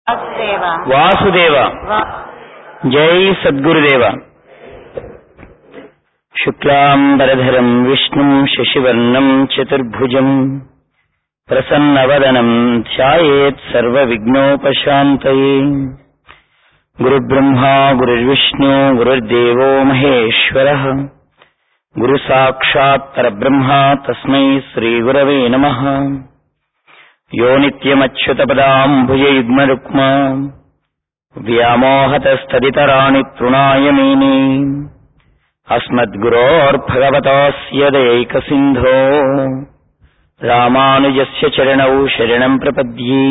వాసుదేవ వాసుదేవ వా- జై సద్గురుదేవ శుక్లాంబరధరం విష్ణుం శశివర్ణం చతుర్భుజం ప్రసన్నవదనం ధ్యాయేత్ సర్వవిఘ్నోపశాంతయే గురుబ్రహ్మా గురుర్విష్ణు గురుర్దేవో మహేశ్వరः గురు సాక్షాత్ పరబ్రహ్మ తస్మై శ్రీగురవే నమః యో నిత్యమచ్యుతపదాంభుజయుగ్మరుక్మా వ్యామోహతస్తదితరాణి తృణాయ మేనే అస్మద్గురోర్భగవతోస్య దయైకసింధో రామానుజస్య చరణౌ శరణం ప్రపద్యే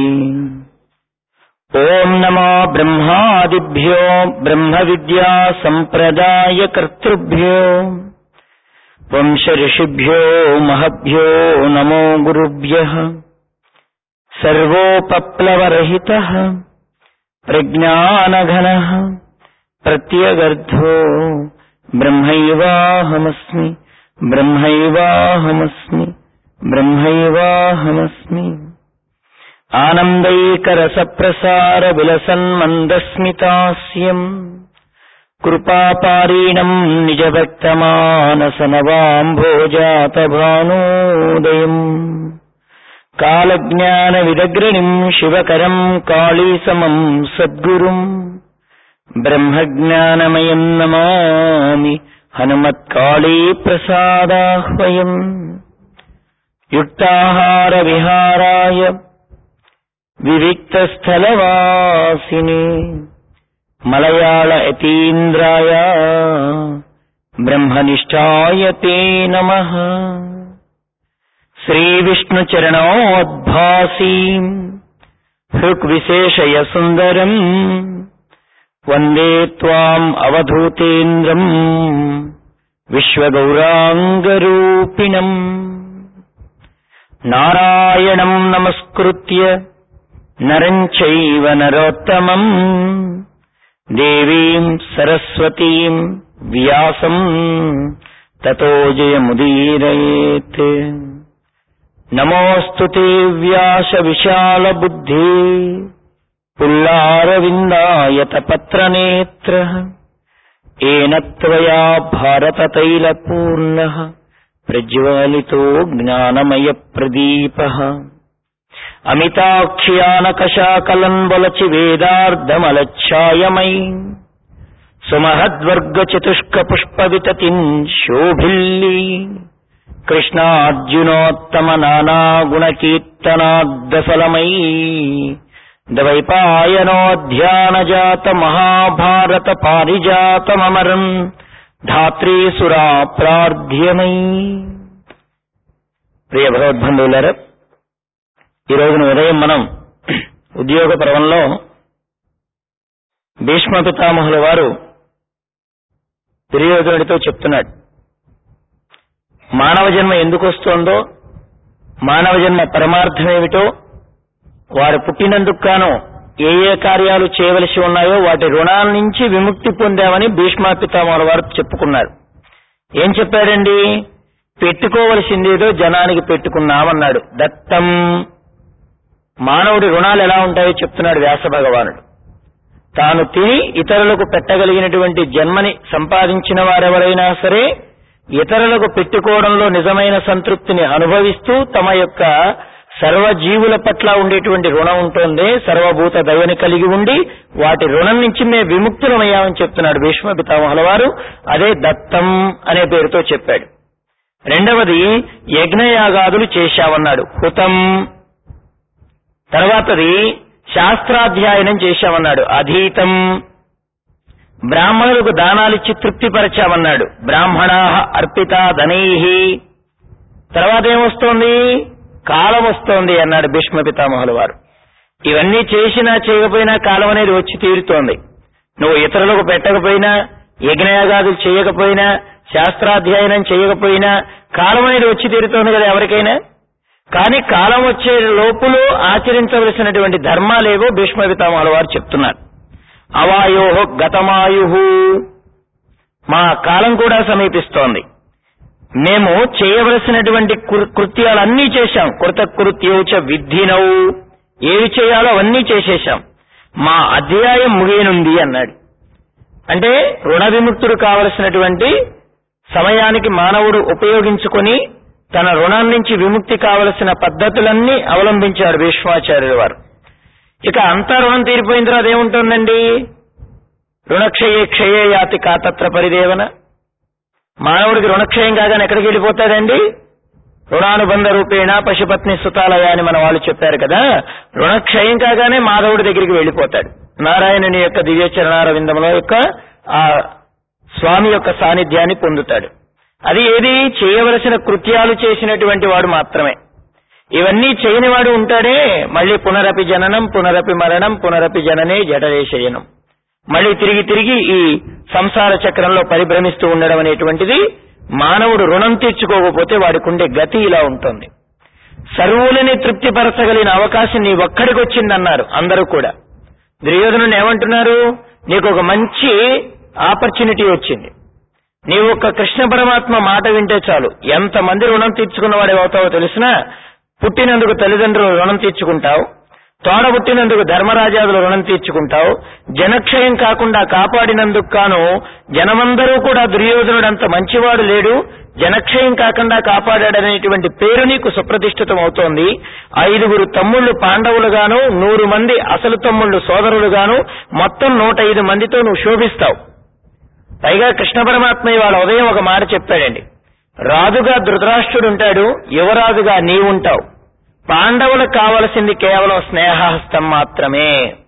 ఓం నమో బ్రహ్మాదిభ్యో బ్రహ్మ విద్యా సంప్రదాయ కర్తృభ్యో వంశ ఋషిభ్యో మహభ్యో నమో గురుభ్యః సర్వోపప్లవరహితः ప్రజ్ఞానఘనः ప్రత్యగర్థో బ్రహ్మైవాహమస్మి బ్రహ్మైవాహమస్మి బ్రహ్మైవాహమస్మి ఆనందైకరసప్రసార విలసన్మందస్మితాస్యం కృపాపారీణం నిజభక్తమానసనవాంభోజాతభానోదయం కాలజ్ఞాన విదగ్రణిం శివకరం కాళీసమం సద్గురుం బ్రహ్మజ్ఞానమయం నమామి హనుమత్కాళీ ప్రసాదాహ్వయం యుక్తాహార విహారాయ వివిక్తస్థలవాసిని మలయాళ యతీంద్రాయ బ్రహ్మనిష్టాయ తే నమః శ్రీవిష్ణుచరణోద్భాసీ హృక్విశేషయ సుందరం వందే త్వాం అవధూతేంద్రం విశ్వగౌరాంగరూపిణం నారాయణం నమస్కృత్య నరం చైవ నరోత్తమం దేవీం సరస్వతీం వ్యాసం తతో జయముదీరయేత్ నమోऽस्तु ते व्यासविशालबुद्धे पुल्लारविन्दायतपत्रनेत्रः येन त्वया भारततैलपूर्णः प्रज्वालितो ज्ञानमयप्रदीपः अमिताख्यानकशाकलन्बलचि वेदार्धमलच्छायमयी सुमहद्वर्गचतुष्कपुष्पविततिम् शोभिल्ली కృష్ణార్జునోత్తమ నానాగుణకీర్తనాద్దఫలమయీ ద్వైపాయనోధ్యానజాత మహాభారత పారిజాతమరం ధాత్రీసురా ప్రార్థ్యమై ప్రియ భగవద్బంధువులారా ఈ రోజున ఉదయం మనం ఉద్యోగ పర్వంలో భీష్మ పితామహుల వారు దుర్యోధనుడితో చెప్తున్నాడు మానవ జన్మ ఎందుకు వస్తోందో మానవ జన్మ పరమార్థం ఏమిటో వారు పుట్టినందుకు గాను ఏ ఏ కార్యాలు చేయవలసి ఉన్నాయో వాటి రుణాల నుంచి విముక్తి పొందామని భీష్మ పితామహుల వారు చెప్పుకున్నారు ఏం చెప్పాడండి పెట్టుకోవలసిందేదో జనానికి పెట్టుకున్నామన్నాడు దత్తం మానవుడి రుణాలు ఎలా ఉంటాయో చెప్తున్నాడు వ్యాస భగవానుడు తాను తిని ఇతరులకు పెట్టగలిగినటువంటి జన్మని సంపాదించిన వారెవరైనా సరే ఇతరులకు పెట్టుకోవడంలో నిజమైన సంతృప్తిని అనుభవిస్తూ తమ యొక్క సర్వజీవుల పట్ల ఉండేటువంటి రుణం ఉంటుంది సర్వభూత దయని కలిగి ఉండి వాటి రుణం నుంచి మేము విముక్తులమయ్యామని చెప్తున్నాడు భీష్మ పితామహుల వారు అదే దత్తం అనే పేరుతో చెప్పాడు రెండవది యజ్ఞయాగాదులు చేశామన్నాడు హుతం తర్వాతది శాస్త్రాధ్యయనం చేశామన్నాడు అధీతం బ్రాహ్మణులకు దానాలిచ్చి తృప్తిపరచామన్నాడు బ్రాహ్మణా అర్పిత ధనై తర్వాత ఏమొస్తోంది కాలం వస్తోంది అన్నాడు భీష్మ పితామహుల వారు ఇవన్నీ చేసినా చేయకపోయినా కాలం అనేది వచ్చి తీరుతోంది నువ్వు ఇతరులకు పెట్టకపోయినా యజ్ఞయాగాదులు చేయకపోయినా శాస్త్రాధ్యయనం చేయకపోయినా కాలం అనేది వచ్చి తీరుతోంది కదా ఎవరికైనా కానీ కాలం వచ్చే లోపులో ఆచరించవలసినటువంటి ధర్మాలేవో భీష్మ పితామహుల వారు చెప్తున్నారు అవాయో గతమాయు మా కాలం కూడా సమీపిస్తోంది మేము చేయవలసినటువంటి కృ- కృత్యాలన్నీ చేశాం కృత కృత్యోచ విద్ధినవు ఏవి చేయాలో అవన్నీ చేసేశాం మా అధ్యాయం ముగియనుంది అన్నాడు అంటే రుణ విముక్తుడు కావలసినటువంటి సమయానికి మానవుడు ఉపయోగించుకొని తన రుణం నుంచి విముక్తి కావలసిన పద్ధతులన్నీ అవలంబించారు భీష్మాచార్యుల వారు ఇక అంతా రుణం తీరిపోయిన తర్వాత ఏముంటుందండి రుణక్షయే క్షయే యాతి కాతత్ర పరిదేవన మానవుడికి రుణక్షయం కాగానే ఎక్కడికి వెళ్ళిపోతాడండి రుణానుబంధ రూపేణ పశుపత్ని సుతాలయ అని మన వాళ్ళు చెప్పారు కదా రుణక్షయం కాగానే మాధవుడి దగ్గరికి వెళ్ళిపోతాడు నారాయణుని యొక్క దివ్య చరణారవిందంలో యొక్క ఆ స్వామి యొక్క సాన్నిధ్యాన్ని పొందుతాడు అది ఏది చేయవలసిన కృత్యాలు చేసినటువంటి వాడు మాత్రమే ఇవన్నీ చేయని వాడు ఉంటాడే మళ్ళీ పునరపి జననం పునరపి మరణం పునరపి జననే జఠరేశయనం మళ్ళీ తిరిగి తిరిగి ఈ సంసార చక్రంలో పరిభ్రమిస్తూ ఉండడం అనేటువంటిది మానవుడు రుణం తీర్చుకోకపోతే వాడికి ఉండే గతి ఇలా ఉంటుంది సర్వులని తృప్తిపరచగలిగిన అవకాశం నీ ఒక్కడికి వచ్చిందన్నారు అందరూ కూడా దుర్యోధనుని ఏమంటున్నారు నీకు ఒక మంచి ఆపర్చునిటీ వచ్చింది నీవు ఒక్క కృష్ణ పరమాత్మ మాట వింటే చాలు ఎంతమంది రుణం తీర్చుకున్నవాడే అవుతావో తెలిసినా పుట్టినందుకు తల్లిదండ్రులు రుణం తీర్చుకుంటావు తోడబుట్టినందుకు ధర్మరాజాదులు రుణం తీర్చుకుంటావు జనక్షయం కాకుండా కాపాడినందుకు కాను జనమందరూ కూడా దుర్యోధనుడంత మంచివాడు లేడు జనక్షయం కాకుండా కాపాడాడనేటువంటి పేరు నీకు సుప్రతిష్ఠితం అవుతోంది ఐదుగురు తమ్ముళ్ళు పాండవులుగాను నూరు మంది అసలు తమ్ముళ్ళు సోదరులుగాను మొత్తం నూట ఐదు మందితో నువ్వు శోభిస్తావు పైగా కృష్ణ పరమాత్మ ఇవాళ ఉదయం ఒక మాట చెప్పాడండి రాజుగా ధృతరాష్ట్రుడు ఉంటాడు యువరాజుగా నీవుంటావు పాండవులకు కావలసింది కేవలం స్నేహహస్తం మాత్రమే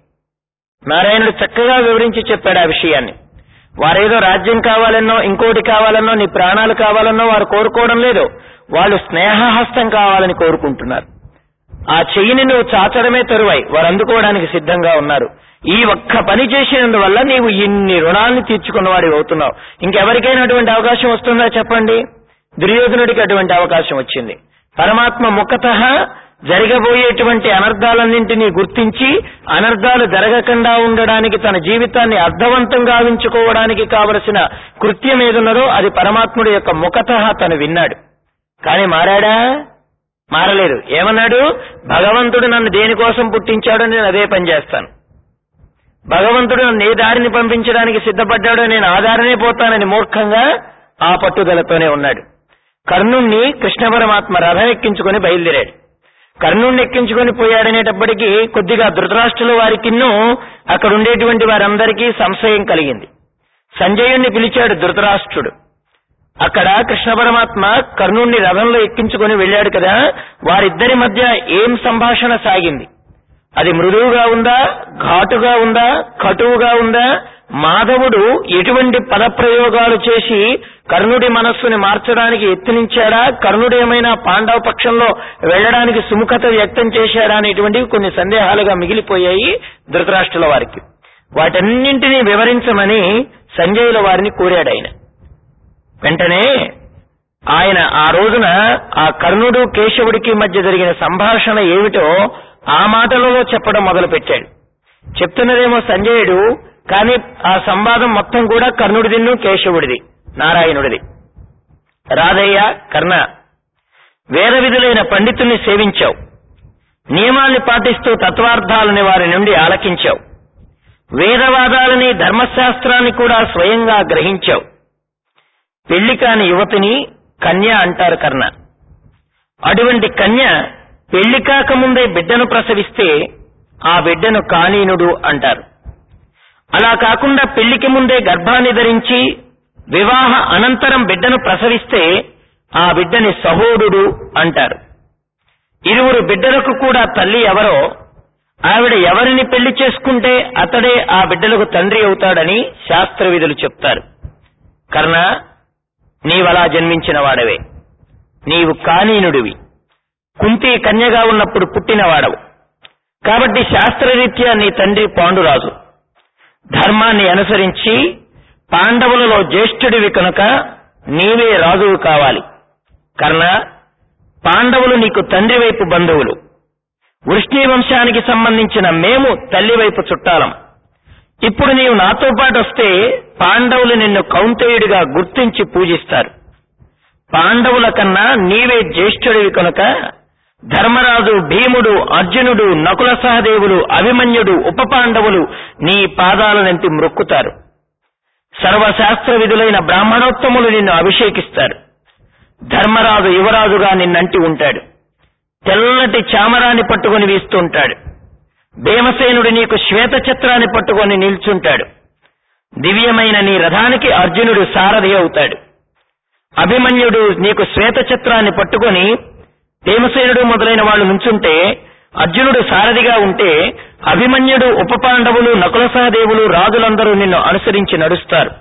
నారాయణుడు చక్కగా వివరించి చెప్పాడు ఆ విషయాన్ని వారేదో రాజ్యం కావాలన్నో ఇంకోటి కావాలన్నో నీ ప్రాణాలు కావాలన్నో వారు కోరుకోవడం లేదు వాళ్ళు స్నేహహస్తం కావాలని కోరుకుంటున్నారు ఆ చెయ్యిని నువ్వు చాచడమే తరువాయి వారు అందుకోవడానికి సిద్ధంగా ఉన్నారు ఈ ఒక్క పని చేసినందువల్ల నీవు ఇన్ని రుణాల్ని తీర్చుకున్నవాడి అవుతున్నావు ఇంకెవరికైనా అటువంటి అవకాశం వస్తుందా చెప్పండి దుర్యోధనుడికి అటువంటి అవకాశం వచ్చింది పరమాత్మ ముఖత జరగబోయేటువంటి అనర్థాలన్నింటినీ గుర్తించి అనర్థాలు జరగకుండా ఉండడానికి తన జీవితాన్ని అర్థవంతం గావించుకోవడానికి కావలసిన కృత్యం ఏదున్నదో అది పరమాత్ముడి యొక్క ముఖత తను విన్నాడు కానీ మారాడా మారలేదు ఏమన్నాడు భగవంతుడు నన్ను దేనికోసం పుట్టించాడో నేను అదే పని చేస్తాను భగవంతుడు నన్ను ఏ దారిని పంపించడానికి సిద్ధపడ్డాడో నేను ఆ దారినే పోతానని మూర్ఖంగా ఆ పట్టుదలతోనే ఉన్నాడు కర్ణుణ్ణి కృష్ణ పరమాత్మ రథం ఎక్కించుకొని బయలుదేరాడు కర్ణుణ్ణి ఎక్కించుకొని పోయాడనేటప్పటికీ కొద్దిగా ధృతరాష్ట్రుల వారికిన్నూ అక్కడ ఉండేటువంటి వారందరికీ సంశయం కలిగింది సంజయుణ్ణి పిలిచాడు ధృతరాష్ట్రుడు అక్కడ కృష్ణ పరమాత్మ కర్ణుణ్ణి రథంలో ఎక్కించుకొని వెళ్ళాడు కదా వారిద్దరి మధ్య ఏం సంభాషణ సాగింది అది మృదువుగా ఉందా ఘాటుగా ఉందా కటువుగా ఉందా మాధవుడు ఎటువంటి పదప్రయోగాలు చేసి కర్ణుడి మనస్సుని మార్చడానికి యత్నించాడా కర్ణుడు ఏమైనా పాండవ పక్షంలో వెళ్ళడానికి సుముఖత వ్యక్తం చేశాడా అనేటువంటివి కొన్ని సందేహాలుగా మిగిలిపోయాయి ధృతరాష్ట్రుల వారికి వాటన్నింటినీ వివరించమని సంజయుల వారిని కోరాడు ఆయన వెంటనే ఆయన ఆ రోజున ఆ కర్ణుడు కేశవుడికి మధ్య జరిగిన సంభాషణ ఏమిటో ఆ మాటలలో చెప్పడం మొదలుపెట్టాడు చెప్తున్నదేమో సంజయుడు కానీ ఆ సంవాదం మొత్తం కూడా కర్ణుడిదిన్ను కేశవుడిది నారాయణుడిది రాధయ్య కర్ణ వేద విధులైన పండితుల్ని సేవించావు నియమాల్ని పాటిస్తూ తత్వార్థాలని వారి నుండి ఆలకించావు వేదవాదాలని ధర్మశాస్త్రాన్ని కూడా స్వయంగా గ్రహించావు పెళ్లి కాని యువతిని కన్య అంటారు కర్ణ అటువంటి కన్య పెళ్లి కాకముందే బిడ్డను ప్రసవిస్తే ఆ బిడ్డను కానీనుడు అంటారు అలా కాకుండా పెళ్లికి ముందే గర్భాన్ని ధరించి వివాహ అనంతరం బిడ్డను ప్రసవిస్తే ఆ బిడ్డని సహోడుడు అంటారు ఇరువురు బిడ్డలకు కూడా తల్లి ఎవరో ఆవిడ ఎవరిని పెళ్లి చేసుకుంటే అతడే ఆ బిడ్డలకు తండ్రి అవుతాడని శాస్త్ర విధులు చెప్తారు కర్ణ నీవలా జన్మించిన వాడవే నీవు కానీనుడివి కుంతి కన్యగా ఉన్నప్పుడు పుట్టినవాడవు కాబట్టి శాస్త్రరీత్యా నీ తండ్రి పాండురాజు ధర్మాన్ని అనుసరించి పాండవులలో జ్యేష్ఠుడివి కనుక నీవే రాజువు కావాలి కర్ణ పాండవులు నీకు తండ్రి వైపు బంధువులు వృష్ణి వంశానికి సంబంధించిన మేము తల్లి వైపు చుట్టాలం ఇప్పుడు నీవు నాతో పాటు వస్తే పాండవులు నిన్ను కౌంతేయుడిగా గుర్తించి పూజిస్తారు పాండవుల కన్నా నీవే జ్యేష్ఠుడివి కనుక ధర్మరాజు భీముడు అర్జునుడు నకుల సహదేవులు అభిమన్యుడు ఉపపాండవులు నీ పాదాలనెంతి మ్రొక్కుతారు సర్వశాస్త్ర విధులైన బ్రాహ్మణోత్తములు నిన్ను అభిషేకిస్తారు ధర్మరాజు యువరాజుగా నిన్నంటి ఉంటాడు తెల్లటి చామరాన్ని పట్టుకొని వీస్తుంటాడు భీమసేనుడు నీకు శ్వేత చిత్రాన్ని పట్టుకొని నిల్చుంటాడు దివ్యమైన నీ రథానికి అర్జునుడు సారథి అవుతాడు అభిమన్యుడు నీకు శ్వేత చిత్రాన్ని పట్టుకొని భీమసేనుడు మొదలైన వాళ్ళు నుంచుంటే అర్జునుడు సారథిగా ఉంటే అభిమన్యుడు ఉపపాండవులు నకుల సహదేవులు రాజులందరూ నిన్ను అనుసరించి నడుస్తారు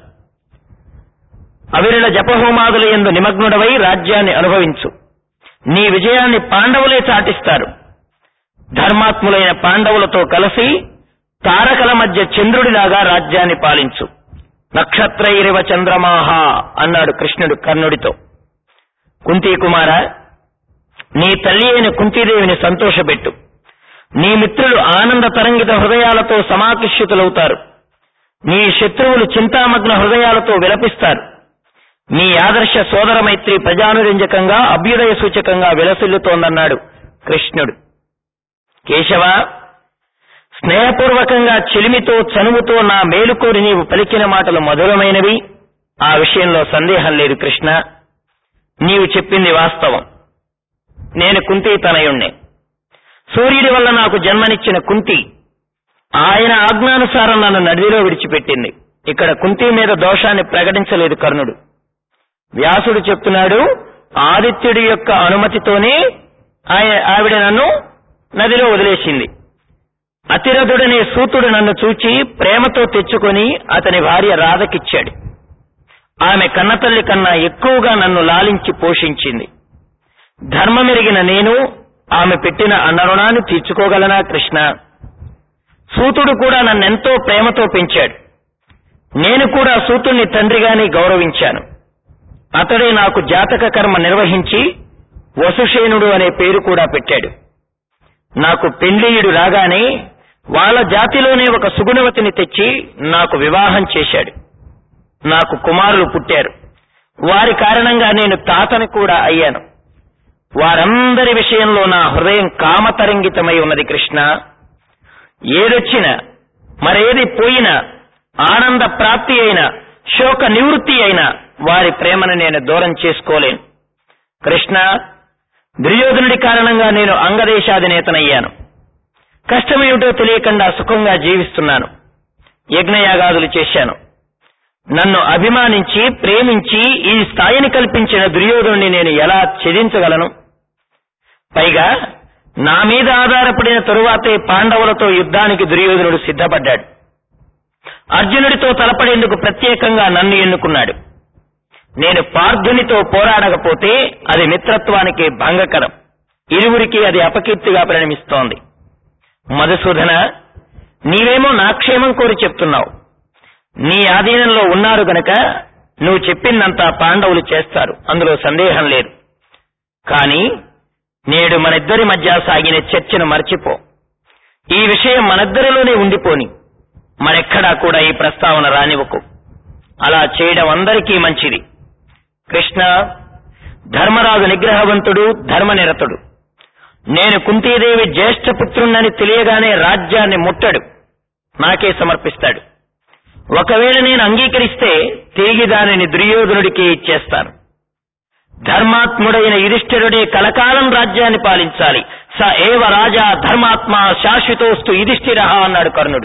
అవిరళ జపహోమాదుల ఎందు నిమగ్నుడవై రాజ్యాన్ని అనుభవించు నీ విజయాన్ని పాండవులే చాటిస్తారు ధర్మాత్ములైన పాండవులతో కలిసి తారకల మధ్య చంద్రుడిలాగా రాజ్యాన్ని పాలించు నక్షత్రైరివ చంద్రమాహ అన్నాడు కృష్ణుడు కర్ణుడితో కుంతీ కుమార నీ తల్లి అయిన కుంతీదేవిని సంతోషపెట్టు నీ మిత్రులు ఆనంద తరంగిత హృదయాలతో సమాకర్షితులవుతారు నీ శత్రువులు చింతామగ్న హృదయాలతో విలపిస్తారు నీ ఆదర్శ సోదర మైత్రి ప్రజానురంజకంగా అభ్యుదయ సూచకంగా విలసిల్లుతోందన్నాడు కృష్ణుడు కేశవ స్నేహపూర్వకంగా చెలిమితో చనువుతో నా మేలుకోరి నీవు పలికిన మాటలు మధురమైనవి ఆ విషయంలో సందేహం లేదు కృష్ణ నీవు చెప్పింది వాస్తవం నేను కుంతి తనయుణ్ణి సూర్యుడి వల్ల నాకు జన్మనిచ్చిన కుంతి ఆయన ఆజ్ఞానుసారం నన్ను నడిలో విడిచిపెట్టింది ఇక్కడ కుంతి మీద దోషాన్ని ప్రకటించలేదు కర్ణుడు వ్యాసుడు చెప్తున్నాడు ఆదిత్యుడి యొక్క అనుమతితోనే ఆయ- ఆవిడ నన్ను నదిలో వదిలేసింది అతిరథుడనే సూతుడు నన్ను చూచి ప్రేమతో తెచ్చుకొని అతని భార్య రాధకిచ్చాడు ఆమె కన్నతల్లి కన్నా ఎక్కువగా నన్ను లాలించి పోషించింది ధర్మమెరిగిన నేను ఆమె పెట్టిన అన్నరుణాన్ని తీర్చుకోగలనా కృష్ణ సూతుడు కూడా నన్నెంతో ప్రేమతో పెంచాడు నేను కూడా సూతుణ్ణి తండ్రిగానే గౌరవించాను అతడే నాకు జాతక కర్మ నిర్వహించి వసుషేనుడు అనే పేరు కూడా పెట్టాడు నాకు పెండ్లియుడు రాగానే వాళ్ళ జాతిలోనే ఒక సుగుణవతిని తెచ్చి నాకు వివాహం చేశాడు నాకు కుమారులు పుట్టారు వారి కారణంగా నేను తాతని కూడా అయ్యాను వారందరి విషయంలో నా హృదయం కామతరంగితమై ఉన్నది కృష్ణ ఏదొచ్చినా మరేది పోయినా ఆనంద ప్రాప్తి అయినా శోక నివృత్తి అయినా వారి ప్రేమను నేను దూరం చేసుకోలేను కృష్ణ దుర్యోధనుడి కారణంగా నేను అంగదేశాధినేతనయ్యాను కష్టమేమిటో తెలియకుండా సుఖంగా జీవిస్తున్నాను యజ్ఞయాగాదులు చేశాను నన్ను అభిమానించి ప్రేమించి ఈ స్థాయిని కల్పించిన దుర్యోధనుడిని నేను ఎలా ఛేదించగలను పైగా నా మీద ఆధారపడిన తరువాతే పాండవులతో యుద్ధానికి దుర్యోధనుడు సిద్ధపడ్డాడు అర్జునుడితో తలపడేందుకు ప్రత్యేకంగా నన్ను ఎన్నుకున్నాడు నేను పార్థునితో పోరాడకపోతే అది మిత్రత్వానికి భంగకరం ఇరువురికి అది అపకీర్తిగా పరిణమిస్తోంది మధుసూదన నీవేమో నా క్షేమం కోరి చెప్తున్నావు నీ ఆధీనంలో ఉన్నారు గనక నువ్వు చెప్పిందంతా పాండవులు చేస్తారు అందులో సందేహం లేదు కానీ నేడు మనిద్దరి మధ్య సాగిన చర్చను మర్చిపో ఈ విషయం మనిద్దరిలోనే ఉండిపోని మరెక్కడా కూడా ఈ ప్రస్తావన రానివ్వకు అలా చేయడం అందరికీ మంచిది కృష్ణ ధర్మరాజు నిగ్రహవంతుడు ధర్మనిరతుడు నేను కుంతీదేవి జ్యేష్ఠ పుత్రుణ్ణని తెలియగానే రాజ్యాన్ని ముట్టడు నాకే సమర్పిస్తాడు ఒకవేళ నేను అంగీకరిస్తే తిరిగి దానిని దుర్యోధనుడికి ఇచ్చేస్తాను ధర్మాత్ముడైన యుధిష్ఠిరుడే కలకాలం రాజ్యాన్ని పాలించాలి స ఏవ రాజా ధర్మాత్మ శాశ్వతోస్తు యుధిష్ఠిర అన్నాడు కర్ణుడు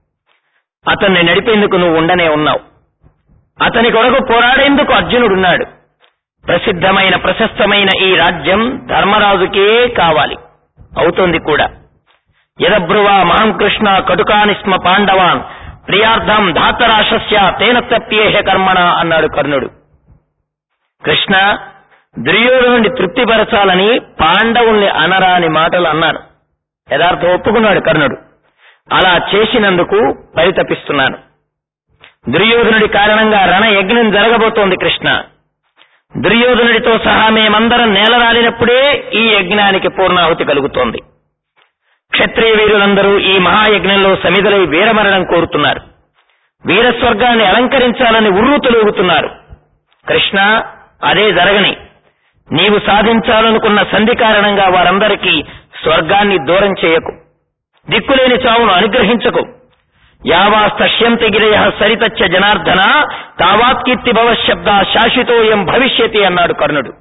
అతన్ని నడిపేందుకు నువ్వు ఉండనే ఉన్నావు అతని కొరకు పోరాడేందుకు అర్జునుడున్నాడు ప్రసిద్ధమైన ప్రశస్తమైన ఈ రాజ్యం ధర్మరాజుకే కావాలి అవుతోంది కూడా యదబ్రువా మహం కృష్ణ కటుకాని స్మ పాండవాన్ ప్రియార్థం ధాతరాశస్య తేన తప్యేహ కర్మణ అన్నాడు కర్ణుడు కృష్ణ దుర్యోధనుడిని తృప్తిపరచాలని పాండవుల్ని అనరాని మాటలు అన్నాను యథార్థం ఒప్పుకున్నాడు కర్ణుడు అలా చేసినందుకు పరితపిస్తున్నాను దుర్యోధనుడి కారణంగా రణయజ్ఞం జరగబోతోంది కృష్ణ దుర్యోధనుడితో సహా మేమందరం నేలరాలినప్పుడే ఈ యజ్ఞానికి పూర్ణాహుతి కలుగుతోంది క్షత్రియ వీరులందరూ ఈ మహాయజ్ఞంలో సమిధలై వీరమరణం కోరుతున్నారు వీరస్వర్గాన్ని అలంకరించాలని ఉర్రూతులూగుతున్నారు కృష్ణ అదే జరగని నీవు సాధించాలనుకున్న సంధి కారణంగా వారందరికీ స్వర్గాన్ని దూరం చేయకు దిక్కులేని చావును అనుగ్రహించకు యావాస్తష్యంతి గిరయ సరితచ్చ జనార్దన తావాత్కీర్తి భవశబ్ద శాశ్వతోయం భవిష్యతి అన్నాడు కర్ణుడు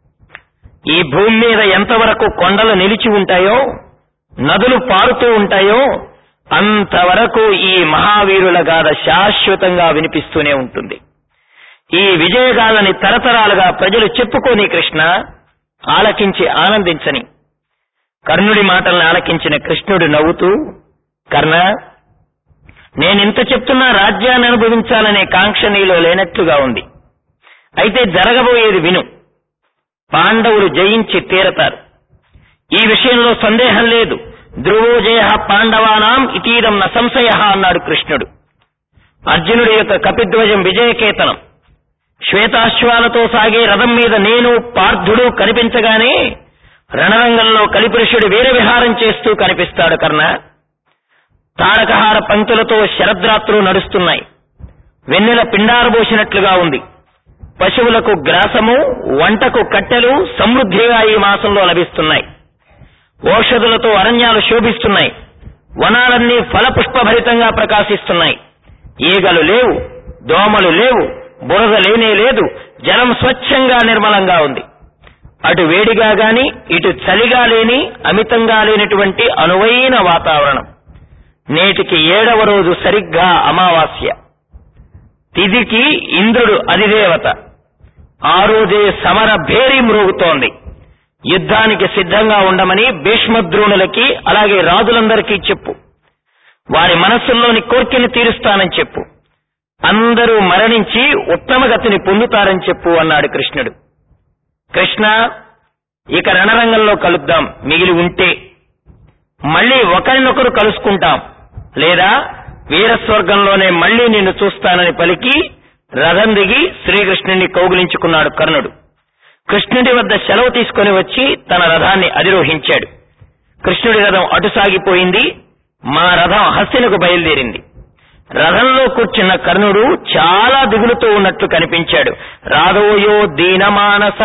ఈ భూమి మీద ఎంతవరకు కొండలు నిలిచి ఉంటాయో నదులు పారుతూ ఉంటాయో అంతవరకు ఈ మహావీరుల గాథ శాశ్వతంగా వినిపిస్తూనే ఉంటుంది ఈ విజయగాథని తరతరాలుగా ప్రజలు చెప్పుకోని కృష్ణ ఆలకించి ఆనందించని కర్ణుడి మాటల్ని ఆలకించిన కృష్ణుడు నవ్వుతూ కర్ణ నేనింత చెప్తున్నా రాజ్యాన్ని అనుభవించాలనే కాంక్ష నీలో లేనట్లుగా ఉంది అయితే జరగబోయేది విను పాండవులు జయించి తీరతారు ఈ విషయంలో సందేహం లేదు ధ్రువో జయ పాండవానాం ఇతీరం న సంశయ అన్నాడు కృష్ణుడు అర్జునుడి యొక్క కపిధ్వజం విజయకేతనం శ్వేతాశ్వాలతో సాగే రథం మీద నేను పార్థుడు కనిపించగానే రణరంగంలో కలిపురుషుడు వీరవిహారం చేస్తూ కనిపిస్తాడు కర్ణ తారకహార పంక్తులతో శరద్రాత్రులు నడుస్తున్నాయి వెన్నెల పిండారబోసినట్లుగా ఉంది పశువులకు గ్రాసము వంటకు కట్టెలు సమృద్ధిగా ఈ మాసంలో లభిస్తున్నాయి ఓషధులతో అరణ్యాలు శోభిస్తున్నాయి వనాలన్నీ ఫలపుష్పభరితంగా ప్రకాశిస్తున్నాయి ఈగలు లేవు దోమలు లేవు బురద లేనే లేదు జలం స్వచ్ఛంగా నిర్మలంగా ఉంది అటు వేడిగా గాని ఇటు చలిగా లేని అమితంగా లేనటువంటి అనువైన వాతావరణం నేటికి ఏడవ రోజు సరిగ్గా అమావాస్య తిదికి ఇంద్రుడు అధిదేవత ఆ రోజే సమర భేరీ మ్రోగుతోంది యుద్ధానికి సిద్ధంగా ఉండమని భీష్మద్రోణులకి అలాగే రాజులందరికీ చెప్పు వారి మనస్సుల్లోని కోర్కెని తీరుస్తానని చెప్పు అందరూ మరణించి ఉత్తమ గతిని పొందుతారని చెప్పు అన్నాడు కృష్ణుడు కృష్ణ ఇక రణరంగంలో కలుద్దాం మిగిలి ఉంటే మళ్ళీ ఒకరినొకరు కలుసుకుంటాం లేదా వీరస్వర్గంలోనే మళ్ళీ నిన్ను చూస్తానని పలికి రథం దిగి శ్రీకృష్ణుని కౌగిలించుకున్నాడు కర్ణుడు కృష్ణుడి వద్ద సెలవు తీసుకుని వచ్చి తన రథాన్ని అధిరోహించాడు కృష్ణుడి రథం అటు సాగిపోయింది మా రథం హస్తినకు బయలుదేరింది రథంలో కూర్చున్న కర్ణుడు చాలా దిగులుతో ఉన్నట్లు కనిపించాడు రాధోయో దీనమానస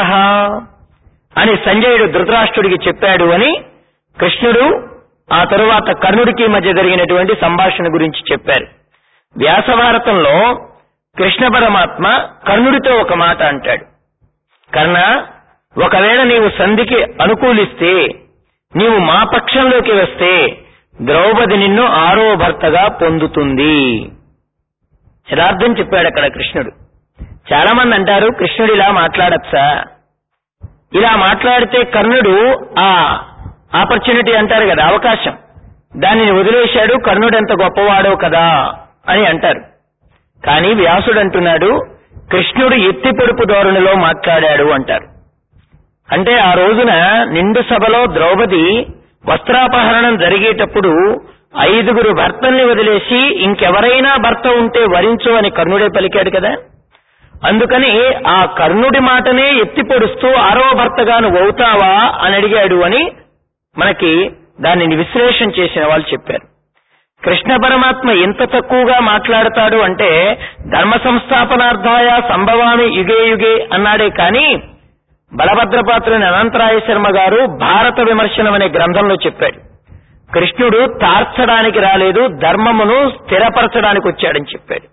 అని సంజయుడు ధృతరాష్ట్రుడికి చెప్పాడు అని కృష్ణుడు ఆ తరువాత కర్ణుడికి మధ్య జరిగినటువంటి సంభాషణ గురించి చెప్పారు వ్యాసభారతంలో కృష్ణ పరమాత్మ కర్ణుడితో ఒక మాట అంటాడు కర్ణ ఒకవేళ నీవు సంధికి అనుకూలిస్తే నీవు మా పక్షంలోకి వస్తే ద్రౌపది నిన్ను ఆరో భర్తగా పొందుతుంది యథార్థం చెప్పాడు అక్కడ కృష్ణుడు చాలా మంది అంటారు కృష్ణుడు ఇలా మాట్లాడచ్చా ఇలా మాట్లాడితే కర్ణుడు ఆ ఆపర్చునిటీ అంటారు కదా అవకాశం దానిని వదిలేశాడు కర్ణుడు ఎంత గొప్పవాడో కదా అని అంటారు కానీ వ్యాసుడు అంటున్నాడు కృష్ణుడు ఎత్తి పొడుపు ధోరణిలో మాట్లాడాడు అంటారు అంటే ఆ రోజున నిండు సభలో ద్రౌపది వస్త్రాపహరణం జరిగేటప్పుడు ఐదుగురు భర్తల్ని వదిలేసి ఇంకెవరైనా భర్త ఉంటే వరించు అని కర్ణుడే పలికాడు కదా అందుకని ఆ కర్ణుడి మాటనే ఎత్తి పొడుస్తూ ఆరవ భర్తగా నువ్వు అవుతావా అని అడిగాడు అని మనకి దానిని విశ్లేషణ చేసిన వాళ్ళు చెప్పారు కృష్ణ పరమాత్మ ఎంత తక్కువగా మాట్లాడతాడు అంటే ధర్మ సంస్థాపనార్థాయ సంభవామి యుగే యుగే అన్నాడే కానీ బలభద్రపాత్రుని అనంతరాయ శర్మ గారు భారత విమర్శనం అనే గ్రంథంలో చెప్పాడు కృష్ణుడు తార్చడానికి రాలేదు ధర్మమును స్థిరపరచడానికి వచ్చాడని చెప్పాడు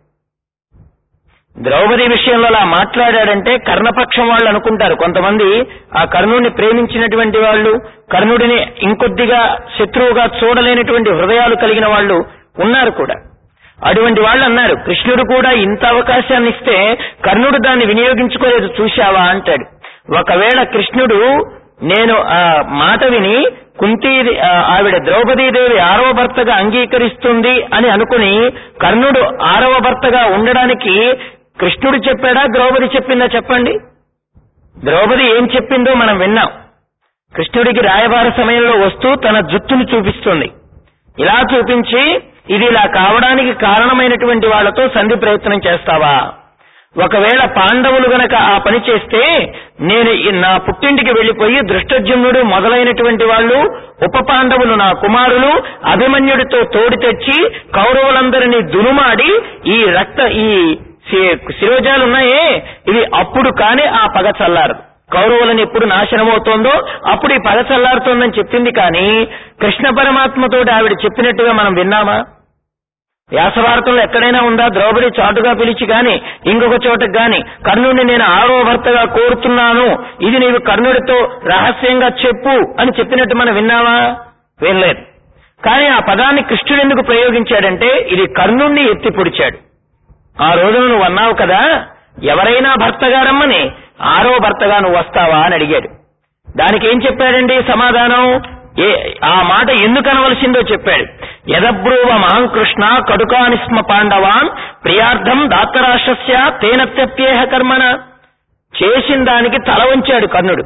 ద్రౌపది విషయంలో అలా మాట్లాడాడంటే కర్ణపక్షం వాళ్ళు అనుకుంటారు కొంతమంది ఆ కర్ణుడిని ప్రేమించినటువంటి వాళ్ళు కర్ణుడిని ఇంకొద్దిగా శత్రువుగా చూడలేనటువంటి హృదయాలు కలిగిన వాళ్ళు ఉన్నారు కూడా అటువంటి వాళ్ళు అన్నారు కృష్ణుడు కూడా ఇంత అవకాశాన్ని ఇస్తే కర్ణుడు దాన్ని వినియోగించుకోలేదు చూశావా అంటాడు ఒకవేళ కృష్ణుడు నేను ఆ మాట విని కుంతీ ఆవిడ ద్రౌపదీదేవి ఆరవ భర్తగా అంగీకరిస్తుంది అని అనుకుని కర్ణుడు ఆరవ భర్తగా ఉండడానికి కృష్ణుడు చెప్పాడా ద్రౌపది చెప్పిందా చెప్పండి ద్రౌపది ఏం చెప్పిందో మనం విన్నాం కృష్ణుడికి రాయబార సమయంలో వస్తూ తన జుట్టును చూపిస్తుంది ఇలా చూపించి ఇది ఇలా కావడానికి కారణమైనటువంటి వాళ్లతో సంధి ప్రయత్నం చేస్తావా ఒకవేళ పాండవులు గనక ఆ పని చేస్తే నేను ఈ నా పుట్టింటికి వెళ్లిపోయి దృష్టజ్యుమ్నుడు మొదలైనటువంటి వాళ్ళు ఉప పాండవులు నా కుమారులు అభిమన్యుడితో తోడి తెచ్చి కౌరవులందరినీ దునుమాడి ఈ రక్త ఈ శిరోజాలు ఉన్నాయే ఇవి అప్పుడు కాని ఆ పగ చల్లారు కౌరవులను ఎప్పుడు నాశనమవుతోందో అప్పుడు ఈ పగ చల్లారుతోందని చెప్పింది కానీ కృష్ణ పరమాత్మతో ఆవిడ చెప్పినట్టుగా మనం విన్నామా వ్యాసభారతంలో ఎక్కడైనా ఉందా ద్రౌపది చాటుగా పిలిచి గాని ఇంకొక చోటకు గాని కర్ణుడిని నేను ఆరో భర్తగా కోరుతున్నాను ఇది నీవు కర్ణుడితో రహస్యంగా చెప్పు అని చెప్పినట్టు మనం విన్నామా వినలేదు కానీ ఆ పదాన్ని కృష్ణుడు ఎందుకు ప్రయోగించాడంటే ఇది కర్ణుణ్ణి ఎత్తి పొడిచాడు ఆ రోజున నువ్వు అన్నావు కదా ఎవరైనా భర్తగా రమ్మని ఆరో భర్తగా నువ్వు వస్తావా అని అడిగాడు దానికి ఏం చెప్పాడండి సమాధానం ఏ ఆ మాట ఎందుకు అనవలసిందో చెప్పాడు యదబ్రూవ మహంకృష్ణ కడుకానిస్మ పాండవాన్ ప్రియార్థం దాత్తరాష్ట్రస్య తేనత్యప్యేహ కర్మణ చేసిన దానికి తల వంచాడు కర్ణుడు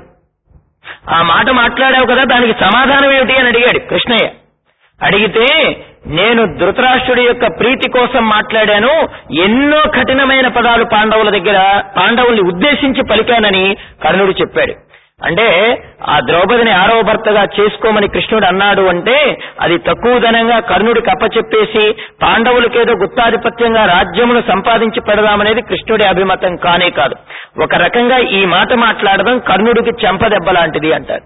ఆ మాట మాట్లాడావు కదా దానికి సమాధానం ఏమిటి అని అడిగాడు కృష్ణయ్య అడిగితే నేను ధృతరాష్ట్రుడి యొక్క ప్రీతి కోసం మాట్లాడాను ఎన్నో కఠినమైన పదాలు పాండవుల దగ్గర పాండవుల్ని ఉద్దేశించి పలికానని కర్ణుడు చెప్పాడు అంటే ఆ ద్రౌపదిని ఆరవ భర్తగా చేసుకోమని కృష్ణుడు అన్నాడు అంటే అది తక్కువ ధనంగా కర్ణుడికి అప్పచెప్పేసి పాండవులకేదో గుత్తాధిపత్యంగా రాజ్యమును సంపాదించి పెడదామనేది కృష్ణుడి అభిమతం కానే కాదు ఒక రకంగా ఈ మాట మాట్లాడడం కర్ణుడికి చెంపదెబ్బ లాంటిది అంటారు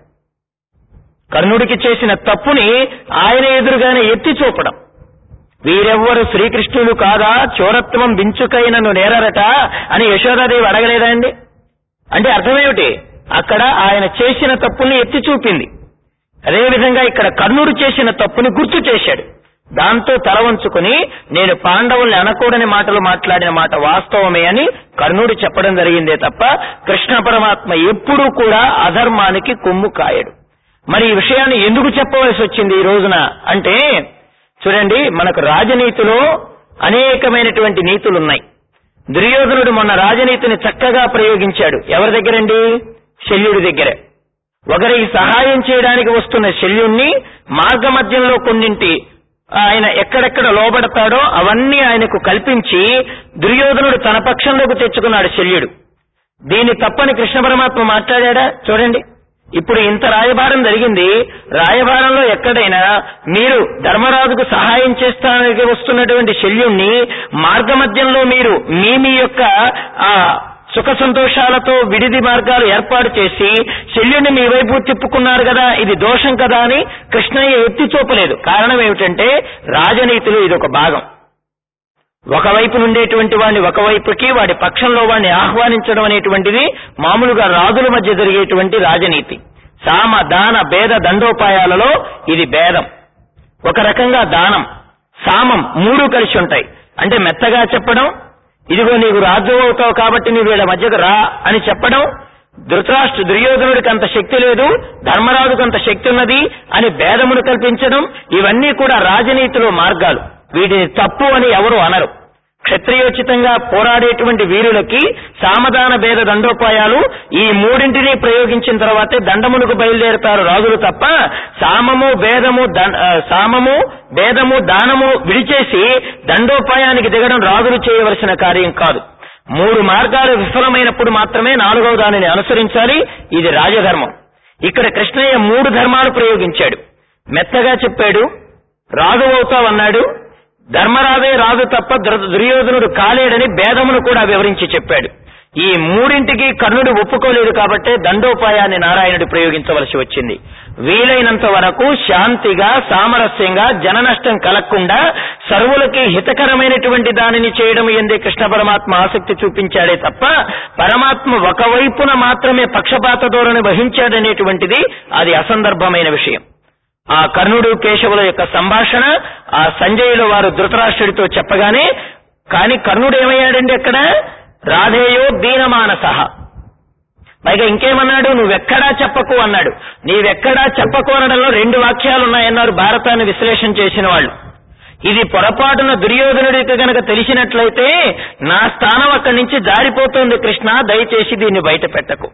కర్ణుడికి చేసిన తప్పుని ఆయన ఎదురుగానే ఎత్తి చూపడం వీరెవ్వరు శ్రీకృష్ణులు కాదా చోరత్వం బించుకైనను నేరరట అని యశోదాదేవి అడగలేదా అండి అంటే అర్థమేమిటి అక్కడ ఆయన చేసిన తప్పుల్ని ఎత్తి చూపింది అదేవిధంగా ఇక్కడ కర్ణుడు చేసిన తప్పుని గుర్తు చేశాడు దాంతో తల వంచుకుని నేను పాండవుల్ని అనకూడని మాటలు మాట్లాడిన మాట వాస్తవమే అని కర్ణుడు చెప్పడం జరిగిందే తప్ప కృష్ణ పరమాత్మ ఎప్పుడూ కూడా అధర్మానికి కొమ్ము కాయడు మరి ఈ విషయాన్ని ఎందుకు చెప్పవలసి వచ్చింది ఈ రోజున అంటే చూడండి మనకు రాజనీతిలో అనేకమైనటువంటి నీతులున్నాయి దుర్యోధనుడు మొన్న రాజనీతిని చక్కగా ప్రయోగించాడు ఎవరి దగ్గరండి శల్యుడి దగ్గర ఒకరికి సహాయం చేయడానికి వస్తున్న శల్యుణ్ణి మార్గమధ్యంలో కొన్నింటి ఆయన ఎక్కడెక్కడ లోబడతాడో అవన్నీ ఆయనకు కల్పించి దుర్యోధనుడు తన పక్షంలోకి తెచ్చుకున్నాడు శల్యుడు దీన్ని తప్పని కృష్ణ పరమాత్మ మాట్లాడా చూడండి ఇప్పుడు ఇంత రాయబారం జరిగింది రాయబారంలో ఎక్కడైనా మీరు ధర్మరాజుకు సహాయం చేస్తానికి వస్తున్నటువంటి శల్యుణ్ణి మార్గమధ్యంలో మీరు మీ మీ యొక్క ఆ సుఖ సంతోషాలతో విడిది మార్గాలు ఏర్పాటు చేసి శల్యుని మీ వైపు తిప్పుకున్నారు కదా ఇది దోషం కదా అని కృష్ణయ్య ఎత్తి చూపలేదు కారణం ఏమిటంటే రాజనీతిలో ఇది ఒక భాగం ఒకవైపు నుండేటువంటి వాడిని ఒకవైపుకి వాడి పక్షంలో వాడిని ఆహ్వానించడం అనేటువంటిది మామూలుగా రాజుల మధ్య జరిగేటువంటి రాజనీతి సామ దాన భేద దండోపాయాలలో ఇది భేదం ఒక రకంగా దానం సామం మూడు కలిసి ఉంటాయి అంటే మెత్తగా చెప్పడం ఇదిగో నీకు రాజు అవుతావు కాబట్టి నీ వీళ్ళ మధ్యకు రా అని చెప్పడం ధృతరాష్ట్ర దుర్యోధనుడికి అంత శక్తి లేదు ధర్మరాజుకు అంత శక్తి ఉన్నది అని భేదమును కల్పించడం ఇవన్నీ కూడా రాజనీతిలో మార్గాలు వీటిని తప్పు అని ఎవరు అనరు క్షత్రియోచితంగా పోరాడేటువంటి వీరులకి సామధాన భేద దండోపాయాలు ఈ మూడింటిని ప్రయోగించిన తర్వాతే దండమునకు బయలుదేరుతారు రాజులు తప్ప సామము భేదము దం- ఆ, సామము భేదము దానము విడిచేసి దండోపాయానికి దిగడం రాజులు చేయవలసిన కార్యం కాదు మూడు మార్గాలు విఫలమైనప్పుడు మాత్రమే నాలుగవ దానిని అనుసరించాలి ఇది రాజధర్మం ఇక్కడ కృష్ణయ్య మూడు ధర్మాలు ప్రయోగించాడు మెత్తగా చెప్పాడు రాజు అవుతావన్నాడు ధర్మరాజే రాజు తప్ప దుర్- దుర్యోధనుడు కాలేడని భేదమును కూడా వివరించి చెప్పాడు ఈ మూడింటికి కర్ణుడు ఒప్పుకోలేదు కాబట్టే దండోపాయాన్ని నారాయణుడు ప్రయోగించవలసి వచ్చింది వీలైనంత వరకు శాంతిగా సామరస్యంగా జన నష్టం కలగకుండా సర్వులకి హితకరమైనటువంటి దానిని చేయడం ఎందే కృష్ణ పరమాత్మ ఆసక్తి చూపించాడే తప్ప పరమాత్మ ఒకవైపున మాత్రమే పక్షపాత ధోరణి వహించాడనేటువంటిది అది అసందర్భమైన విషయం ఆ కర్ణుడు కేశవుల యొక్క సంభాషణ ఆ సంజయుల వారు ధృతరాష్ట్రుడితో చెప్పగానే కాని కర్ణుడు ఏమయ్యాడండి అక్కడ రాధేయో దీనమానస పైగా ఇంకేమన్నాడు నువ్వెక్కడా చెప్పకు అన్నాడు నీవెక్కడా చెప్పకు అనడంలో రెండు వాక్యాలు ఉన్నాయన్నారు భారతాన్ని విశ్లేషణ చేసిన వాళ్ళు ఇది పొరపాటున దుర్యోధనుడికి గనక తెలిసినట్లయితే నా స్థానం అక్కడి నుంచి జారిపోతోంది కృష్ణ దయచేసి దీన్ని బయట పెట్టకు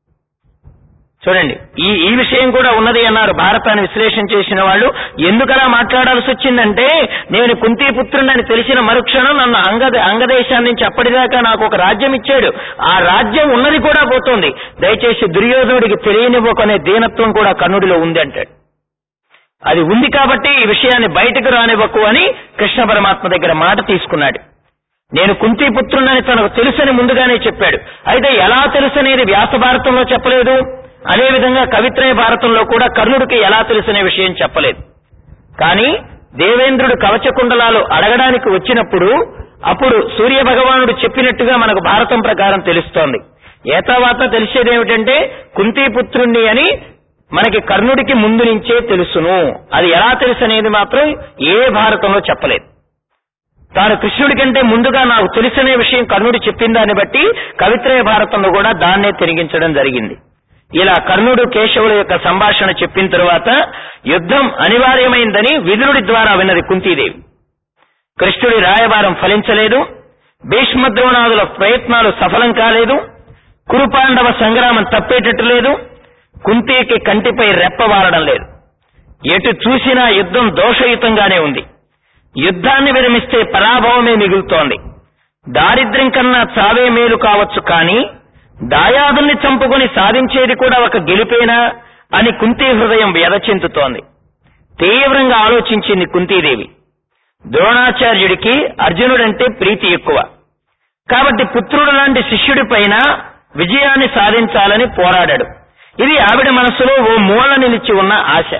చూడండి ఈ ఈ విషయం కూడా ఉన్నది అన్నారు భారతాన్ని విశ్లేషణ చేసిన వాళ్ళు ఎందుకలా మాట్లాడాల్సి వచ్చిందంటే నేను కుంతీపుత్రుడని తెలిసిన మరుక్షణం నన్ను అంగ అంగదేశాన్ని నుంచి అప్పటిదాకా నాకు ఒక రాజ్యం ఇచ్చాడు ఆ రాజ్యం ఉన్నది కూడా పోతోంది దయచేసి దుర్యోధనుడికి తెలియనివ్వకనే దీనత్వం కూడా కర్ణుడిలో ఉంది అంటాడు అది ఉంది కాబట్టి ఈ విషయాన్ని బయటకు రానివ్వకు అని కృష్ణ పరమాత్మ దగ్గర మాట తీసుకున్నాడు నేను కుంతి పుత్రుడని తనకు తెలుసని ముందుగానే చెప్పాడు అయితే ఎలా తెలుసనేది వ్యాస భారతంలో చెప్పలేదు అదేవిధంగా కవిత్రయ భారతంలో కూడా కర్ణుడికి ఎలా తెలుసనే విషయం చెప్పలేదు కానీ దేవేంద్రుడు కవచ కుండలాలు అడగడానికి వచ్చినప్పుడు అప్పుడు సూర్య భగవానుడు చెప్పినట్టుగా మనకు భారతం ప్రకారం తెలుస్తోంది ఏతావాత తెలిసేది ఏమిటంటే కుంతీపుత్రుణ్ణి అని మనకి కర్ణుడికి ముందు నుంచే తెలుసును అది ఎలా తెలుసు అనేది మాత్రం ఏ భారతంలో చెప్పలేదు తాను కృష్ణుడి కంటే ముందుగా నాకు తెలుసనే విషయం కర్ణుడు చెప్పిన దాన్ని బట్టి కవిత్రయ భారతంలో కూడా దాన్నే తిరిగించడం జరిగింది ఇలా కర్ణుడు కేశవుల యొక్క సంభాషణ చెప్పిన తరువాత యుద్ధం అనివార్యమైందని విదురుడి ద్వారా విన్నది కుంతీదేవి కృష్ణుడి రాయబారం ఫలించలేదు భీష్మద్రోణాదుల ప్రయత్నాలు సఫలం కాలేదు కురుపాండవ సంగ్రామం తప్పేటట్టు లేదు కుంతీకి కంటిపై రెప్పవారడం లేదు ఎటు చూసినా యుద్ధం దోషయుతంగానే ఉంది యుద్ధాన్ని విరమిస్తే పరాభవమే మిగులుతోంది దారిద్ర్యం కన్నా చావే మేలు కావచ్చు కానీ దాయాదుల్ని చంపుకొని సాధించేది కూడా ఒక గెలిపేనా అని కుంతీ హృదయం వ్యధ చెందుతోంది తీవ్రంగా ఆలోచించింది కుంతీదేవి ద్రోణాచార్యుడికి అర్జునుడంటే ప్రీతి ఎక్కువ కాబట్టి పుత్రుడు లాంటి శిష్యుడి పైన విజయాన్ని సాధించాలని పోరాడాడు ఇది ఆవిడ మనసులో ఓ మూల నిలిచి ఉన్న ఆశ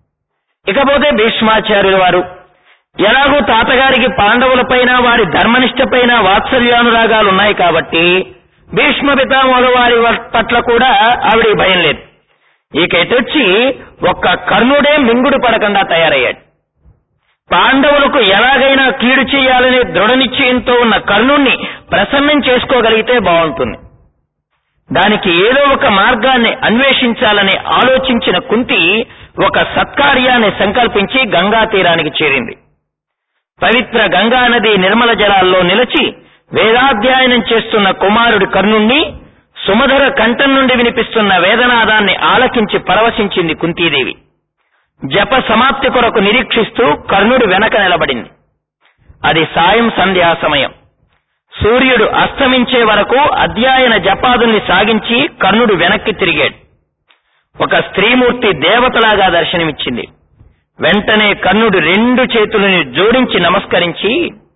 ఇకపోతే భీష్మాచార్యుల వారు ఎలాగూ తాతగారికి పాండవులపైన వారి ధర్మనిష్టపైన వాత్సల్యానురాగాలున్నాయి కాబట్టి భీష్మ పితామహుల వారి పట్ల కూడా ఆవిడ భయం లేదు ఇక ఎటొచ్చి ఒక్క కర్ణుడే మింగుడు పడకుండా తయారయ్యాడు పాండవులకు ఎలాగైనా కీడు చేయాలనే దృఢ నిశ్చయంతో ఉన్న కర్ణుణ్ణి ప్రసన్నం చేసుకోగలిగితే బాగుంటుంది దానికి ఏదో ఒక మార్గాన్ని అన్వేషించాలని ఆలోచించిన కుంతి ఒక సత్కార్యాన్ని సంకల్పించి గంగా తీరానికి చేరింది పవిత్ర గంగా నది నిర్మల జలాల్లో నిలిచి వేదాధ్యయనం చేస్తున్న కుమారుడి కర్ణుణ్ణి సుమధుర కంఠం నుండి వినిపిస్తున్న వేదనాదాన్ని ఆలకించి పరవశించింది కుంతీదేవి జప సమాప్తి కొరకు నిరీక్షిస్తూ కర్ణుడు వెనక నిలబడింది అది సాయం సంధ్యా సమయం సూర్యుడు అస్తమించే వరకు అధ్యయన జపాదుల్ని సాగించి కర్ణుడు వెనక్కి తిరిగాడు ఒక స్త్రీమూర్తి దేవతలాగా దర్శనమిచ్చింది వెంటనే కర్ణుడు రెండు చేతులని జోడించి నమస్కరించి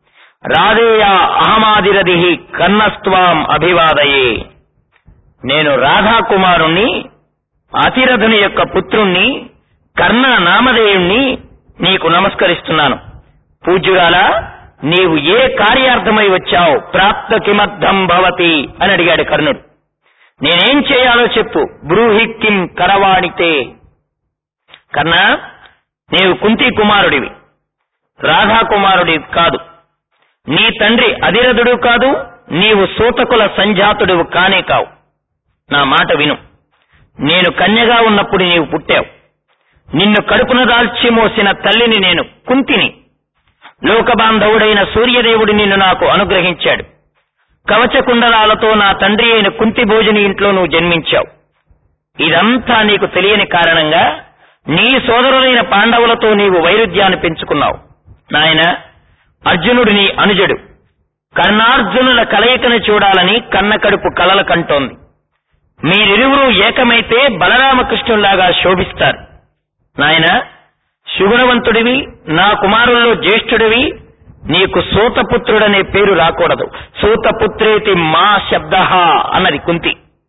రాధేయా అహమాదిరది కన్నస్త్వాం అభివాదయే నేను రాధాకుమారుణ్ణి అతిరథుని యొక్క పుత్రుణ్ణి కర్ణ నామధేయుణ్ణి నీకు నమస్కరిస్తున్నాను పూజ్యురాలా నీవు ఏ కార్యార్థమై వచ్చావు ప్రాప్త కిమర్థం భవతి అని అడిగాడు కర్ణుడు నేనేం చేయాలో చెప్పు బ్రూహి కిం కరవాణితే కర్ణ నీవు కుంతి కుమారుడివి రాధా కుమారుడి కాదు నీ తండ్రి అధిరథుడు కాదు నీవు సూతకుల సంజాతుడు కానే కావు నా మాట విను నేను కన్యగా ఉన్నప్పుడు నీవు పుట్టావు నిన్ను కడుపున దాల్చి మోసిన తల్లిని నేను కుంతిని లోకబాంధవుడైన సూర్యదేవుడు నిన్ను నాకు అనుగ్రహించాడు కవచ కుండలాలతో నా తండ్రి అయిన కుంతి భోజని ఇంట్లో నువ్వు జన్మించావు ఇదంతా నీకు తెలియని కారణంగా నీ సోదరులైన పాండవులతో నీవు వైరుధ్యాన్ని పెంచుకున్నావు నాయన అర్జునుడు నీ అనుజడు కర్ణార్జునుల కలయికను చూడాలని కన్న కడుపు కలల కంటోంది మీరిరువురు ఏకమైతే బలరామకృష్ణుల్లాగా శోభిస్తారు నాయన శుగుణవంతుడివి నా కుమారుల్లో జ్యేష్ఠుడివి నీకు సూతపుత్రుడనే పేరు రాకూడదు సూతపుత్రేతి మా శబ్ద అన్నది కుంతి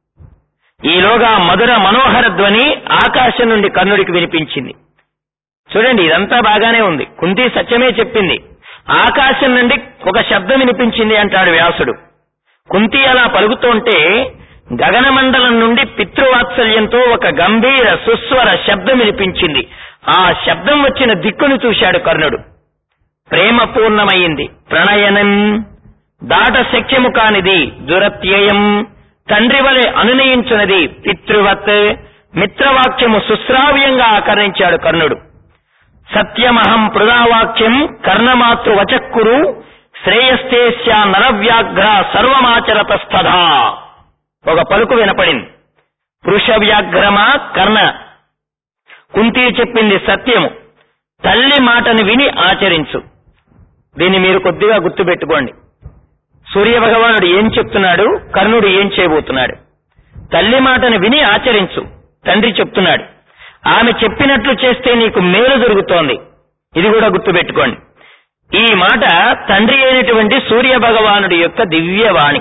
ఈలోగా మధుర మనోహర ధ్వని ఆకాశం నుండి కర్ణుడికి వినిపించింది చూడండి ఇదంతా బాగానే ఉంది కుంతి సత్యమే చెప్పింది ఆకాశం నుండి ఒక శబ్దం వినిపించింది అంటాడు వ్యాసుడు కుంతి అలా పలుకుతుంటే గగనమండలం నుండి పితృవాత్సల్యంతో ఒక గంభీర సుస్వర శబ్దం వినిపించింది ఆ శబ్దం వచ్చిన దిక్కును చూశాడు కర్ణుడు ప్రేమ పూర్ణమైంది ప్రణయనం దాట శక్యము కానిది దురత్యయం తండ్రి వలె అనునయించున్నది పితృవత్ మిత్రవాక్యము సుశ్రావ్యంగా ఆకర్ణించాడు కర్ణుడు సత్యమహం పృదావాక్యం కర్ణమాతృ వచక్కురు శ్రేయస్తేస్యా నరవ్యాఘ్ర సర్వమాచరతస్థధా ఒక పలుకు వినపడింది పురుష వ్యాఘ్రమా కర్ణ కుంతి చెప్పింది సత్యము తల్లి మాటను విని ఆచరించు దీన్ని మీరు కొద్దిగా గుర్తుపెట్టుకోండి సూర్య భగవానుడు ఏం చెప్తున్నాడు కర్ణుడు ఏం చేయబోతున్నాడు తల్లి మాటను విని ఆచరించు తండ్రి చెప్తున్నాడు ఆమె చెప్పినట్లు చేస్తే నీకు మేలు జరుగుతోంది ఇది కూడా గుర్తుపెట్టుకోండి ఈ మాట తండ్రి అయినటువంటి చెప్పినటువంటి సూర్య భగవానుడి యొక్క దివ్యవాణి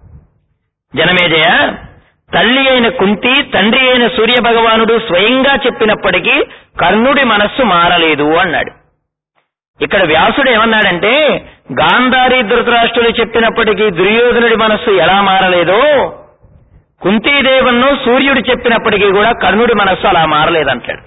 జనమేజయ తల్లి అయిన కుంతి తండ్రి అయిన సూర్య భగవానుడు స్వయంగా చెప్పినప్పటికీ కర్ణుడి మనస్సు మారలేదు అన్నాడు ఇక్కడ వ్యాసుడు ఏమన్నాడంటే గాంధారి ధృతరాష్ట్రులు చెప్పినప్పటికీ దుర్యోధనుడి మనస్సు ఎలా మారలేదో కుంతీదేవన్ను సూర్యుడు చెప్పినప్పటికీ కూడా కర్ణుడి మనస్సు అలా మారలేదంటాడు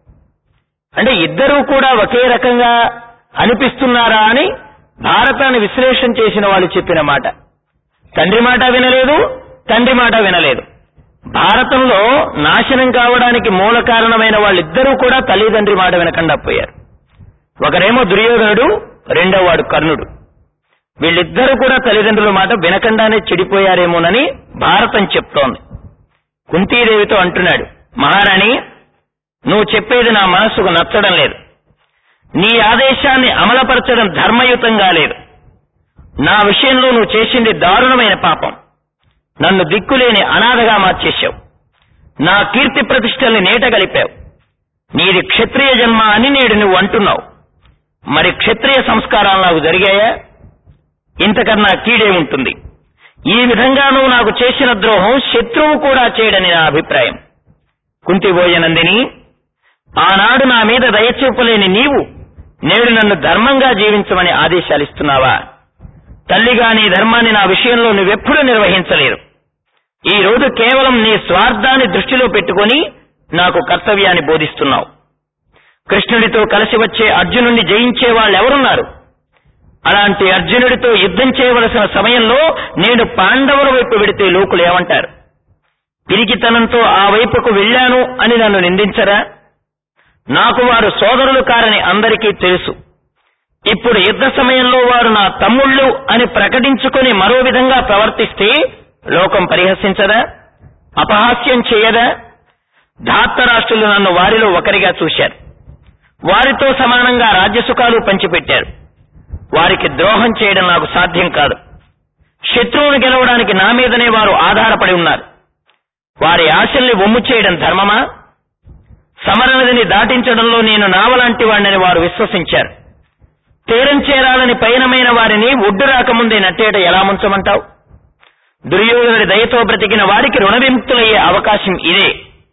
అంటే ఇద్దరూ కూడా ఒకే రకంగా అనిపిస్తున్నారా అని భారతాన్ని విశ్లేషణ చేసిన వాళ్ళు చెప్పిన మాట తండ్రి మాట వినలేదు తండ్రి మాట వినలేదు భారతంలో నాశనం కావడానికి మూల కారణమైన వాళ్ళిద్దరూ కూడా తల్లిదండ్రి మాట వినకుండా పోయారు ఒకరేమో దుర్యోధనుడు రెండో వాడు కర్ణుడు వీళ్ళిద్దరూ కూడా తల్లిదండ్రుల మాట వినకుండానే చెడిపోయారేమోనని భారతం చెప్తోంది కుంతీదేవితో అంటున్నాడు మహారాణి నువ్వు చెప్పేది నా మనస్సుకు నచ్చడం లేదు నీ ఆదేశాన్ని అమలుపరచడం ధర్మయుతంగా లేదు నా విషయంలో నువ్వు చేసింది దారుణమైన పాపం నన్ను దిక్కులేని అనాథగా మార్చేశావు నా కీర్తి ప్రతిష్టల్ని నేట కలిపావు నీది క్షత్రియ జన్మ అని నేడు నువ్వు అంటున్నావు మరి క్షత్రియ సంస్కారాలు నాకు జరిగాయా ఇంతకన్నా కీడే ఉంటుంది ఈ విధంగా నువ్వు నాకు చేసిన ద్రోహం శత్రువు కూడా చేయడని నా అభిప్రాయం కుంతిభోజనందిని ఆనాడు నా మీద దయచూపలేని నీవు నేడు నన్ను ధర్మంగా జీవించమని ఆదేశాలిస్తున్నావా తల్లిగా నీ ధర్మాన్ని నా విషయంలో నువ్వెప్పుడూ నిర్వహించలేదు ఈ రోజు కేవలం నీ స్వార్థాన్ని దృష్టిలో పెట్టుకొని నాకు కర్తవ్యాన్ని బోధిస్తున్నావు కృష్ణుడితో కలిసి వచ్చే అర్జునుడిని జయించే వాళ్ళెవరున్నారు అలాంటి అర్జునుడితో యుద్ధం చేయవలసిన సమయంలో నేను పాండవుల వైపు వెడితే లోకులు ఏమంటారు పిరికితనంతో ఆ వైపుకు వెళ్ళాను అని నన్ను నిందించరా నాకు వారు సోదరులు కారని అందరికీ తెలుసు ఇప్పుడు యుద్ధ సమయంలో వారు నా తమ్ముళ్ళు అని ప్రకటించుకుని మరో విధంగా ప్రవర్తిస్తే లోకం పరిహసించదా అపహాస్యం చేయదా ధాత్తరాష్ట్రులు నన్ను వారిలో ఒకరిగా చూశారు వారితో సమానంగా రాజ్యసుఖాలు పంచిపెట్టారు వారికి ద్రోహం చేయడం నాకు సాధ్యం కాదు శత్రువును గెలవడానికి నా మీదనే వారు ఆధారపడి ఉన్నారు వారి ఆశల్ని ఒమ్ము చేయడం ధర్మమా సమరనదిని దాటించడంలో నేను నావలాంటి వాడిని వారు విశ్వసించారు తీరం చేరాలని పయనమైన వారిని ఒడ్డు రాకముందే నట్టేట ఎలా ముంచమంటావు దుర్యోధనుడి దయతో బ్రతికిన వారికి రుణ విముక్తులయ్యే అవకాశం ఇదే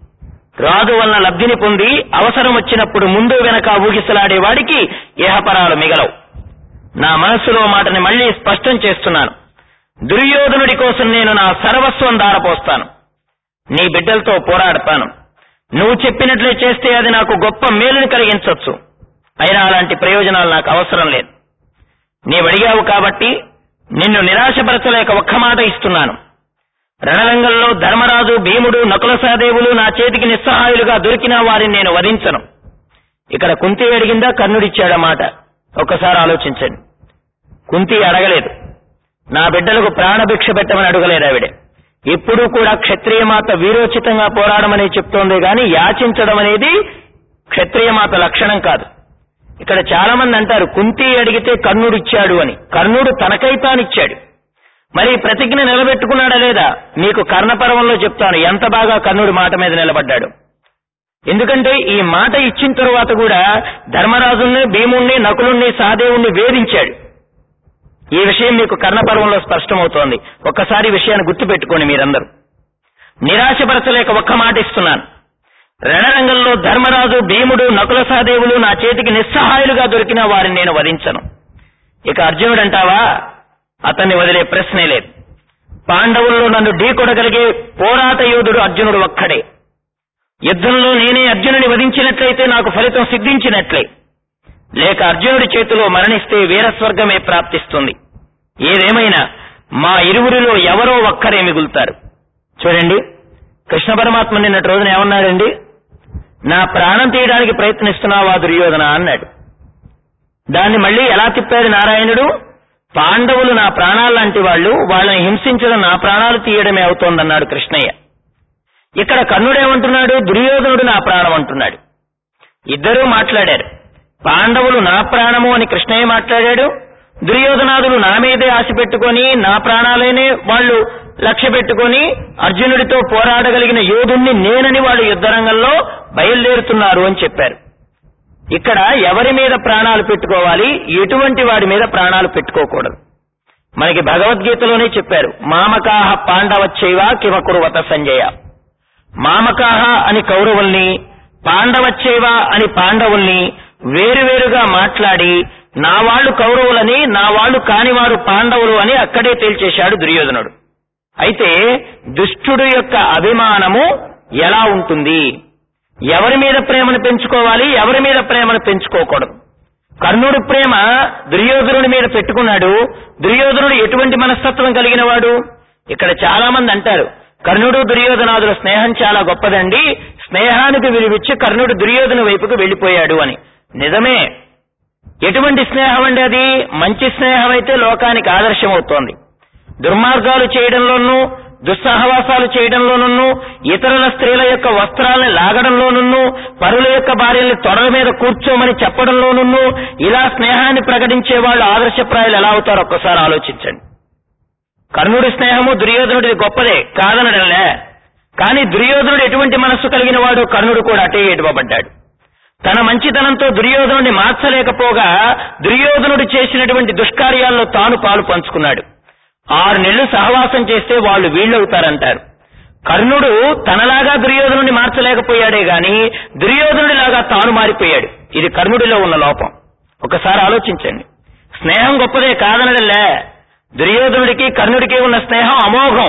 రాజు వలన లబ్ధిని పొంది అవసరం వచ్చినప్పుడు ముందు వెనక ఊగిసలాడే వాడికి ఏహపరాలు మిగలవు నా మనస్సులో మాటని మళ్లీ స్పష్టం చేస్తున్నాను దుర్యోధనుడి కోసం నేను నా సర్వస్వం దారపోస్తాను నీ బిడ్డలతో పోరాడతాను నువ్వు చెప్పినట్లే చేస్తే అది నాకు గొప్ప మేలుని కలిగించవచ్చు అయినా అలాంటి ప్రయోజనాలు నాకు అవసరం లేదు నీవడిగావు కాబట్టి నిన్ను నిరాశపరచలేక ఒక్క మాట ఇస్తున్నాను రణరంగంలో ధర్మరాజు భీముడు నకుల సహదేవులు నా చేతికి నిస్సహాయులుగా దొరికిన వారిని నేను వధించను ఇక్కడ కుంతి అడిగిందా కర్ణుడిచ్చాడా మాట ఒక్కసారి ఆలోచించండి కుంతి అడగలేదు నా బిడ్డలకు ప్రాణభిక్ష పెట్టమని అడగలేదు ఆవిడే ఎప్పుడూ కూడా క్షత్రియమాత వీరోచితంగా పోరాడమని చెప్తోంది గాని యాచించడం అనేది క్షత్రియమాత లక్షణం కాదు ఇక్కడ చాలా మంది అంటారు కుంతి అడిగితే కర్ణుడు ఇచ్చాడు అని కర్ణుడు తనకై తానిచ్చాడు మరి ప్రతిజ్ఞ నిలబెట్టుకున్నాడా లేదా మీకు కర్ణపర్వంలో చెప్తాను ఎంత బాగా కర్ణుడి మాట మీద నిలబడ్డాడు ఎందుకంటే ఈ మాట ఇచ్చిన తరువాత కూడా ధర్మరాజుని భీముణ్ణి నకులుణ్ణి సహదేవుణ్ణి వేధించాడు ఈ విషయం మీకు కర్ణపర్వంలో స్పష్టమవుతోంది ఒక్కసారి ఈ విషయాన్ని గుర్తుపెట్టుకోండి మీరందరూ నిరాశపరచలేక ఒక్క మాట ఇస్తున్నాను రణరంగంలో ధర్మరాజు భీముడు నకుల సహదేవులు నా చేతికి నిస్సహాయులుగా దొరికిన వారిని నేను వధించను ఇక అర్జునుడంటావా అతన్ని వదిలే ప్రశ్నే లేదు పాండవుల్లో నన్ను ఢీకొడగలిగే పోరాట యోధుడు అర్జునుడు ఒక్కడే యుద్ధంలో నేనే అర్జునుని వధించినట్లయితే నాకు ఫలితం సిద్ధించినట్లే లేక అర్జునుడి చేతిలో మరణిస్తే వీరస్వర్గమే ప్రాప్తిస్తుంది ఏదేమైనా మా ఇరువురిలో ఎవరో ఒక్కరే మిగులుతారు చూడండి కృష్ణ పరమాత్మ నిన్నటి రోజున ఏమన్నాడండి నా ప్రాణం తీయడానికి ప్రయత్నిస్తున్నావా దుర్యోధన అన్నాడు దాన్ని మళ్ళీ ఎలా తిప్పాడు నారాయణుడు పాండవులు నా ప్రాణాలు లాంటి వాళ్ళు వాళ్ళని హింసించడం నా ప్రాణాలు తీయడమే అవుతోందన్నాడు కృష్ణయ్య ఇక్కడ కర్ణుడేమంటున్నాడు దుర్యోధనుడు నా ప్రాణం అంటున్నాడు ఇద్దరూ మాట్లాడారు పాండవులు నా ప్రాణము అని కృష్ణయ్య మాట్లాడాడు దుర్యోధనాదులు నా మీదే ఆశ పెట్టుకొని నా ప్రాణాలనే వాళ్ళు లక్ష్య పెట్టుకొని అర్జునుడితో పోరాడగలిగిన యోధుణ్ణి నేనని వాళ్ళు యుద్ధరంగంలో బయలుదేరుతున్నారు అని చెప్పారు ఇక్కడ ఎవరి మీద ప్రాణాలు పెట్టుకోవాలి ఎటువంటి వాడి మీద ప్రాణాలు పెట్టుకోకూడదు మనకి భగవద్గీతలోనే చెప్పారు మామకాహ పాండవచ్చైవ కిమకురువత సంజయ మామకాహ అని కౌరవుల్ని పాండవచ్చైవ అని పాండవుల్ని వేరువేరుగా మాట్లాడి నా వాళ్ళు కౌరవులని నా వాళ్ళు కానివారు పాండవులు అని అక్కడే తేల్చేశాడు దుర్యోధనుడు అయితే దుష్టుడు యొక్క అభిమానము ఎలా ఉంటుంది ఎవరి మీద ప్రేమను పెంచుకోవాలి ఎవరి మీద ప్రేమను పెంచుకోకూడదు కర్ణుడు ప్రేమ దుర్యోధనుడి మీద పెట్టుకున్నాడు దుర్యోధనుడు ఎటువంటి మనస్తత్వం కలిగిన వాడు ఇక్కడ చాలా మంది అంటారు కర్ణుడు దుర్యోధనాదుల స్నేహం చాలా గొప్పదండి స్నేహానికి విలువిచ్చి కర్ణుడు దుర్యోధన వైపుకు వెళ్లిపోయాడు అని నిజమే ఎటువంటి స్నేహం అండి అది మంచి స్నేహం అయితే లోకానికి ఆదర్శం అవుతోంది దుర్మార్గాలు చేయడంలోనూ దుస్సహవాసాలు చేయడంలోనూ ఇతరుల స్త్రీల యొక్క వస్త్రాలను లాగడంలోనూ పరుల యొక్క భార్యల్ని తొడల మీద కూర్చోమని చెప్పడంలోనూ ఇలా స్నేహాన్ని ప్రకటించే వాళ్ళు ఆదర్శప్రాయాలు ఎలా అవుతారో ఒక్కసారి ఆలోచించండి కర్ణుడి స్నేహము దుర్యోధనుడిది గొప్పదే కాదనడంలే కానీ దుర్యోధనుడు ఎటువంటి మనస్సు కలిగిన వాడు కర్ణుడు కూడా అటే ఏడువబడ్డాడు తన మంచితనంతో దుర్యోధనుడిని మార్చలేకపోగా దుర్యోధనుడు చేసినటువంటి దుష్కార్యాల్లో తాను పాలు పంచుకున్నాడు ఆరు నెలలు సహవాసం చేస్తే వాళ్ళు వీళ్ళవుతారంటారు కర్ణుడు తనలాగా దుర్యోధనుడిని మార్చలేకపోయాడే గాని దుర్యోధనుడిలాగా తాను మారిపోయాడు ఇది కర్ణుడిలో ఉన్న లోపం ఒకసారి ఆలోచించండి స్నేహం గొప్పదే కాదనడంలే దుర్యోధనుడికి కర్ణుడికి ఉన్న స్నేహం అమోఘం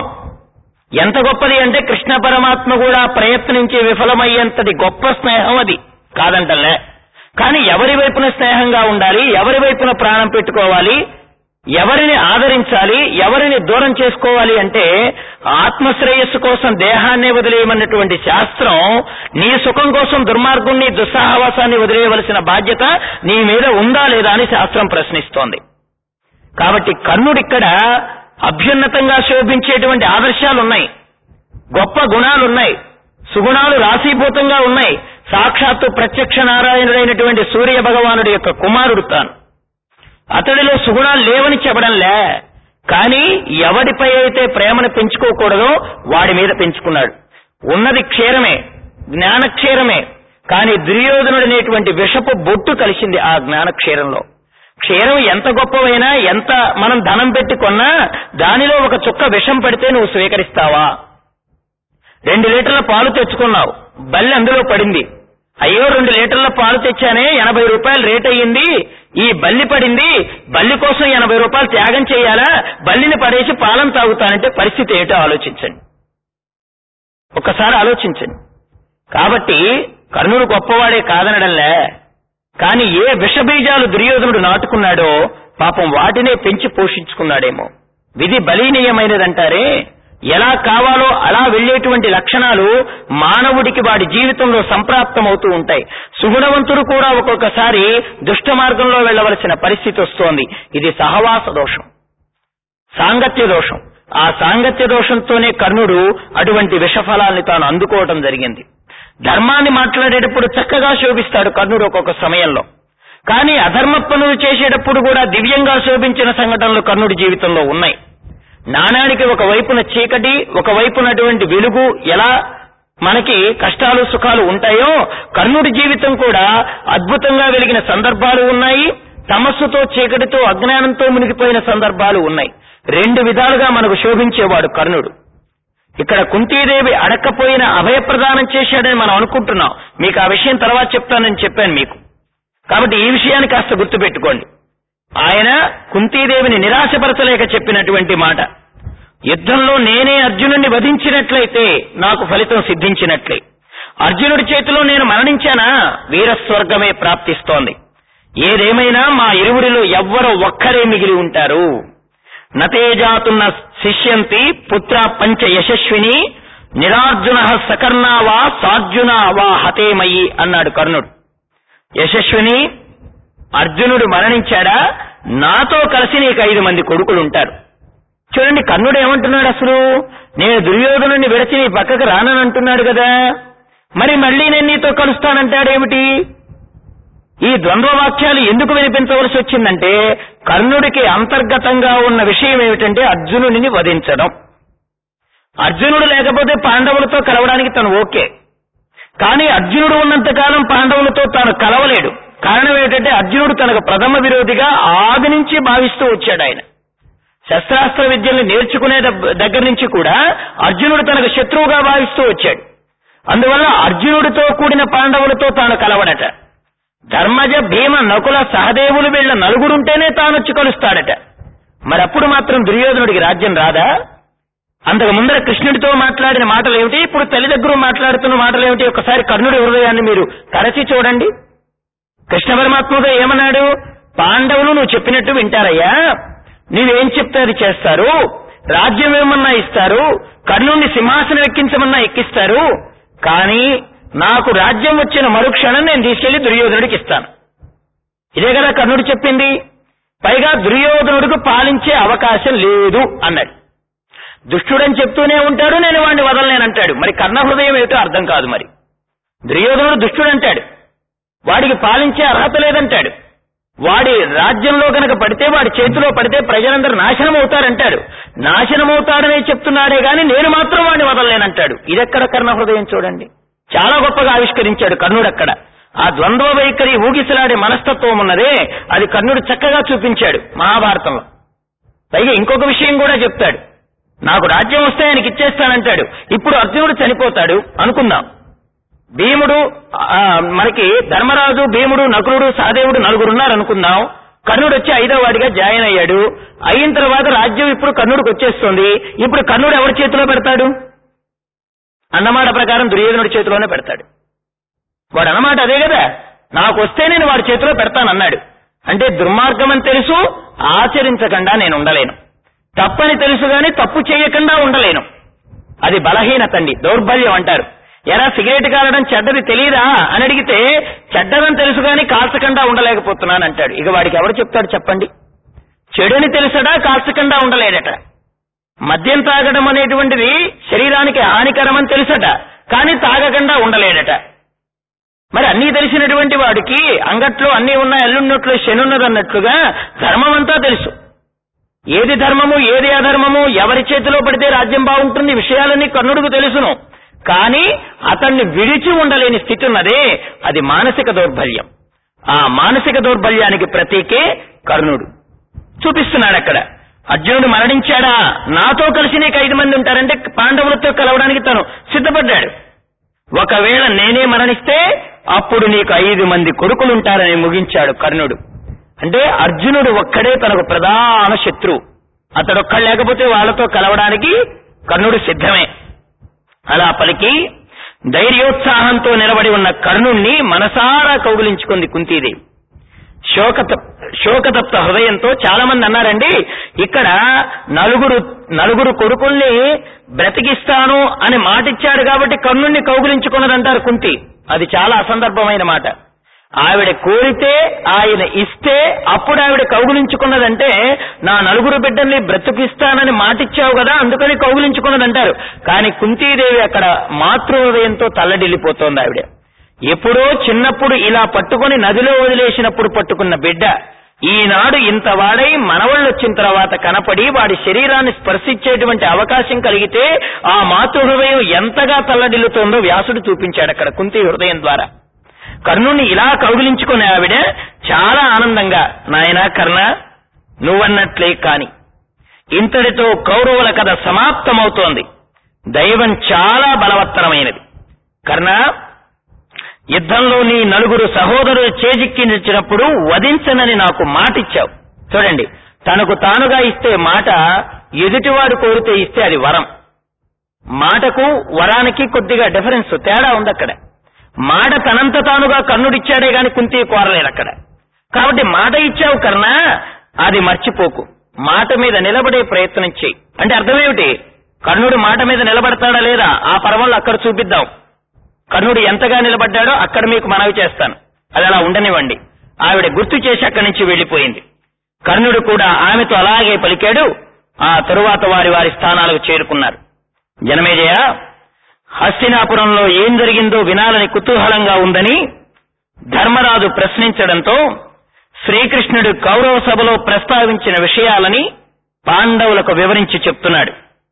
ఎంత గొప్పది అంటే కృష్ణ పరమాత్మ కూడా ప్రయత్నించి విఫలమయ్యేంతటి గొప్ప స్నేహం అది కాదంటలే కానీ ఎవరి వైపున స్నేహంగా ఉండాలి ఎవరి వైపున ప్రాణం పెట్టుకోవాలి ఎవరిని ఆదరించాలి ఎవరిని దూరం చేసుకోవాలి అంటే ఆత్మశ్రేయస్సు కోసం దేహాన్నే వదిలేయమన్నటువంటి శాస్త్రం నీ సుఖం కోసం దుర్మార్గుణ్ణి దుస్సాహవాసాన్ని వదిలేయవలసిన బాధ్యత నీ మీద ఉందా లేదా అని శాస్త్రం ప్రశ్నిస్తోంది కాబట్టి కర్ణుడిక్కడ అభ్యున్నతంగా శోభించేటువంటి ఆదర్శాలు ఉన్నాయి గొప్ప గుణాలున్నాయి సుగుణాలు రాశీభూతంగా ఉన్నాయి సాక్షాత్తు ప్రత్యక్ష నారాయణుడైనటువంటి సూర్య భగవానుడి యొక్క కుమారుడు తాను అతడిలో సుగుణాలు లేవని చెప్పడంలే కానీ ఎవడిపై అయితే ప్రేమను పెంచుకోకూడదో వాడి మీద పెంచుకున్నాడు ఉన్నది క్షీరమే జ్ఞానక్షీరమే కానీ దుర్యోధనుడనేటువంటి విషపు బొట్టు కలిసింది ఆ జ్ఞానక్షీరంలో క్షీరం ఎంత గొప్పవైనా ఎంత మనం ధనం పెట్టి కొన్నా దానిలో ఒక చుక్క విషం పడితే నువ్వు స్వీకరిస్తావా రెండు లీటర్ల పాలు తెచ్చుకున్నావు బల్లి అందులో పడింది అయ్యో రెండు లీటర్ల పాలు తెచ్చానే ఎనభై రూపాయలు రేట్ అయ్యింది ఈ బల్లి పడింది బల్లి కోసం ఎనభై రూపాయలు త్యాగం చేయాలా బల్లిని పడేసి పాలను తాగుతానంటే పరిస్థితి ఏటో ఆలోచించండి ఒక్కసారి ఆలోచించండి కాబట్టి కర్ణుడు గొప్పవాడే కాదనడంలే కానీ ఏ విషబీజాలు దుర్యోధనుడు నాటుకున్నాడో పాపం వాటినే పెంచి పోషించుకున్నాడేమో విధి బలీనీయమైనదంటారే ఎలా కావాలో అలా వెళ్లేటువంటి లక్షణాలు మానవుడికి వాడి జీవితంలో సంప్రాప్తమవుతూ ఉంటాయి సుగుణవంతుడు కూడా ఒక్కొక్కసారి దుష్ట మార్గంలో వెళ్లవలసిన పరిస్థితి వస్తోంది ఇది సహవాస దోషం సాంగత్య దోషం ఆ సాంగత్య దోషంతోనే కర్ణుడు అటువంటి విషఫలాల్ని తాను అందుకోవటం జరిగింది ధర్మాన్ని మాట్లాడేటప్పుడు చక్కగా శోభిస్తాడు కర్ణుడు ఒక్కొక్క సమయంలో కానీ అధర్మ పనులు చేసేటప్పుడు కూడా దివ్యంగా శోభించిన సంఘటనలు కర్ణుడి జీవితంలో ఉన్నాయి నాణానికి ఒక వైపున చీకటి ఒక వైపునటువంటి వెలుగు ఎలా మనకి కష్టాలు సుఖాలు ఉంటాయో కర్ణుడి జీవితం కూడా అద్భుతంగా వెలిగిన సందర్భాలు ఉన్నాయి తమస్సుతో చీకటితో అజ్ఞానంతో మునిగిపోయిన సందర్భాలు ఉన్నాయి రెండు విధాలుగా మనకు శోభించేవాడు కర్ణుడు ఇక్కడ కుంతీదేవి అడక్కపోయిన అభయప్రదానం చేశాడని మనం అనుకుంటున్నాం మీకు ఆ విషయం తర్వాత చెప్తానని చెప్పాను మీకు కాబట్టి ఈ విషయాన్ని కాస్త గుర్తుపెట్టుకోండి ఆయన కుంతీదేవిని నిరాశపరచలేక చెప్పినటువంటి మాట యుద్ధంలో నేనే అర్జునుడిని వధించినట్లయితే నాకు ఫలితం సిద్ధించినట్లే అర్జునుడి చేతిలో నేను మరణించానా వీరస్వర్గమే ప్రాప్తిస్తోంది ఏదేమైనా మా ఇరువురిలో ఎవ్వరో ఒక్కరే మిగిలి ఉంటారు నతేజాతున్న శిష్యంతి పుత్ర పంచ యశస్విని నిరార్జున సకర్ణా వా సార్జున వా హతేమయి అన్నాడు కర్ణుడు యశస్విని అర్జునుడు మరణించాడా నాతో కలిసి నీకు ఐదు మంది కొడుకులు ఉంటారు చూడండి కర్ణుడు ఏమంటున్నాడు అసలు నేను దుర్యోధనుని విడచి నీ పక్కకు రానని అంటున్నాడు కదా మరి మళ్ళీ నేను నీతో కలుస్తానంటాడేమిటి ఈ ద్వంద్వ వాక్యాలు ఎందుకు వినిపించవలసి వచ్చిందంటే కర్ణుడికి అంతర్గతంగా ఉన్న విషయం ఏమిటంటే అర్జునుడిని వధించడం అర్జునుడు లేకపోతే పాండవులతో కలవడానికి తను ఓకే కానీ అర్జునుడు ఉన్నంతకాలం పాండవులతో తాను కలవలేడు కారణం ఏంటంటే అర్జునుడు తనకు ప్రథమ విరోధిగా ఆది నుంచి భావిస్తూ వచ్చాడు ఆయన శస్త్రాస్త్ర విద్యల్ని నేర్చుకునే దగ్- దగ్గర నుంచి కూడా అర్జునుడు తనకు శత్రువుగా భావిస్తూ వచ్చాడు అందువల్ల అర్జునుడితో కూడిన పాండవులతో తాను కలవడట ధర్మజ భీమ నకుల సహదేవులు వీళ్ళ నలుగురుంటేనే తానొచ్చి కలుస్తాడట మరప్పుడు మాత్రం దుర్యోధనుడికి రాజ్యం రాదా అంతకు ముందర కృష్ణుడితో మాట్లాడిన మాటలు ఏమిటి ఇప్పుడు తల్లి దగ్గర మాట్లాడుతున్న మాటలు ఏమిటి ఒకసారి కర్ణుడి హృదయాన్ని మీరు తరచి చూడండి కృష్ణ పరమాత్ముడు ఏమన్నాడు పాండవులు నువ్వు చెప్పినట్టు వింటారయ్యా నీవేం చెప్తే అది చేస్తారు రాజ్యం ఏమన్నా ఇస్తారు కర్ణుణ్ణి సింహాసనం ఎక్కించమన్నా ఎక్కిస్తారు కానీ నాకు రాజ్యం వచ్చిన మరుక్షణం నేను తీసుకెళ్లి దుర్యోధనుడికి ఇస్తాను ఇదే కదా కర్ణుడు చెప్పింది పైగా దుర్యోధనుడికి పాలించే అవకాశం లేదు అన్నాడు దుష్టుడని చెప్తూనే ఉంటాడు నేను వాడిని వదలనేనంటాడు మరి కర్ణ హృదయం ఏమిటో అర్థం కాదు మరి దుర్యోధనుడు దుష్టుడంటాడు వాడికి పాలించే అర్హత లేదంటాడు వాడి రాజ్యంలో గనక పడితే వాడి చేతిలో పడితే ప్రజలందరూ నాశనం అవుతారంటాడు నాశనం అవుతాడనే చెప్తున్నాడే గాని నేను మాత్రం వాడిని వదలలేనంటాడు ఇదెక్కడ కర్ణ హృదయం చూడండి చాలా గొప్పగా ఆవిష్కరించాడు కర్ణుడు అక్కడ ఆ ద్వంద్వ వైఖరి ఊగిసలాడే మనస్తత్వం ఉన్నదే అది కర్ణుడు చక్కగా చూపించాడు మహాభారతంలో పైగా ఇంకొక విషయం కూడా చెప్తాడు నాకు రాజ్యం వస్తే ఆయనకి ఇచ్చేస్తానంటాడు ఇప్పుడు అర్జునుడు చనిపోతాడు అనుకుందాం భీముడు ఆ, మనకి ధర్మరాజు భీముడు నకులుడు సహదేవుడు నలుగురు ఉన్నారు అనుకుందాం కర్ణుడు వచ్చి ఐదో వాడిగా జాయిన్ అయ్యాడు అయిన తర్వాత రాజ్యం ఇప్పుడు కర్ణుడికి వచ్చేస్తుంది ఇప్పుడు కర్ణుడు ఎవరి చేతిలో పెడతాడు అన్నమాట ప్రకారం దుర్యోధనుడి చేతిలోనే పెడతాడు వాడు అన్నమాట అదే కదా నాకు వస్తే నేను వాడి చేతిలో పెడతానన్నాడు అంటే దుర్మార్గం అని తెలుసు ఆచరించకుండా నేను ఉండలేను తప్పని తెలుసు గాని తప్పు చేయకుండా ఉండలేను అది బలహీనత అండి దౌర్బల్యం అంటారు ఎరా సిగరెట్ కాలడం చెడ్డది తెలియదా అని అడిగితే చెడ్డదని తెలుసు గాని కాల్చకుండా ఉండలేకపోతున్నాను అంటాడు ఇక వాడికి ఎవరు చెప్తాడు చెప్పండి చెడుని తెలుసడా కాల్చకుండా ఉండలేడట మద్యం తాగడం అనేటువంటిది శరీరానికి హానికరమని తెలుసట కానీ తాగకుండా ఉండలేడట మరి అన్నీ తెలిసినటువంటి వాడికి అంగట్లో అన్నీ ఉన్న ఎల్లున్నట్లు శనున్నదన్నట్లుగా ధర్మం అంతా తెలుసు ఏది ధర్మము ఏది అధర్మము ఎవరి చేతిలో పడితే రాజ్యం బాగుంటుంది విషయాలన్నీ కర్ణుడికి తెలుసును కానీ అతన్ని విడిచి ఉండలేని స్థితి ఉన్నదే అది మానసిక దౌర్బల్యం ఆ మానసిక దౌర్బల్యానికి ప్రతీకే కర్ణుడు చూపిస్తున్నాడు అక్కడ అర్జునుడు మరణించాడా నాతో కలిసి నీకు ఐదు మంది ఉంటారంటే పాండవులతో కలవడానికి తను సిద్ధపడ్డాడు ఒకవేళ నేనే మరణిస్తే అప్పుడు నీకు ఐదు మంది కొడుకులుంటారని ముగించాడు కర్ణుడు అంటే అర్జునుడు ఒక్కడే తనకు ప్రధాన శత్రువు అతడొక్కడు లేకపోతే వాళ్ళతో కలవడానికి కర్ణుడు సిద్ధమే అలా పలికి ధైర్యోత్సాహంతో నిలబడి ఉన్న కర్ణుణ్ణి మనసారా కౌగులించుకుంది కుంతీదేవి శోకత శోకతప్త హృదయంతో చాలా మంది అన్నారండి ఇక్కడ నలుగురు నలుగురు కొడుకుల్ని బ్రతికిస్తాను అని మాటిచ్చాడు కాబట్టి కర్ణుణ్ణి కౌగులించుకున్నదంటారు కుంతి అది చాలా అసందర్భమైన మాట ఆవిడ కోరితే ఆయన ఇస్తే అప్పుడు ఆవిడ కౌగులించుకున్నదంటే నా నలుగురు బిడ్డల్ని బ్రతికిస్తానని మాటిచ్చావు కదా అందుకని కౌగులించుకున్నదంటారు కానీ కుంతీదేవి అక్కడ మాతృ హృదయంతో తల్లడిల్లిపోతోంది ఆవిడ ఎప్పుడో చిన్నప్పుడు ఇలా పట్టుకొని నదిలో వదిలేసినప్పుడు పట్టుకున్న బిడ్డ ఈనాడు ఇంత వాడై మనవళ్ళు వచ్చిన తర్వాత కనపడి వాడి శరీరాన్ని స్పర్శించేటువంటి అవకాశం కలిగితే ఆ మాతృ హృదయం ఎంతగా తల్లడిల్లుతోందో వ్యాసుడు చూపించాడు అక్కడ కుంతి హృదయం ద్వారా కర్ణుని ఇలా కౌగిలించుకునే ఆవిడ చాలా ఆనందంగా నాయనా కర్ణ నువ్వన్నట్లే కాని ఇంతటితో కౌరవుల కథ సమాప్తమవుతోంది దైవం చాలా బలవత్తరమైనది కర్ణ యుద్ధంలో నీ నలుగురు సహోదరులు చేజిక్కించినప్పుడు వధించనని నాకు మాటిచ్చావు చూడండి తనకు తానుగా ఇస్తే మాట ఎదుటివాడు కోరితే ఇస్తే అది వరం మాటకు వరానికి కొద్దిగా డిఫరెన్స్ తేడా ఉంది అక్కడ మాట తనంత తానుగా కర్ణుడిచ్చాడే గాని కుంతి కోరలేదు అక్కడ కాబట్టి మాట ఇచ్చావు కర్ణ అది మర్చిపోకు మాట మీద నిలబడే ప్రయత్నం చెయ్యి అంటే అర్థమేమిటి కర్ణుడు మాట మీద నిలబడతాడా లేదా ఆ పర్వంలో అక్కడ చూపిద్దాం కర్ణుడు ఎంతగా నిలబడ్డాడో అక్కడ మీకు మనవి చేస్తాను అది అలా ఉండనివ్వండి ఆవిడ గుర్తు చేసి అక్కడి నుంచి వెళ్లిపోయింది కర్ణుడు కూడా ఆమెతో అలాగే పలికాడు ఆ తరువాత వారి వారి స్థానాలకు చేరుకున్నారు జనమేజయ హస్తినాపురంలో ఏం జరిగిందో వినాలని కుతూహలంగా ఉందని ధర్మరాజు ప్రశ్నించడంతో శ్రీకృష్ణుడు కౌరవ సభలో ప్రస్తావించిన విషయాలని పాండవులకు వివరించి చెప్తున్నాడు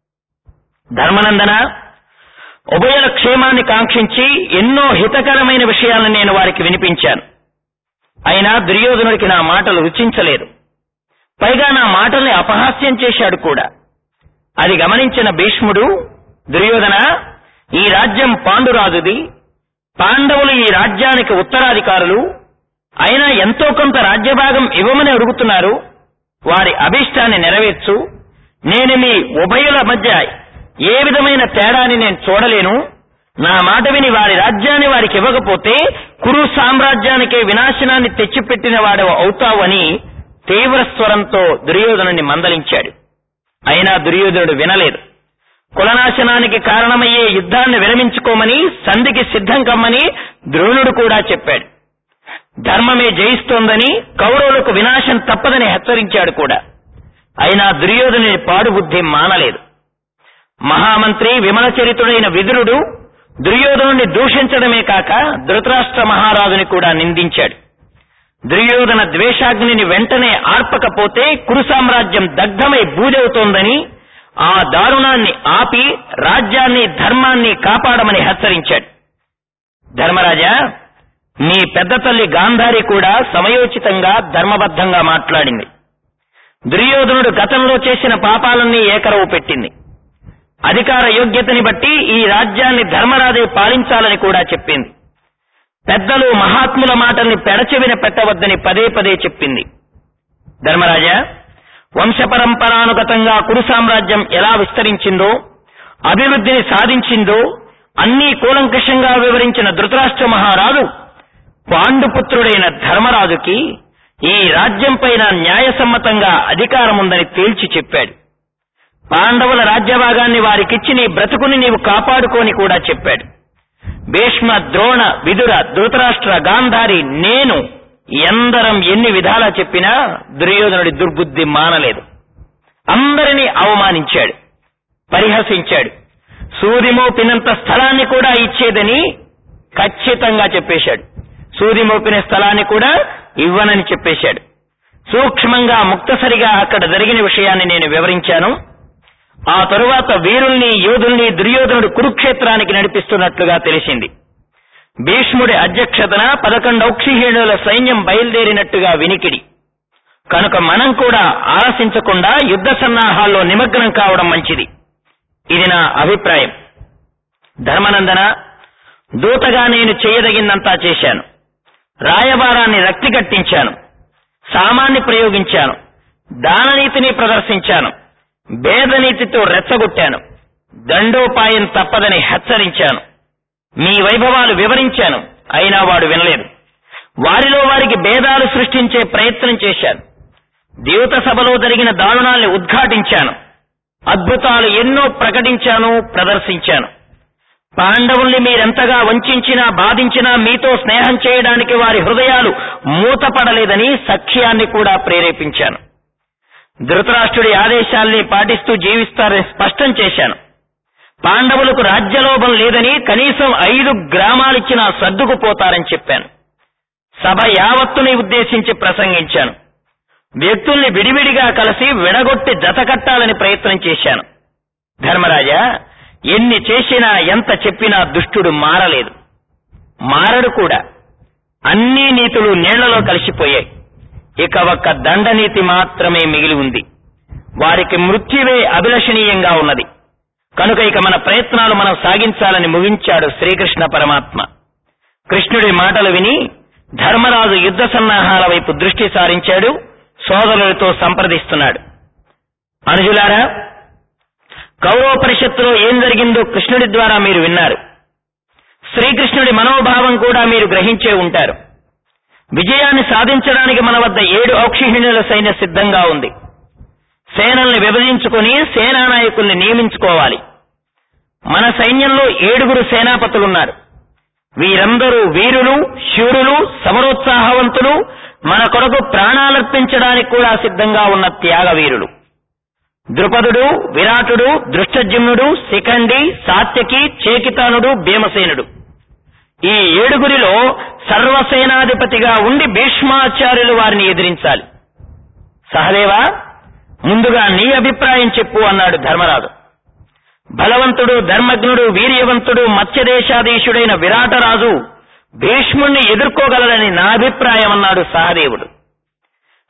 ధర్మనందన ఉభయుల క్షేమాన్ని కాంక్షించి ఎన్నో హితకరమైన విషయాలను నేను వారికి వినిపించాను అయినా దుర్యోధనుడికి నా మాటలు రుచించలేదు పైగా నా మాటల్ని అపహాస్యం చేశాడు కూడా అది గమనించిన భీష్ముడు దుర్యోధన ఈ రాజ్యం పాండురాజుది పాండవులు ఈ రాజ్యానికి ఉత్తరాధికారులు అయినా ఎంతో కొంత రాజ్యభాగం ఇవ్వమని అడుగుతున్నారు వారి అభిష్టాన్ని నెరవేర్చు నేను మీ ఉభయుల మధ్య ఏ విధమైన తేడాని నేను చూడలేను నా మాట విని వారి రాజ్యాన్ని వారికి ఇవ్వకపోతే కురు సామ్రాజ్యానికే వినాశనాన్ని తెచ్చిపెట్టిన వాడు అవుతావని తీవ్ర స్వరంతో దుర్యోధనుని మందలించాడు అయినా దుర్యోధనుడు వినలేదు కులనాశనానికి కారణమయ్యే యుద్ధాన్ని విరమించుకోమని సంధికి సిద్ధం కమ్మని ద్రోణుడు కూడా చెప్పాడు ధర్మమే జయిస్తోందని కౌరవులకు వినాశం తప్పదని హెచ్చరించాడు కూడా అయినా దుర్యోధనుని పాడుబుద్ధి మానలేదు మహామంత్రి విమల చరితుడైన విదురుడు దుర్యోధనుని దూషించడమే కాక ధృతరాష్ట్ర మహారాజుని కూడా నిందించాడు దుర్యోధన ద్వేషాగ్నిని వెంటనే ఆర్పకపోతే కురు సామ్రాజ్యం దగ్ధమై బూజవుతోందని ఆ దారుణాన్ని ఆపి రాజ్యాన్ని ధర్మాన్ని కాపాడమని హెచ్చరించాడు ధర్మరాజా నీ పెద్ద తల్లి గాంధారి కూడా సమయోచితంగా ధర్మబద్ధంగా మాట్లాడింది దుర్యోధనుడు గతంలో చేసిన పాపాలన్నీ ఏకరవు పెట్టింది అధికార యోగ్యతని బట్టి ఈ రాజ్యాన్ని ధర్మరాజే పాలించాలని కూడా చెప్పింది పెద్దలు మహాత్ముల మాటల్ని పెడచెవిన పెట్టవద్దని పదే పదే చెప్పింది ధర్మరాజా వంశపరంపరానుగతంగా కురు సామ్రాజ్యం ఎలా విస్తరించిందో అభివృద్ధిని సాధించిందో అన్నీ కూలంకషంగా వివరించిన ధృతరాష్ట్ర మహారాజు పాండుపుత్రుడైన ధర్మరాజుకి ఈ రాజ్యం పైన న్యాయసమ్మతంగా అధికారముందని తేల్చి చెప్పాడు పాండవుల రాజ్యభాగాన్ని వారికిచ్చి నీ బ్రతుకుని నీవు కాపాడుకోని కూడా చెప్పాడు భీష్మ ద్రోణ విదుర ధృతరాష్ట్ర గాంధారి నేను ఎందరం ఎన్ని విధాలా చెప్పినా దుర్యోధనుడి దుర్బుద్ధి మానలేదు అందరినీ అవమానించాడు పరిహసించాడు సూదిమోపినంత స్థలాన్ని కూడా ఇచ్చేదని ఖచ్చితంగా చెప్పేశాడు సూదిమోపిన స్థలాన్ని కూడా ఇవ్వనని చెప్పేశాడు సూక్ష్మంగా ముక్తసరిగా అక్కడ జరిగిన విషయాన్ని నేను వివరించాను ఆ తరువాత వీరుల్ని యోధుల్ని దుర్యోధనుడు కురుక్షేత్రానికి నడిపిస్తున్నట్లుగా తెలిసింది భీష్ముడి అధ్యక్షతన పదకొండు ఔక్షిహీణుల సైన్యం బయలుదేరినట్టుగా వినికిడి కనుక మనం కూడా ఆలసించకుండా యుద్ధ సన్నాహాల్లో నిమగ్నం కావడం మంచిది ఇది నా అభిప్రాయం ధర్మనందన దూతగా నేను చేయదగిందంతా చేశాను రాయబారాన్ని రక్తి కట్టించాను సామాన్ని ప్రయోగించాను దాననీతిని ప్రదర్శించాను భేదనీతితో రెచ్చగొట్టాను దండోపాయం తప్పదని హెచ్చరించాను మీ వైభవాలు వివరించాను అయినా వాడు వినలేదు వారిలో వారికి భేదాలు సృష్టించే ప్రయత్నం చేశాను దేవత సభలో జరిగిన దారుణాల్ని ఉద్ఘాటించాను అద్భుతాలు ఎన్నో ప్రకటించాను ప్రదర్శించాను పాండవుల్ని మీరెంతగా వంచినా బాధించినా మీతో స్నేహం చేయడానికి వారి హృదయాలు మూతపడలేదని సఖ్యాన్ని కూడా ప్రేరేపించాను ధృతరాష్ట్రుడి ఆదేశాల్ని పాటిస్తూ జీవిస్తారని స్పష్టం చేశాను పాండవులకు రాజ్యలోభం లేదని కనీసం ఐదు గ్రామాలిచ్చినా సర్దుకుపోతారని చెప్పాను సభ యావత్తుని ఉద్దేశించి ప్రసంగించాను వ్యక్తుల్ని విడివిడిగా కలిసి విడగొట్టి జతకట్టాలని ప్రయత్నం చేశాను ధర్మరాజా ఎన్ని చేసినా ఎంత చెప్పినా దుష్టుడు మారలేదు మారడు కూడా అన్ని నీతులు నీళ్లలో కలిసిపోయాయి ఇక ఒక్క దండనీతి మాత్రమే మిగిలి ఉంది వారికి మృత్యువే అభిలషణీయంగా ఉన్నది కనుక ఇక మన ప్రయత్నాలు మనం సాగించాలని ముగించాడు శ్రీకృష్ణ పరమాత్మ కృష్ణుడి మాటలు విని ధర్మరాజు యుద్ధ సన్నాహాల వైపు దృష్టి సారించాడు సోదరులతో సంప్రదిస్తున్నాడు అనుజులారా కౌరవ పరిషత్తులో ఏం జరిగిందో కృష్ణుడి ద్వారా మీరు విన్నారు శ్రీకృష్ణుడి మనోభావం కూడా మీరు గ్రహించే ఉంటారు విజయాన్ని సాధించడానికి మన వద్ద ఏడు ఔక్షిహిణుల సైన్య సిద్ధంగా ఉంది సేనల్ని విభజించుకుని సేనానాయకుల్ని నియమించుకోవాలి మన సైన్యంలో ఏడుగురు సేనాపతులున్నారు వీరందరూ వీరులు శూరులు సమరోత్సాహవంతులు మన కొరకు ప్రాణాలర్పించడానికి కూడా సిద్ధంగా ఉన్న త్యాగవీరులు ద్రుపదుడు విరాటుడు దృష్టజ్యుమ్నుడు శిఖండి సాత్యకి చేకితానుడు భీమసేనుడు ఈ ఏడుగురిలో సర్వసేనాధిపతిగా ఉండి భీష్మాచార్యులు వారిని ఎదిరించాలి సహదేవా ముందుగా నీ అభిప్రాయం చెప్పు అన్నాడు ధర్మరాజు బలవంతుడు ధర్మజ్ఞుడు వీర్యవంతుడు మత్స్యదేశాధీశుడైన విరాటరాజు భీష్ముణ్ణి ఎదుర్కోగలడని నా అభిప్రాయం అన్నాడు సహదేవుడు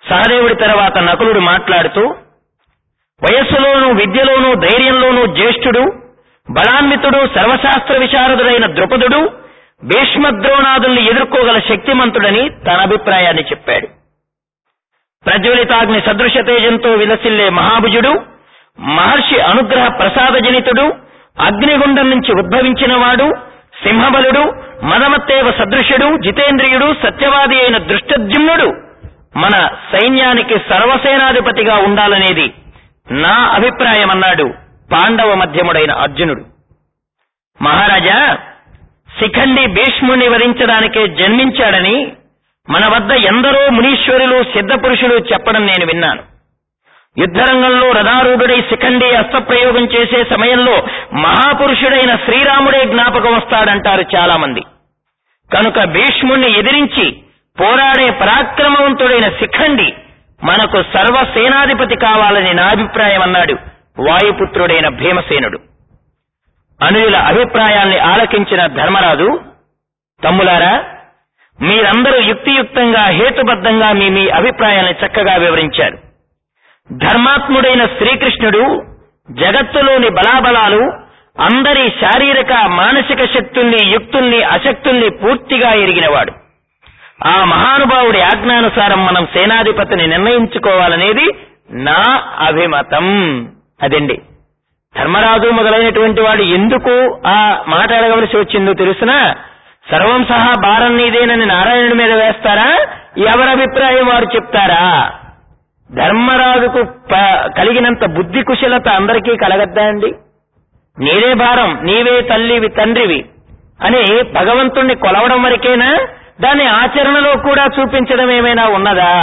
సహదేవుడి తర్వాత నకులుడు మాట్లాడుతూ వయస్సులోనూ విద్యలోనూ ధైర్యంలోనూ జ్యేష్ఠుడు బలాన్వితుడు సర్వశాస్త్ర విశారదుడైన ద్రుపదుడు భీష్మద్రోణాదుల్ని ఎదుర్కోగల శక్తిమంతుడని తన అభిప్రాయాన్ని చెప్పాడు ప్రజ్వలితాగ్ని సదృశ తేజంతో విలసిల్లే మహాభుజుడు మహర్షి అనుగ్రహ ప్రసాదజనితుడు అగ్నిగుండం నుంచి ఉద్భవించినవాడు సింహబలుడు మదమత్తేవ సదృశుడు జితేంద్రియుడు సత్యవాది అయిన దృష్టద్యుమ్నుడు మన సైన్యానికి సర్వసేనాధిపతిగా ఉండాలనేది నా అభిప్రాయమన్నాడు పాండవ మధ్యముడైన అర్జునుడు మహారాజా శిఖండి భీష్ముని వరించడానికే జన్మించాడని మన వద్ద ఎందరో మునీశ్వరులు సిద్ధపురుషులు చెప్పడం నేను విన్నాను యుద్ధరంగంలో రథారూఢుడై శిఖండి అస్త్రప్రయోగం చేసే సమయంలో మహాపురుషుడైన శ్రీరాముడే జ్ఞాపకం వస్తాడంటారు చాలా మంది కనుక భీష్ముణ్ణి ఎదిరించి పోరాడే పరాక్రమవంతుడైన శిఖండి మనకు సర్వసేనాధిపతి కావాలని నా అభిప్రాయం అన్నాడు వాయుపుత్రుడైన భీమసేనుడు అనుయుల అభిప్రాయాల్ని ఆలకించిన ధర్మరాజు తమ్ములారా మీరందరూ యుక్తియుక్తంగా హేతుబద్ధంగా మీ మీ అభిప్రాయాన్ని చక్కగా వివరించారు ధర్మాత్ముడైన శ్రీకృష్ణుడు జగత్తులోని బలాబలాలు అందరి శారీరక మానసిక శక్తుల్ని యుక్తుల్ని అశక్తుల్ని పూర్తిగా ఎరిగినవాడు ఆ మహానుభావుడి ఆజ్ఞానుసారం మనం సేనాధిపతిని నిర్ణయించుకోవాలనేది నా అభిమతం అదండి ధర్మరాజు మొదలైనటువంటి వాడు ఎందుకు ఆ మాట అడగవలసి వచ్చిందో తెలుసునా సర్వం సహా భారం నీదేనని నారాయణుడి మీద వేస్తారా ఎవరి అభిప్రాయం వారు చెప్తారా ధర్మరాజుకు ప- కలిగినంత బుద్ధి కుశలత అందరికీ కలగద్దా అండి నీదే భారం నీవే తల్లివి తండ్రివి అని భగవంతుణ్ణి కొలవడం వరకేనా దాన్ని ఆచరణలో కూడా చూపించడం ఏమైనా ఉన్నదా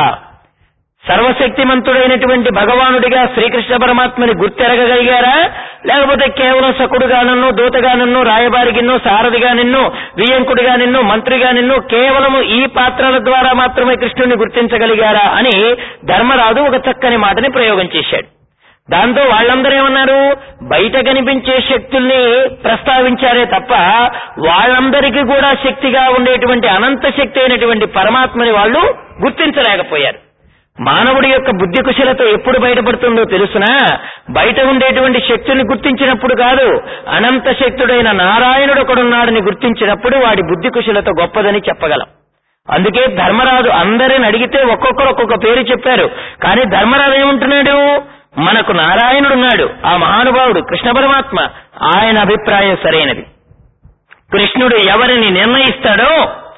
సర్వశక్తిమంతుడైనటువంటి భగవానుడిగా శ్రీకృష్ణ పరమాత్మని గుర్తెరగగలిగారా లేకపోతే కేవలం సకుడుగా నిన్ను దూతగా నిన్ను రాయబారిగిన్నో సారథిగా నిన్ను వియంకుడిగా నిన్ను మంత్రిగా నిన్ను కేవలము ఈ పాత్రల ద్వారా మాత్రమే కృష్ణుని గుర్తించగలిగారా అని ధర్మరాజు ఒక చక్కని మాటని ప్రయోగం చేశాడు దాంతో వాళ్ళందరూ ఏమన్నారు బయట కనిపించే శక్తుల్ని ప్రస్తావించారే తప్ప వాళ్ళందరికీ కూడా శక్తిగా ఉండేటువంటి అనంత శక్తి అయినటువంటి పరమాత్మని వాళ్ళు గుర్తించలేకపోయారు మానవుడి యొక్క బుద్ధి కుశలత ఎప్పుడు బయటపడుతుందో తెలుసునా బయట ఉండేటువంటి శక్తిని గుర్తించినప్పుడు కాదు అనంత శక్తుడైన నారాయణుడు ఒకడున్నాడని గుర్తించినప్పుడు వాడి బుద్ధి కుశలత గొప్పదని చెప్పగలం అందుకే ధర్మరాజు అందరిని అడిగితే ఒక్కొక్కరు ఒక్కొక్క పేరు చెప్పారు కానీ ధర్మరాజు ఏమంటున్నాడు మనకు నారాయణుడున్నాడు ఆ మహానుభావుడు కృష్ణ పరమాత్మ ఆయన అభిప్రాయం సరైనది కృష్ణుడు ఎవరిని నిర్ణయిస్తాడో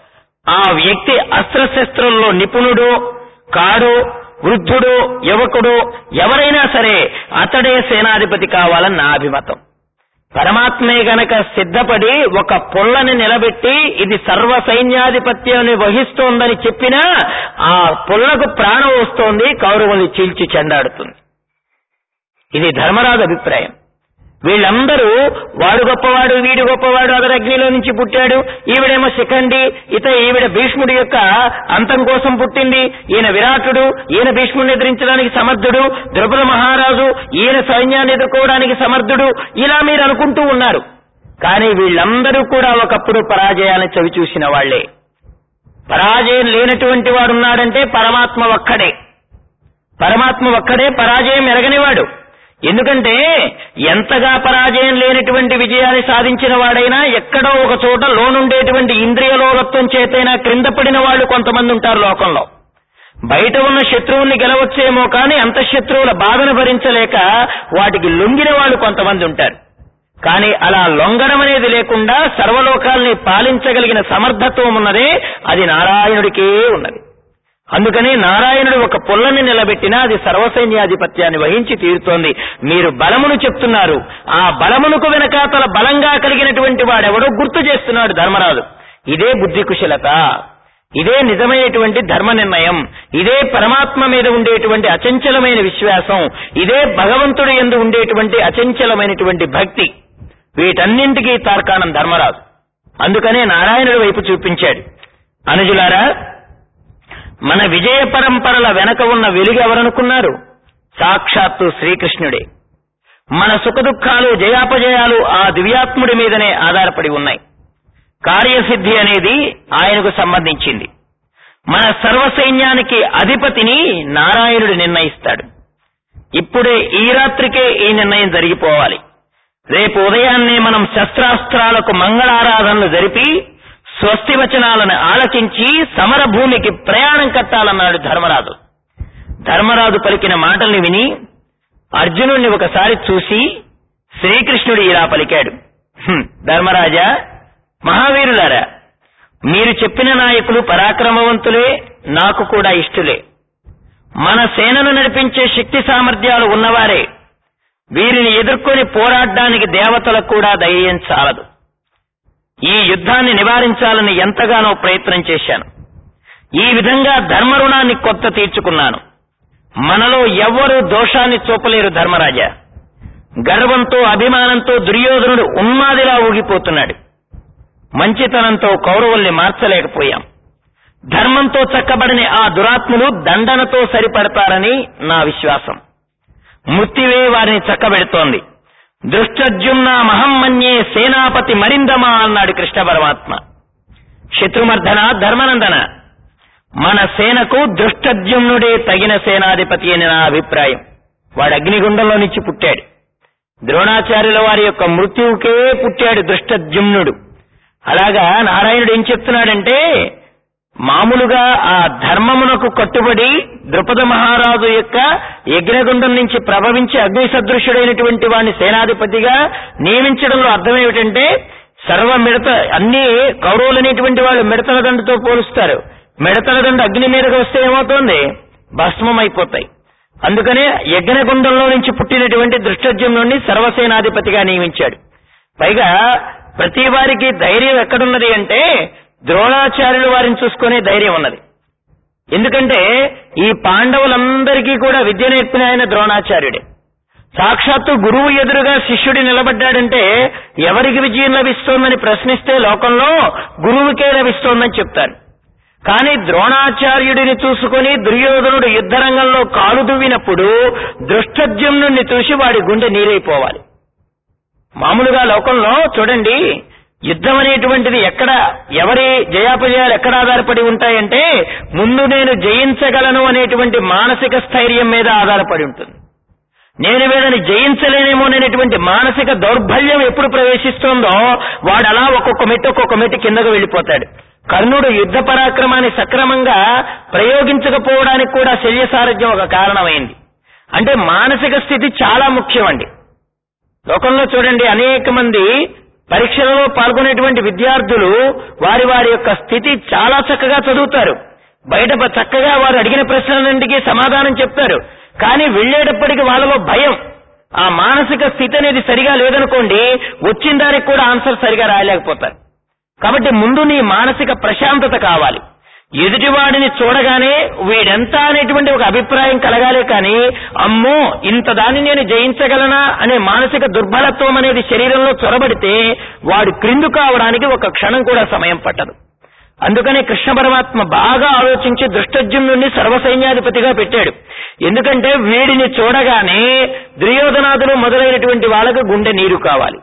ఆ వ్యక్తి అస్త్రశస్త్రంలో నిపుణుడు కాడు వృద్ధుడు యువకుడు ఎవరైనా సరే అతడే సేనాధిపతి కావాలని నా అభిమతం పరమాత్మే గనక సిద్ధపడి ఒక పుల్లని నిలబెట్టి ఇది సర్వ సైన్యాధిపత్యాన్ని వహిస్తోందని చెప్పినా ఆ పుల్లకు ప్రాణం వస్తోంది కౌరవుల్ని చీల్చి చెండాడుతుంది ఇది ధర్మరాజు అభిప్రాయం వీళ్ళందరూ వాడు గొప్పవాడు వీడు గొప్పవాడు అతడు అగ్నిలో నుంచి పుట్టాడు ఈవిడేమో శిఖండి ఇత ఈవిడ భీష్ముడి యొక్క అంతం కోసం పుట్టింది ఈయన విరాటుడు ఈయన భీష్ముడిని ఎదిరించడానికి సమర్థుడు ద్రౌపద మహారాజు ఈయన సైన్యాన్ని ఎదుర్కోవడానికి సమర్థుడు ఇలా మీరు అనుకుంటూ ఉన్నారు కానీ వీళ్ళందరూ కూడా ఒకప్పుడు పరాజయాన్ని చవి చూసిన వాళ్లే పరాజయం లేనటువంటి వాడున్నాడంటే పరమాత్మ ఒక్కడే పరమాత్మ ఒక్కడే పరాజయం ఎరగనివాడు ఎందుకంటే ఎంతగా పరాజయం లేనటువంటి విజయాన్ని సాధించిన వాడైనా ఎక్కడో ఒక చోట లోనుండేటువంటి ఇంద్రియలోలత్వం చేతైనా క్రింద పడిన వాళ్ళు కొంతమంది ఉంటారు లోకంలో బయట ఉన్న శత్రువుల్ని గెలవచ్చేమో కానీ అంతఃశత్రువుల బాధను భరించలేక వాటికి లొంగిన వాళ్ళు కొంతమంది ఉంటారు కానీ అలా లొంగడం అనేది లేకుండా సర్వలోకాల్ని పాలించగలిగిన సమర్థత్వం ఉన్నదే అది నారాయణుడికే ఉన్నది అందుకని నారాయణుడు ఒక పుల్లని నిలబెట్టినా అది సర్వసైన్యాధిపత్యాన్ని వహించి తీరుతోంది మీరు బలమును చెప్తున్నారు ఆ బలమునకు వెనకాతల బలంగా కలిగినటువంటి వాడెవడో గుర్తు చేస్తున్నాడు ధర్మరాజు ఇదే బుద్ధి కుశలత ఇదే నిజమైనటువంటి ధర్మ నిర్ణయం ఇదే పరమాత్మ మీద ఉండేటువంటి అచంచలమైన విశ్వాసం ఇదే భగవంతుడి ఎందు ఉండేటువంటి అచంచలమైనటువంటి భక్తి వీటన్నింటికీ తార్కాణం ధర్మరాజు అందుకనే నారాయణుడి వైపు చూపించాడు అనుజులారా మన విజయ పరంపరల వెనక ఉన్న వెలుగు ఎవరనుకున్నారు సాక్షాత్తు శ్రీకృష్ణుడే మన సుఖదుఖాలు జయాపజయాలు ఆ దివ్యాత్ముడి మీదనే ఆధారపడి ఉన్నాయి కార్యసిద్ధి అనేది ఆయనకు సంబంధించింది మన సర్వ సైన్యానికి అధిపతిని నారాయణుడు నిర్ణయిస్తాడు ఇప్పుడే ఈ రాత్రికే ఈ నిర్ణయం జరిగిపోవాలి రేపు ఉదయాన్నే మనం శస్త్రాస్త్రాలకు మంగళారాధనలు జరిపి స్వస్తి వచనాలను ఆలకించి సమర భూమికి ప్రయాణం కట్టాలన్నాడు ధర్మరాజు ధర్మరాజు పలికిన మాటల్ని విని అర్జునుడిని ఒకసారి చూసి శ్రీకృష్ణుడు ఇలా పలికాడు "హుం, ధర్మరాజా మహావీరులారా మీరు చెప్పిన నాయకులు పరాక్రమవంతులే నాకు కూడా ఇష్టులే మన సేనను నడిపించే శక్తి సామర్థ్యాలు ఉన్నవారే వీరిని ఎదుర్కొని పోరాడడానికి దేవతలకు కూడా ధైర్యం చాలదు ఈ యుద్ధాన్ని నివారించాలని ఎంతగానో ప్రయత్నం చేశాను ఈ విధంగా ధర్మరుణాన్ని కొత్త తీర్చుకున్నాను మనలో ఎవ్వరూ దోషాన్ని చూపలేరు ధర్మరాజా గర్వంతో అభిమానంతో దుర్యోధనుడు ఉన్మాదిలా ఊగిపోతున్నాడు మంచితనంతో కౌరవుల్ని మార్చలేకపోయాం ధర్మంతో చక్కబడిన ఆ దురాత్ములు దండనతో సరిపడతారని నా విశ్వాసం ముత్తివే వారిని చక్కబెడుతోంది దృష్టజ్యుమ్న మహమ్మన్యే సేనాపతి మరిందమా అన్నాడు కృష్ణ పరమాత్మ శత్రుమర్ధన ధర్మనందన మన సేనకు దృష్టద్యుమ్నుడే తగిన సేనాధిపతి అని నా అభిప్రాయం వాడు అగ్నిగుండంలో నుంచి పుట్టాడు ద్రోణాచార్యుల వారి యొక్క మృత్యువుకే పుట్టాడు దృష్టద్యుమ్నుడు అలాగా నారాయణుడు ఏం చెప్తున్నాడంటే మామూలుగా ఆ ధర్మమునకు కట్టుబడి ద్రుపద మహారాజు యొక్క యజ్ఞగుండం నుంచి ప్రభవించి అగ్ని సదృశుడైనటువంటి వాడిని సేనాధిపతిగా నియమించడంలో అర్థమేమిటంటే సర్వ మిడత అన్ని కౌరవులనేటువంటి వాళ్ళు మిడతల దండతో పోలుస్తారు మిడతల దండ అగ్ని మీదకి వస్తే ఏమవుతోంది భస్మం అయిపోతాయి అందుకనే యజ్ఞగుండంలో నుంచి పుట్టినటువంటి దృష్టజ్యుమ్నుడిని సర్వసేనాధిపతిగా నియమించాడు పైగా ప్రతి వారికి ధైర్యం ఎక్కడున్నది అంటే ద్రోణాచార్యులు వారిని చూసుకునే ధైర్యం ఉన్నది ఎందుకంటే ఈ పాండవులందరికీ కూడా విద్య నేర్పిన ఆయన ద్రోణాచార్యుడే సాక్షాత్తు గురువు ఎదురుగా శిష్యుడి నిలబడ్డాడంటే ఎవరికి విజయం లభిస్తోందని ప్రశ్నిస్తే లోకంలో గురువుకే లభిస్తోందని చెప్తారు కానీ ద్రోణాచార్యుడిని చూసుకుని దుర్యోధనుడు యుద్ధరంగంలో కాలు దువ్వినప్పుడు దృష్టజ్యుమ్నుడిని చూసి వాడి గుండె నీరైపోవాలి మామూలుగా లోకంలో చూడండి యుద్ధం అనేటువంటిది ఎక్కడ ఎవరి జయాపజయాలు ఎక్కడ ఆధారపడి ఉంటాయంటే ముందు నేను జయించగలను అనేటువంటి మానసిక స్థైర్యం మీద ఆధారపడి ఉంటుంది నేను వీళ్ళని జయించలేనేమోననేటువంటి మానసిక దౌర్బల్యం ఎప్పుడు ప్రవేశిస్తుందో వాడు అలా ఒక్కొక్క మెట్టు ఒక్కొక్క మెట్టు కిందకు వెళ్ళిపోతాడు కర్ణుడు యుద్ధ పరాక్రమాన్ని సక్రమంగా ప్రయోగించకపోవడానికి కూడా శల్యసారథ్యం ఒక కారణమైంది అంటే మానసిక స్థితి చాలా ముఖ్యమండి లోకంలో చూడండి అనేక మంది పరీక్షలలో పాల్గొనేటువంటి విద్యార్థులు వారి వారి యొక్క స్థితి చాలా చక్కగా చదువుతారు బయట ప- చక్కగా వారు అడిగిన ప్రశ్నలన్నింటికీ సమాధానం చెప్తారు కానీ వెళ్ళేటప్పటికి వాళ్ళలో భయం ఆ మానసిక స్థితి అనేది సరిగా లేదనుకోండి వచ్చిన దానికి కూడా ఆన్సర్ సరిగా రాయలేకపోతారు కాబట్టి ముందు నీ మానసిక ప్రశాంతత కావాలి ఎదుటివాడిని చూడగానే వీడెంత అనేటువంటి ఒక అభిప్రాయం కలగాలే కానీ అమ్మో ఇంత దాన్ని నేను జయించగలనా అనే మానసిక దుర్బలత్వం అనేది శరీరంలో చొరబడితే వాడు క్రిందు కావడానికి ఒక క్షణం కూడా సమయం పట్టదు అందుకనే కృష్ణ పరమాత్మ బాగా ఆలోచించి దృష్టజ్యుమ్నుడిని సర్వసైన్యాధిపతిగా పెట్టాడు ఎందుకంటే వీడిని చూడగానే దుర్యోధనాదులు మొదలైనటువంటి వాళ్ళకు గుండె నీరు కావాలి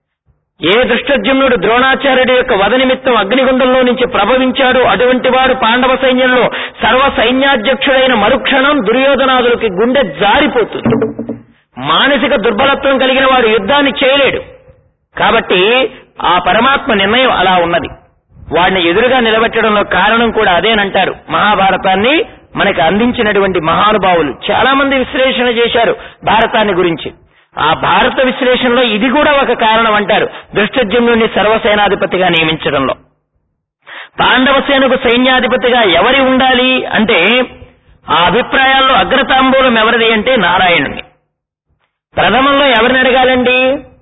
ఏ దృష్టజ్యుమ్నుడు ద్రోణాచార్యుడి యొక్క వద నిమిత్తం అగ్నిగుండంలో నుంచి ప్రభవించాడు అటువంటి వాడు పాండవ సైన్యంలో సర్వ సైన్యాధ్యక్షుడైన మరుక్షణం దుర్యోధనాదులకి గుండె జారిపోతుంది మానసిక దుర్బలత్వం కలిగిన వాడు యుద్ధాన్ని చేయలేడు కాబట్టి ఆ పరమాత్మ నిర్ణయం అలా ఉన్నది వాడిని ఎదురుగా నిలబెట్టడంలో కారణం కూడా అదేనంటారు మహాభారతాన్ని మనకు అందించినటువంటి మహానుభావులు చాలా మంది విశ్లేషణ చేశారు భారతాన్ని గురించి ఆ భారత విశ్లేషణలో ఇది కూడా ఒక కారణం అంటారు దృష్టజ్యుమ్నుడిని సర్వసేనాధిపతిగా నియమించడంలో పాండవ సేనకు సైన్యాధిపతిగా ఎవరి ఉండాలి అంటే ఆ అభిప్రాయాల్లో అగ్రతాంబూలం ఎవరిది అంటే నారాయణుని ప్రథమంలో ఎవరిని అడగాలండి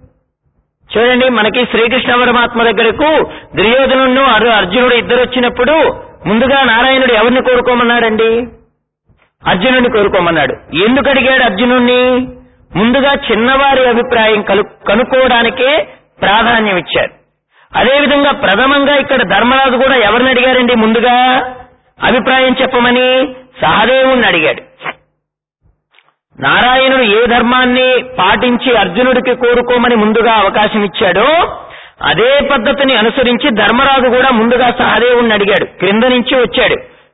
చూడండి మనకి శ్రీకృష్ణ పరమాత్మ దగ్గరకు దుర్యోధనుడు అరు అర్జునుడు ఇద్దరు వచ్చినప్పుడు ముందుగా నారాయణుడు ఎవరిని కోరుకోమన్నాడండి అర్జునుడిని కోరుకోమన్నాడు ఎందుకు అడిగాడు అర్జునుడిని ముందుగా చిన్నవారి అభిప్రాయం కలు కనుక్కోవడానికే ప్రాధాన్యం ఇచ్చారు అదేవిధంగా ప్రథమంగా ఇక్కడ ధర్మరాజు కూడా ఎవరిని అడిగారండి ముందుగా అభిప్రాయం చెప్పమని సహదేవుణ్ణి అడిగాడు నారాయణుడు ఏ ధర్మాన్ని పాటించి అర్జునుడికి కోరుకోమని ముందుగా అవకాశం ఇచ్చాడో అదే పద్ధతిని అనుసరించి ధర్మరాజు కూడా ముందుగా సహదేవుణ్ణి అడిగాడు క్రింద నుంచి వచ్చాడు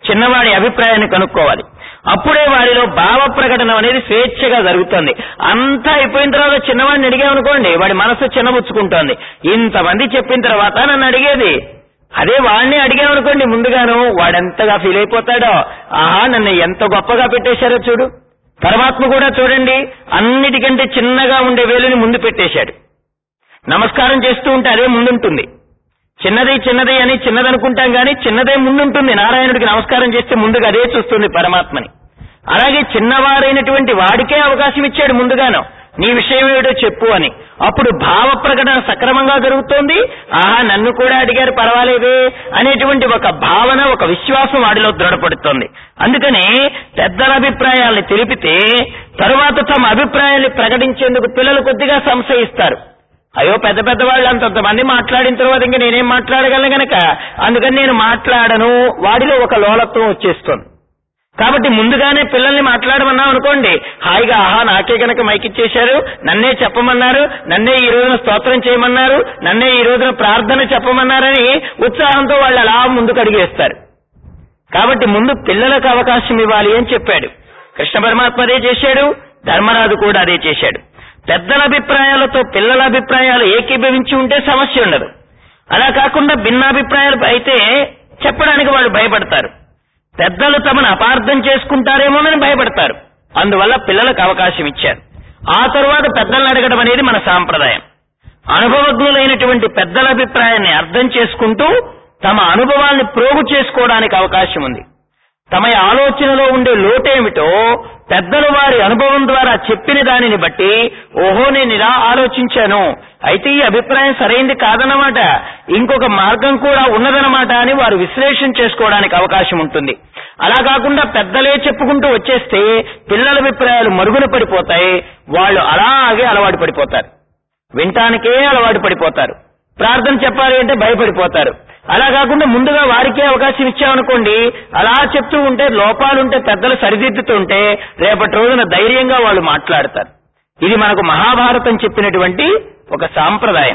చిన్నవాడి అభిప్రాయాన్ని కనుక్కోవాలి అప్పుడే వాడిలో భావ ప్రకటన అనేది స్వేచ్ఛగా జరుగుతుంది అంతా అయిపోయిన తర్వాత చిన్నవాడిని అడిగామనుకోండి వాడి మనసు చిన్నబుచ్చుకుంటోంది ఇంతమంది చెప్పిన తర్వాత నన్ను అడిగేది అదే వాడిని అడిగామనుకోండి ముందుగాను వాడెంతగా ఫీల్ అయిపోతాడో ఆహా నన్ను ఎంత గొప్పగా పెట్టేశారో చూడు పరమాత్మ కూడా చూడండి అన్నిటికంటే చిన్నగా ఉండే వేలుని ముందు పెట్టేశాడు నమస్కారం చేస్తూ ఉంటే అదే ముందుంటుంది చిన్నది చిన్నది అని చిన్నదనుకుంటాం కానీ చిన్నదే ముందుంటుంది నారాయణుడికి నమస్కారం చేస్తే ముందుగా అదే చూస్తుంది పరమాత్మని అలాగే చిన్నవారైనటువంటి వాడికే అవకాశం ఇచ్చాడు ముందుగాను నీ విషయం ఏమిటో చెప్పు అని అప్పుడు భావ ప్రకటన సక్రమంగా జరుగుతోంది ఆహా నన్ను కూడా అడిగారు పర్వాలేదే అనేటువంటి ఒక భావన ఒక విశ్వాసం వాడిలో దృఢపడుతోంది అందుకని పెద్దల అభిప్రాయాల్ని తెలిపితే తరువాత తమ అభిప్రాయాల్ని ప్రకటించేందుకు పిల్లలు కొద్దిగా సంశయిస్తారు అయ్యో పెద్ద పెద్ద వాళ్ళు అంతంతమంది మాట్లాడిన తర్వాత ఇంకా నేనేం మాట్లాడగలను గనక అందుకని నేను మాట్లాడను వాడిలో ఒక లోలత్వం వచ్చేస్తుంది కాబట్టి ముందుగానే పిల్లల్ని మాట్లాడమన్నాం అనుకోండి హాయిగా ఆహా నాకే గనక మైకిచ్చేశారు నన్నే చెప్పమన్నారు నన్నే ఈ రోజున స్తోత్రం చేయమన్నారు నన్నే ఈ రోజున ప్రార్థన చెప్పమన్నారని ఉత్సాహంతో వాళ్ళు అలా ముందుకు అడిగేస్తారు కాబట్టి ముందు పిల్లలకు అవకాశం ఇవ్వాలి అని చెప్పాడు కృష్ణ పరమాత్మ అదే చేశాడు ధర్మరాజు కూడా అదే చేశాడు పెద్దల అభిప్రాయాలతో పిల్లల అభిప్రాయాలు ఏకీభవించి ఉంటే సమస్య ఉండదు అలా కాకుండా భిన్నాభిప్రాయాలు అయితే చెప్పడానికి వాళ్ళు భయపడతారు పెద్దలు తమను అపార్థం చేసుకుంటారేమోనని భయపడతారు అందువల్ల పిల్లలకు అవకాశం ఇచ్చారు ఆ తరువాత పెద్దలను అడగడం అనేది మన సాంప్రదాయం అనుభవజ్ఞులైనటువంటి పెద్దల అభిప్రాయాన్ని అర్థం చేసుకుంటూ తమ అనుభవాల్ని ప్రోగు చేసుకోవడానికి అవకాశం ఉంది తమ ఆలోచనలో ఉండే లోటేమిటో పెద్దలు వారి అనుభవం ద్వారా చెప్పిన దానిని బట్టి ఓహో నేను ఇలా ఆలోచించాను అయితే ఈ అభిప్రాయం సరైంది కాదన్నమాట ఇంకొక మార్గం కూడా ఉన్నదన్నమాట అని వారు విశ్లేషణ చేసుకోవడానికి అవకాశం ఉంటుంది అలా కాకుండా పెద్దలే చెప్పుకుంటూ వచ్చేస్తే పిల్లల అభిప్రాయాలు మరుగున పడిపోతాయి వాళ్ళు అలాగే అలవాటు పడిపోతారు వినటానికే అలవాటు పడిపోతారు ప్రార్థన చెప్పాలి అంటే భయపడిపోతారు అలా కాకుండా ముందుగా వారికే అవకాశం ఇచ్చామనుకోండి అలా చెప్తూ ఉంటే లోపాలుంటే పెద్దలు సరిదిద్దుతుంటే రేపటి రోజున ధైర్యంగా వాళ్ళు మాట్లాడతారు ఇది మనకు మహాభారతం చెప్పినటువంటి ఒక సాంప్రదాయం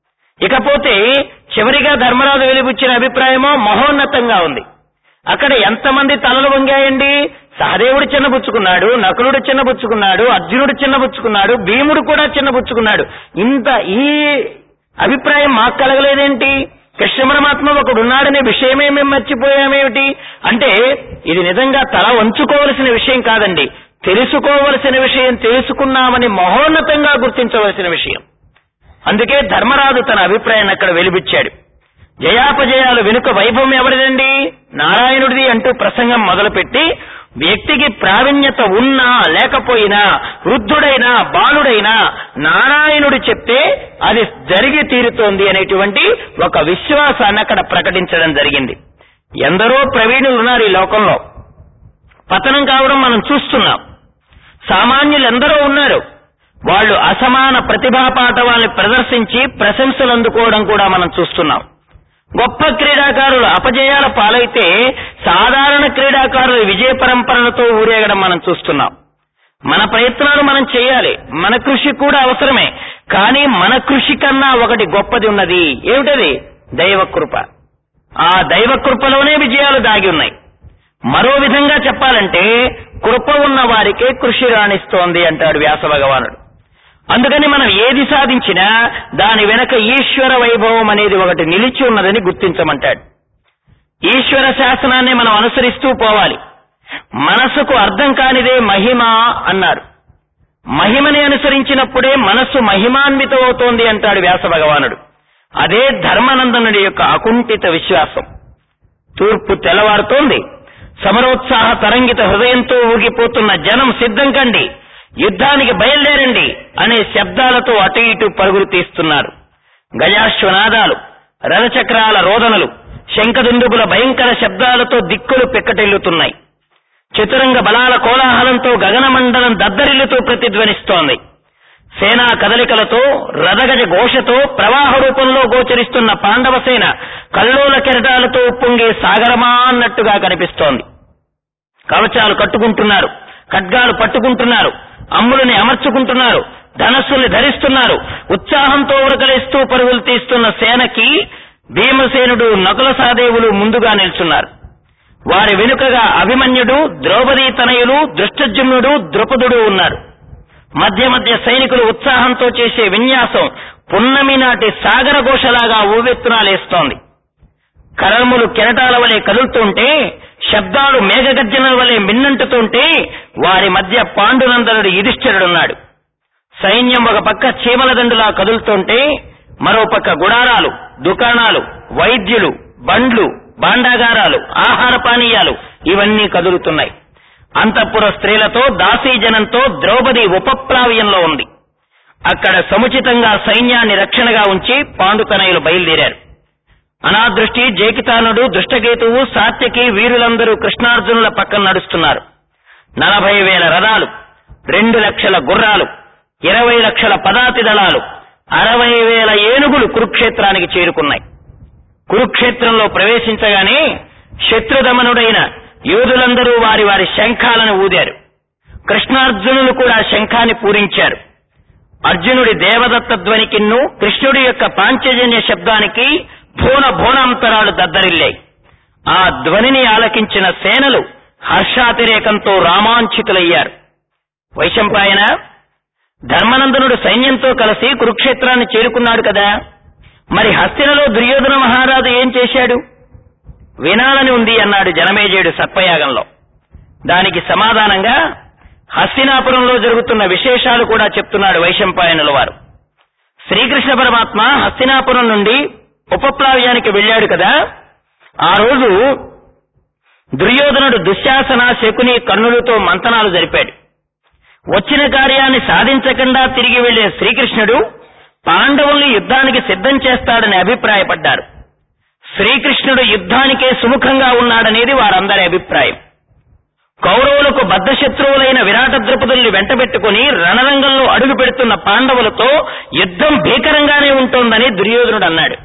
ఇకపోతే చివరిగా ధర్మరాజు వెలిబుచ్చిన అభిప్రాయమో మహోన్నతంగా ఉంది అక్కడ ఎంతమంది తలలు వంగాయండి సహదేవుడు చిన్నబుచ్చుకున్నాడు నకులుడు చిన్నబుచ్చుకున్నాడు అర్జునుడు చిన్నబుచ్చుకున్నాడు భీముడు కూడా చిన్నబుచ్చుకున్నాడు ఇంత ఈ అభిప్రాయం మాకు కలగలేదేంటి కృష్ణ పరమాత్మ ఒకడున్నాడనే విషయమే మేము మర్చిపోయామేమిటి అంటే ఇది నిజంగా తల వంచుకోవలసిన విషయం కాదండి తెలుసుకోవలసిన విషయం తెలుసుకున్నామని మహోన్నతంగా గుర్తించవలసిన విషయం అందుకే ధర్మరాజు తన అభిప్రాయాన్ని అక్కడ వెలిబుచ్చాడు జయాపజయాలు వెనుక వైభవం ఎవరిదండి నారాయణుడిది అంటూ ప్రసంగం మొదలుపెట్టి వ్యక్తికి ప్రావీణ్యత ఉన్నా లేకపోయినా వృద్ధుడైనా బాలుడైనా నారాయణుడు చెప్తే అది జరిగి తీరుతోంది అనేటువంటి ఒక విశ్వాసాన్ని అక్కడ ప్రకటించడం జరిగింది ఎందరో ప్రవీణులు ఉన్నారు ఈ లోకంలో పతనం కావడం మనం చూస్తున్నాం సామాన్యులు ఎందరో ఉన్నారు వాళ్ళు అసమాన ప్రతిభా పాఠవాల్ని ప్రదర్శించి ప్రశంసలు అందుకోవడం కూడా మనం చూస్తున్నాం గొప్ప క్రీడాకారులు అపజయాల పాలైతే సాధారణ క్రీడాకారులు విజయ పరంపరలతో ఊరేగడం మనం చూస్తున్నాం మన ప్రయత్నాలు మనం చేయాలి మన కృషి కూడా అవసరమే కానీ మన కృషి కన్నా ఒకటి గొప్పది ఉన్నది ఏమిటది దైవ కృప ఆ దైవ కృపలోనే విజయాలు దాగి ఉన్నాయి మరో విధంగా చెప్పాలంటే కృప ఉన్న వారికే కృషి రాణిస్తోంది అంటాడు వ్యాస భగవానుడు అందుకని మనం ఏది సాధించినా దాని వెనక ఈశ్వర వైభవం అనేది ఒకటి నిలిచి ఉన్నదని గుర్తించమంటాడు ఈశ్వర శాసనాన్ని మనం అనుసరిస్తూ పోవాలి మనసుకు అర్థం కానిదే మహిమ అన్నారు మహిమని అనుసరించినప్పుడే మనస్సు మహిమాన్వితం అవుతోంది అంటాడు వ్యాస భగవానుడు అదే ధర్మానందనుడి యొక్క అకుంఠిత విశ్వాసం తూర్పు తెల్లవారుతోంది సమరోత్సాహ తరంగిత హృదయంతో ఊగిపోతున్న జనం సిద్ధం కండి యుద్ధానికి బయలుదేరండి అనే శబ్దాలతో అటు ఇటు పరుగులు తీస్తున్నారు గజాశ్వనాదాలు రథచక్రాల రోదనలు శంఖదుందుబుల భయంకర శబ్దాలతో దిక్కులు పెక్కటిల్లుతున్నాయి చతురంగ బలాల కోలాహలంతో గగనమండలం దద్దరిల్లుతూ ప్రతిధ్వనిస్తోంది సేనా కదలికలతో రథగజ ఘోషతో ప్రవాహ రూపంలో గోచరిస్తున్న పాండవ సేన కల్లోల కెరటాలతో ఉప్పొంగే సాగరమా అన్నట్టుగా కనిపిస్తోంది కవచాలు కట్టుకుంటున్నారు ఖడ్గాలు పట్టుకుంటున్నారు అమ్ములని అమర్చుకుంటున్నారు ధనస్సుల్ని ధరిస్తున్నారు ఉత్సాహంతో ఉరకలేస్తూ పరుగులు తీస్తున్న సేనకి భీమసేనుడు నకుల సాదేవులు ముందుగా నిల్చున్నారు వారి వెనుకగా అభిమన్యుడు ద్రౌపదీ తనయులు దృష్టజుమ్నుడు ద్రుపదుడు ఉన్నారు మధ్య మధ్య సైనికులు ఉత్సాహంతో చేసే విన్యాసం పున్నమి నాటి సాగర ఘోషలాగా ఊవెత్తునాలేస్తోంది కరములు కెరటాల వలె కదులుతుంటే శబ్దాలు మేఘగర్జనల వలె మిన్నంటుతుంటే వారి మధ్య పాండునందనుడు యుధిష్ఠిరుడున్నాడు సైన్యం ఒక పక్క చీమల దండులా కదులుతుంటే మరో పక్క గుడారాలు దుకాణాలు వైద్యులు బండ్లు భాండాగారాలు ఆహార పానీయాలు ఇవన్నీ కదులుతున్నాయి అంతఃపుర స్త్రీలతో దాసీజనంతో ద్రౌపది ఉపప్లావ్యంలో ఉంది అక్కడ సముచితంగా సైన్యాన్ని రక్షణగా ఉంచి పాండుతనయులు బయలుదేరారు అనాదృష్టి జేకితానుడు దుష్టకేతువు సాత్యకి వీరులందరూ కృష్ణార్జునుల పక్కన నడుస్తున్నారు నలభై వేల రథాలు రెండు లక్షల గుర్రాలు ఇరవై లక్షల పదాతి దళాలు అరవై వేల ఏనుగులు కురుక్షేత్రానికి చేరుకున్నాయి కురుక్షేత్రంలో ప్రవేశించగానే శత్రుదమనుడైన యోధులందరూ వారి వారి శంఖాలను ఊదారు కృష్ణార్జునులు కూడా శంఖాన్ని పూరించారు అర్జునుడి దేవదత్త ధ్వనికిన్ను కృష్ణుడి యొక్క పాంచజన్య శబ్దానికి భూన భూనాంతరాలు దద్దరిల్లాయి ఆ ధ్వనిని ఆలకించిన సేనలు హర్షాతిరేకంతో రామాంచితులయ్యారు వైశంపాయన ధర్మనందనుడు సైన్యంతో కలిసి కురుక్షేత్రాన్ని చేరుకున్నాడు కదా మరి హస్తినలో దుర్యోధన మహారాజు ఏం చేశాడు వినాలని ఉంది అన్నాడు జనమేజయుడు సత్పయాగంలో దానికి సమాధానంగా హస్తినాపురంలో జరుగుతున్న విశేషాలు కూడా చెప్తున్నాడు వైశంపాయనుల వారు శ్రీకృష్ణ పరమాత్మ హస్తినాపురం నుండి ఉపప్లావ్యానికి వెళ్ళాడు కదా ఆ రోజు దుర్యోధనుడు దుశ్శాసన శకుని కర్ణులతో మంతనాలు జరిపాడు వచ్చిన కార్యాన్ని సాధించకుండా తిరిగి వెళ్లిన శ్రీకృష్ణుడు పాండవుల్ని యుద్ధానికి సిద్ధం చేస్తాడని అభిప్రాయపడ్డారు శ్రీకృష్ణుడు యుద్ధానికే సుముఖంగా ఉన్నాడనేది వారందరి అభిప్రాయం కౌరవులకు బద్ధశత్రువులైన విరాట ద్రుపదుల్ని వెంటబెట్టుకుని రణరంగంలో అడుగు పెడుతున్న పాండవులతో యుద్ధం భీకరంగానే ఉంటోందని దుర్యోధనుడు అన్నాడు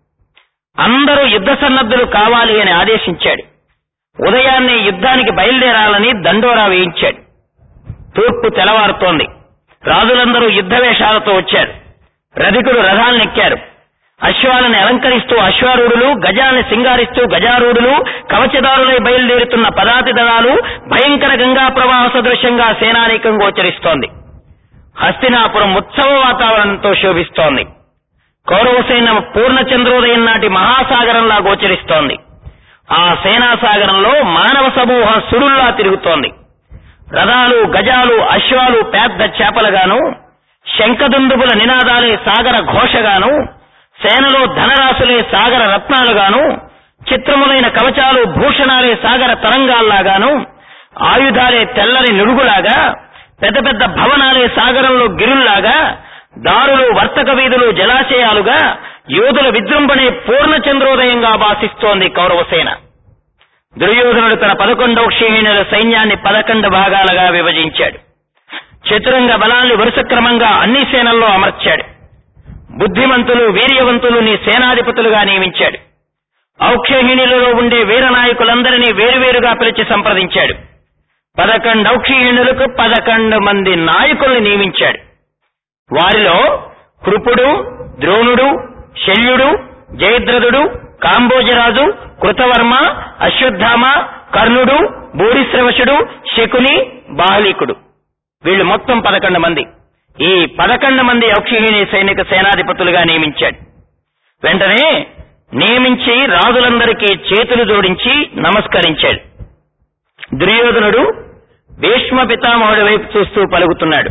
అందరూ యుద్ధ సన్నద్ధులు కావాలి అని ఆదేశించాడు ఉదయాన్నే యుద్ధానికి బయలుదేరాలని దండోరా వేయించాడు తూర్పు తెలవారుతోంది రాజులందరూ యుద్ధ వేషాలతో వచ్చారు రధికుడు రథాలనెక్కారు అశ్వాలను అలంకరిస్తూ అశ్వారూఢులు గజాన్ని సింగారిస్తూ గజారూఢులు కవచదారులై బయలుదేరుతున్న పదాతి దళాలు భయంకర గంగా ప్రవాహ సదృశ్యంగా సేనానీకం గోచరిస్తోంది హస్తినాపురం ఉత్సవ వాతావరణంతో శోభిస్తోంది కౌరవసేన పూర్ణచంద్రోదయం నాటి మహాసాగరంలా గోచరిస్తోంది ఆ సేనాసాగరంలో మానవ సమూహం సుడుల్లా తిరుగుతోంది రథాలు గజాలు అశ్వాలు పెద్ద చేపలుగాను శంఖదుందుబుల నినాదాలే సాగర ఘోషగాను సేనలో ధనరాశులే సాగర రత్నాలుగాను చిత్రములైన కవచాలు భూషణాలే సాగర తరంగాల్లాగాను ఆయుధాలే తెల్లని నురుగులాగా పెద్ద పెద్ద భవనాలే సాగరంలో గిరుల్లాగా దారులు వర్తక వీధులు జలాశయాలుగా యోధుల విజృంభణే పూర్ణచంద్రోదయంగా భాసిస్తోంది కౌరవసేన దుర్యోధనుడు తన పదకొండవ క్షీణుల సైన్యాన్ని పదకొండు భాగాలుగా విభజించాడు చతురంగ బలాల్ని వరుస క్రమంగా అన్ని సేనల్లో అమర్చాడు బుద్ధిమంతులు వీర్యవంతులు నీ సేనాధిపతులుగా నియమించాడు ఔక్షహిణులలో ఉండే వీర నాయకులందరినీ వేరువేరుగా పిలిచి సంప్రదించాడు పదకొండు ఔక్షహిణులకు పదకొండు మంది నాయకుల్ని నియమించాడు వారిలో కృపుడు ద్రోణుడు శల్యుడు జయద్రథుడు కాంబోజరాజు కృతవర్మ అశ్వత్థామ కర్ణుడు భూరిశ్రవశుడు శకుని బాహ్లికుడు వీళ్ళు మొత్తం పదకొండు మంది ఈ పదకొండు మంది యక్షిణి సైనిక సేనాధిపతులుగా నియమించాడు వెంటనే నియమించి రాజులందరికీ చేతులు జోడించి నమస్కరించాడు దుర్యోధనుడు భీష్మ పితామహుడి వైపు చూస్తూ పలుకుతున్నాడు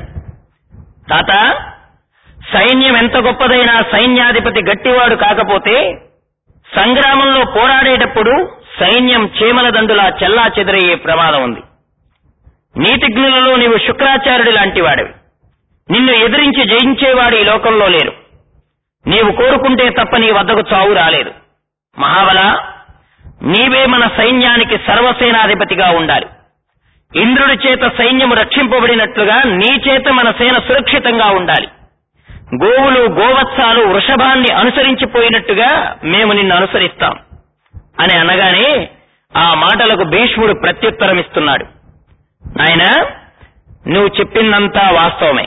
తాత సైన్యం ఎంత గొప్పదైనా సైన్యాధిపతి గట్టివాడు కాకపోతే సంగ్రామంలో పోరాడేటప్పుడు సైన్యం చీమల దండులా చెల్లా చెదరయ్యే ప్రమాదం ఉంది నీతిజ్ఞులలో నీవు శుక్రాచార్యుడి లాంటి వాడివి నిన్ను ఎదిరించి జయించేవాడు ఈ లోకంలో లేరు నీవు కోరుకుంటే తప్ప నీ వద్దకు చావు రాలేదు మహాబల నీవే మన సైన్యానికి సర్వసేనాధిపతిగా ఉండాలి ఇంద్రుడి చేత సైన్యము రక్షింపబడినట్లుగా నీ చేత మన సేన సురక్షితంగా ఉండాలి గోవులు గోవత్సాలు వృషభాన్ని అనుసరించిపోయినట్టుగా మేము నిన్ను అనుసరిస్తాం అని అనగానే ఆ మాటలకు భీష్ముడు ప్రత్యుత్తరం ఇస్తున్నాడు నాయన నువ్వు చెప్పిందంతా వాస్తవమే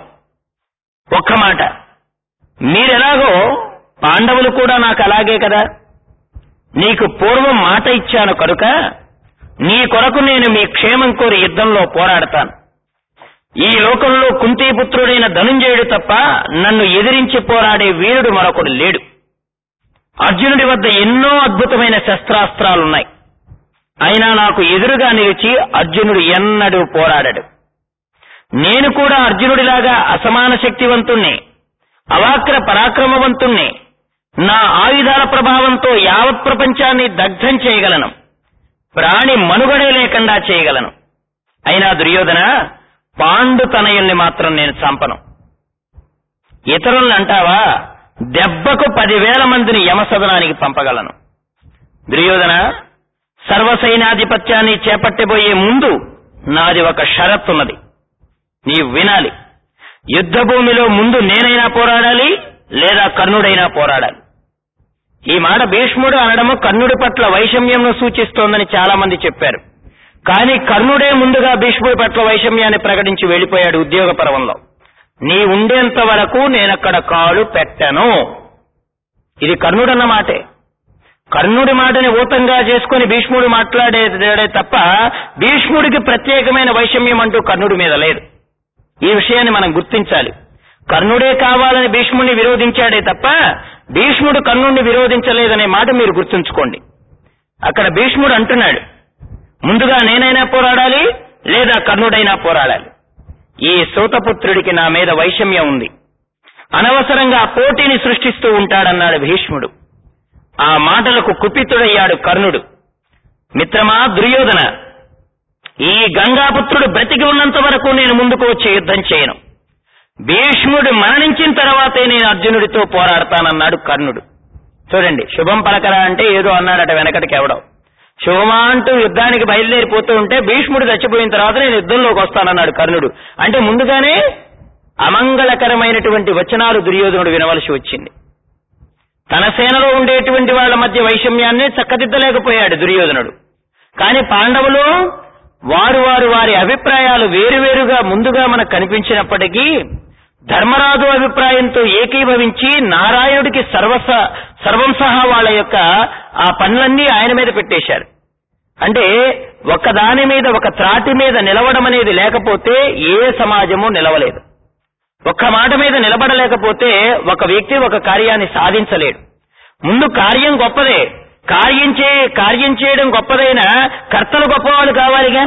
ఒక్క మాట మీరెలాగో పాండవులు కూడా నాకు అలాగే కదా నీకు పూర్వం మాట ఇచ్చాను కనుక నీ కొరకు నేను మీ క్షేమం కోరి యుద్ధంలో పోరాడతాను ఈ లోకంలో కుంతీపుత్రుడైన ధనుంజయుడు తప్ప నన్ను ఎదిరించి పోరాడే వీరుడు మరొకడు లేడు అర్జునుడి వద్ద ఎన్నో అద్భుతమైన శస్త్రాస్త్రాలున్నాయి అయినా నాకు ఎదురుగా నిలిచి అర్జునుడు ఎన్నడూ పోరాడడు నేను కూడా అర్జునుడిలాగా అసమాన శక్తివంతుణ్ణి అవాక్ర పరాక్రమవంతుణ్ణి నా ఆయుధాల ప్రభావంతో యావత్ ప్రపంచాన్ని దగ్ధం చేయగలను ప్రాణి మనుగడే లేకుండా చేయగలను అయినా దుర్యోధన పాండు తనయుల్ని మాత్రం నేను చంపను ఇతరుల్ని అంటావా దెబ్బకు పదివేల మందిని యమసదనానికి పంపగలను దుర్యోధన సర్వసైనాధిపత్యాన్ని చేపట్టబోయే ముందు నాది ఒక షరత్తున్నది నీవు వినాలి యుద్ధ భూమిలో ముందు నేనైనా పోరాడాలి లేదా కర్ణుడైనా పోరాడాలి ఈ మాట భీష్ముడు అనడము కర్ణుడి పట్ల వైషమ్యంను సూచిస్తోందని చాలా మంది చెప్పారు కానీ కర్ణుడే ముందుగా భీష్ముడి పట్ల వైషమ్యాన్ని ప్రకటించి వెళ్లిపోయాడు ఉద్యోగ పర్వంలో నీ ఉండేంత వరకు నేనక్కడ కాలు పెట్టను ఇది కర్ణుడన్న మాటే కర్ణుడి మాటని ఊతంగా చేసుకుని భీష్ముడు మాట్లాడేదే తప్ప భీష్ముడికి ప్రత్యేకమైన వైషమ్యం అంటూ కర్ణుడి మీద లేదు ఈ విషయాన్ని మనం గుర్తించాలి కర్ణుడే కావాలని భీష్ముడిని విరోధించాడే తప్ప భీష్ముడు కర్ణుడిని విరోధించలేదనే మాట మీరు గుర్తుంచుకోండి అక్కడ భీష్ముడు అంటున్నాడు ముందుగా నేనైనా పోరాడాలి లేదా కర్ణుడైనా పోరాడాలి ఈ సూతపుత్రుడికి నా మీద వైషమ్యం ఉంది అనవసరంగా పోటీని సృష్టిస్తూ ఉంటాడన్నాడు భీష్ముడు ఆ మాటలకు కుపితుడయ్యాడు కర్ణుడు మిత్రమా దుర్యోధన ఈ గంగాపుత్రుడు బ్రతికి ఉన్నంత వరకు నేను ముందుకు వచ్చి యుద్ధం చేయను భీష్ముడు మరణించిన తర్వాతే నేను అర్జునుడితో పోరాడతానన్నాడు కర్ణుడు చూడండి శుభం పలకరా అంటే ఏదో అన్నాడట వెనకటికి ఎవడో శుభమా అంటూ యుద్ధానికి బయలుదేరిపోతూ ఉంటే భీష్ముడు చచ్చిపోయిన తర్వాత నేను యుద్ధంలోకి వస్తానన్నాడు కర్ణుడు అంటే ముందుగానే అమంగళకరమైనటువంటి వచనాలు దుర్యోధనుడు వినవలసి వచ్చింది తన సేనలో ఉండేటువంటి వాళ్ళ మధ్య వైషమ్యాన్ని చక్కదిద్దలేకపోయాడు దుర్యోధనుడు కానీ పాండవులు వారు వారు వారి అభిప్రాయాలు వేరువేరుగా ముందుగా మనకు కనిపించినప్పటికీ ధర్మరాజు అభిప్రాయంతో ఏకీభవించి నారాయణుడికి సర్వస సర్వం సహా వాళ్ళ యొక్క ఆ పనులన్నీ ఆయన మీద పెట్టేశారు అంటే ఒక దాని మీద ఒక త్రాటి మీద నిలవడం అనేది లేకపోతే ఏ సమాజము నిలవలేదు ఒక్క మాట మీద నిలబడలేకపోతే ఒక వ్యక్తి ఒక కార్యాన్ని సాధించలేడు ముందు కార్యం గొప్పదే కార్యం చే కార్యం చేయడం గొప్పదైనా కర్తలు గొప్పవాళ్ళు కావాలిగా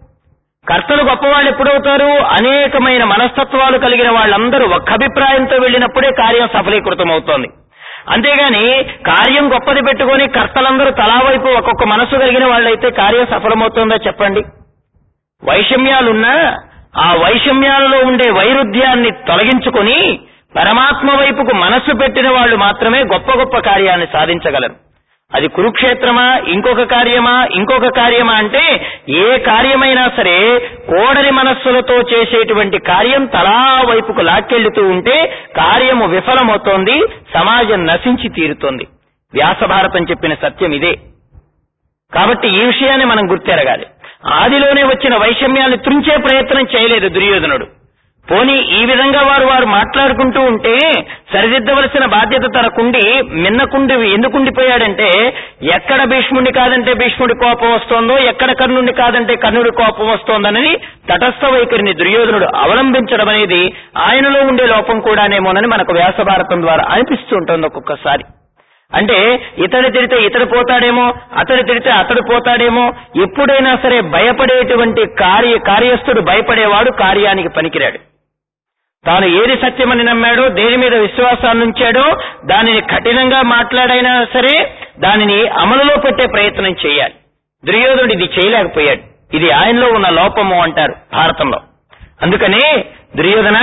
కర్తలు గొప్పవాళ్ళు ఎప్పుడవుతారు అనేకమైన మనస్తత్వాలు కలిగిన వాళ్ళందరూ ఒక్క అభిప్రాయంతో వెళ్ళినప్పుడే కార్యం సఫలీకృతం అవుతోంది అంతేగాని కార్యం గొప్పది పెట్టుకొని కర్తలందరూ తలా వైపు ఒక్కొక్క మనసు కలిగిన వాళ్ళైతే కార్యం సఫలమవుతుందో చెప్పండి వైషమ్యాలున్నా ఆ వైషమ్యాలలో ఉండే వైరుధ్యాన్ని తొలగించుకొని పరమాత్మ వైపుకు మనస్సు పెట్టిన వాళ్ళు మాత్రమే గొప్ప గొప్ప కార్యాన్ని సాధించగలరు అది కురుక్షేత్రమా ఇంకొక కార్యమా ఇంకొక కార్యమా అంటే ఏ కార్యమైనా సరే కోడలి మనస్సులతో చేసేటువంటి కార్యం తలా వైపుకు లాక్కెళ్తూ ఉంటే కార్యము విఫలమవుతోంది సమాజం నశించి తీరుతోంది వ్యాసభారతం చెప్పిన సత్యం ఇదే కాబట్టి ఈ విషయాన్ని మనం గుర్తెరగాలి ఆదిలోనే వచ్చిన వైషమ్యాన్ని త్రుంచే ప్రయత్నం చేయలేదు దుర్యోధనుడు పోనీ ఈ విధంగా వారు వారు మాట్లాడుకుంటూ ఉంటే సరిదిద్దవలసిన బాధ్యత తనకుండి మిన్నకుండి ఎందుకుండిపోయాడంటే ఎక్కడ భీష్ముడి కాదంటే భీష్ముడి కోపం వస్తోందో ఎక్కడ కర్ణుడి కాదంటే కర్ణుడి కోపం వస్తోందనని తటస్థ వైఖరిని దుర్యోధనుడు అవలంబించడం అనేది ఆయనలో ఉండే లోపం కూడానేమోనని మనకు వ్యాసభారతం ద్వారా అనిపిస్తూ ఉంటుంది ఒక్కొక్కసారి అంటే ఇతడు తిడితే ఇతడు పోతాడేమో అతడు తిడితే అతడు పోతాడేమో ఎప్పుడైనా సరే భయపడేటువంటి కార్య కార్యస్థుడు భయపడేవాడు కార్యానికి పనికిరాడు తాను ఏది సత్యమని నమ్మాడో దేని మీద విశ్వాసాన్ని ఉంచాడో దానిని కఠినంగా మాట్లాడైనా సరే దానిని అమలులో పెట్టే ప్రయత్నం చేయాలి దుర్యోధనుడు ఇది చేయలేకపోయాడు ఇది ఆయనలో ఉన్న లోపము అంటారు భారతంలో అందుకనే దుర్యోధన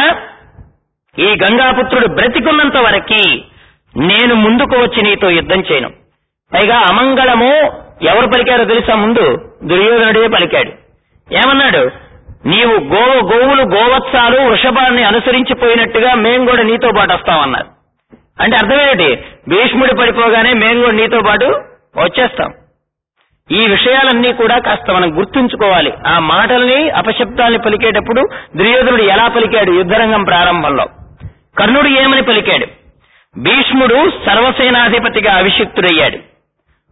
ఈ గంగాపుత్రుడు బ్రతికున్నంత వరకి నేను ముందుకు వచ్చి నీతో యుద్ధం చేయను పైగా అమంగళము ఎవరు పలికారో తెలుసా ముందు దుర్యోధనుడే పలికాడు ఏమన్నాడు నీవు గోవు గోవులు గోవత్సాలు వృషభాన్ని అనుసరించిపోయినట్టుగా మేము కూడా నీతో పాటు వస్తామన్నారు అంటే అర్థమేమిటి భీష్ముడు పడిపోగానే మేము కూడా నీతో పాటు వచ్చేస్తాం ఈ విషయాలన్నీ కూడా కాస్త మనం గుర్తుంచుకోవాలి ఆ మాటల్ని అపశబ్దాల్ని పలికేటప్పుడు దుర్యోధనుడు ఎలా పలికాడు యుద్ధరంగం ప్రారంభంలో కర్ణుడు ఏమని పలికాడు భీష్ముడు సర్వసేనాధిపతిగా అభిషిక్తుడయ్యాడు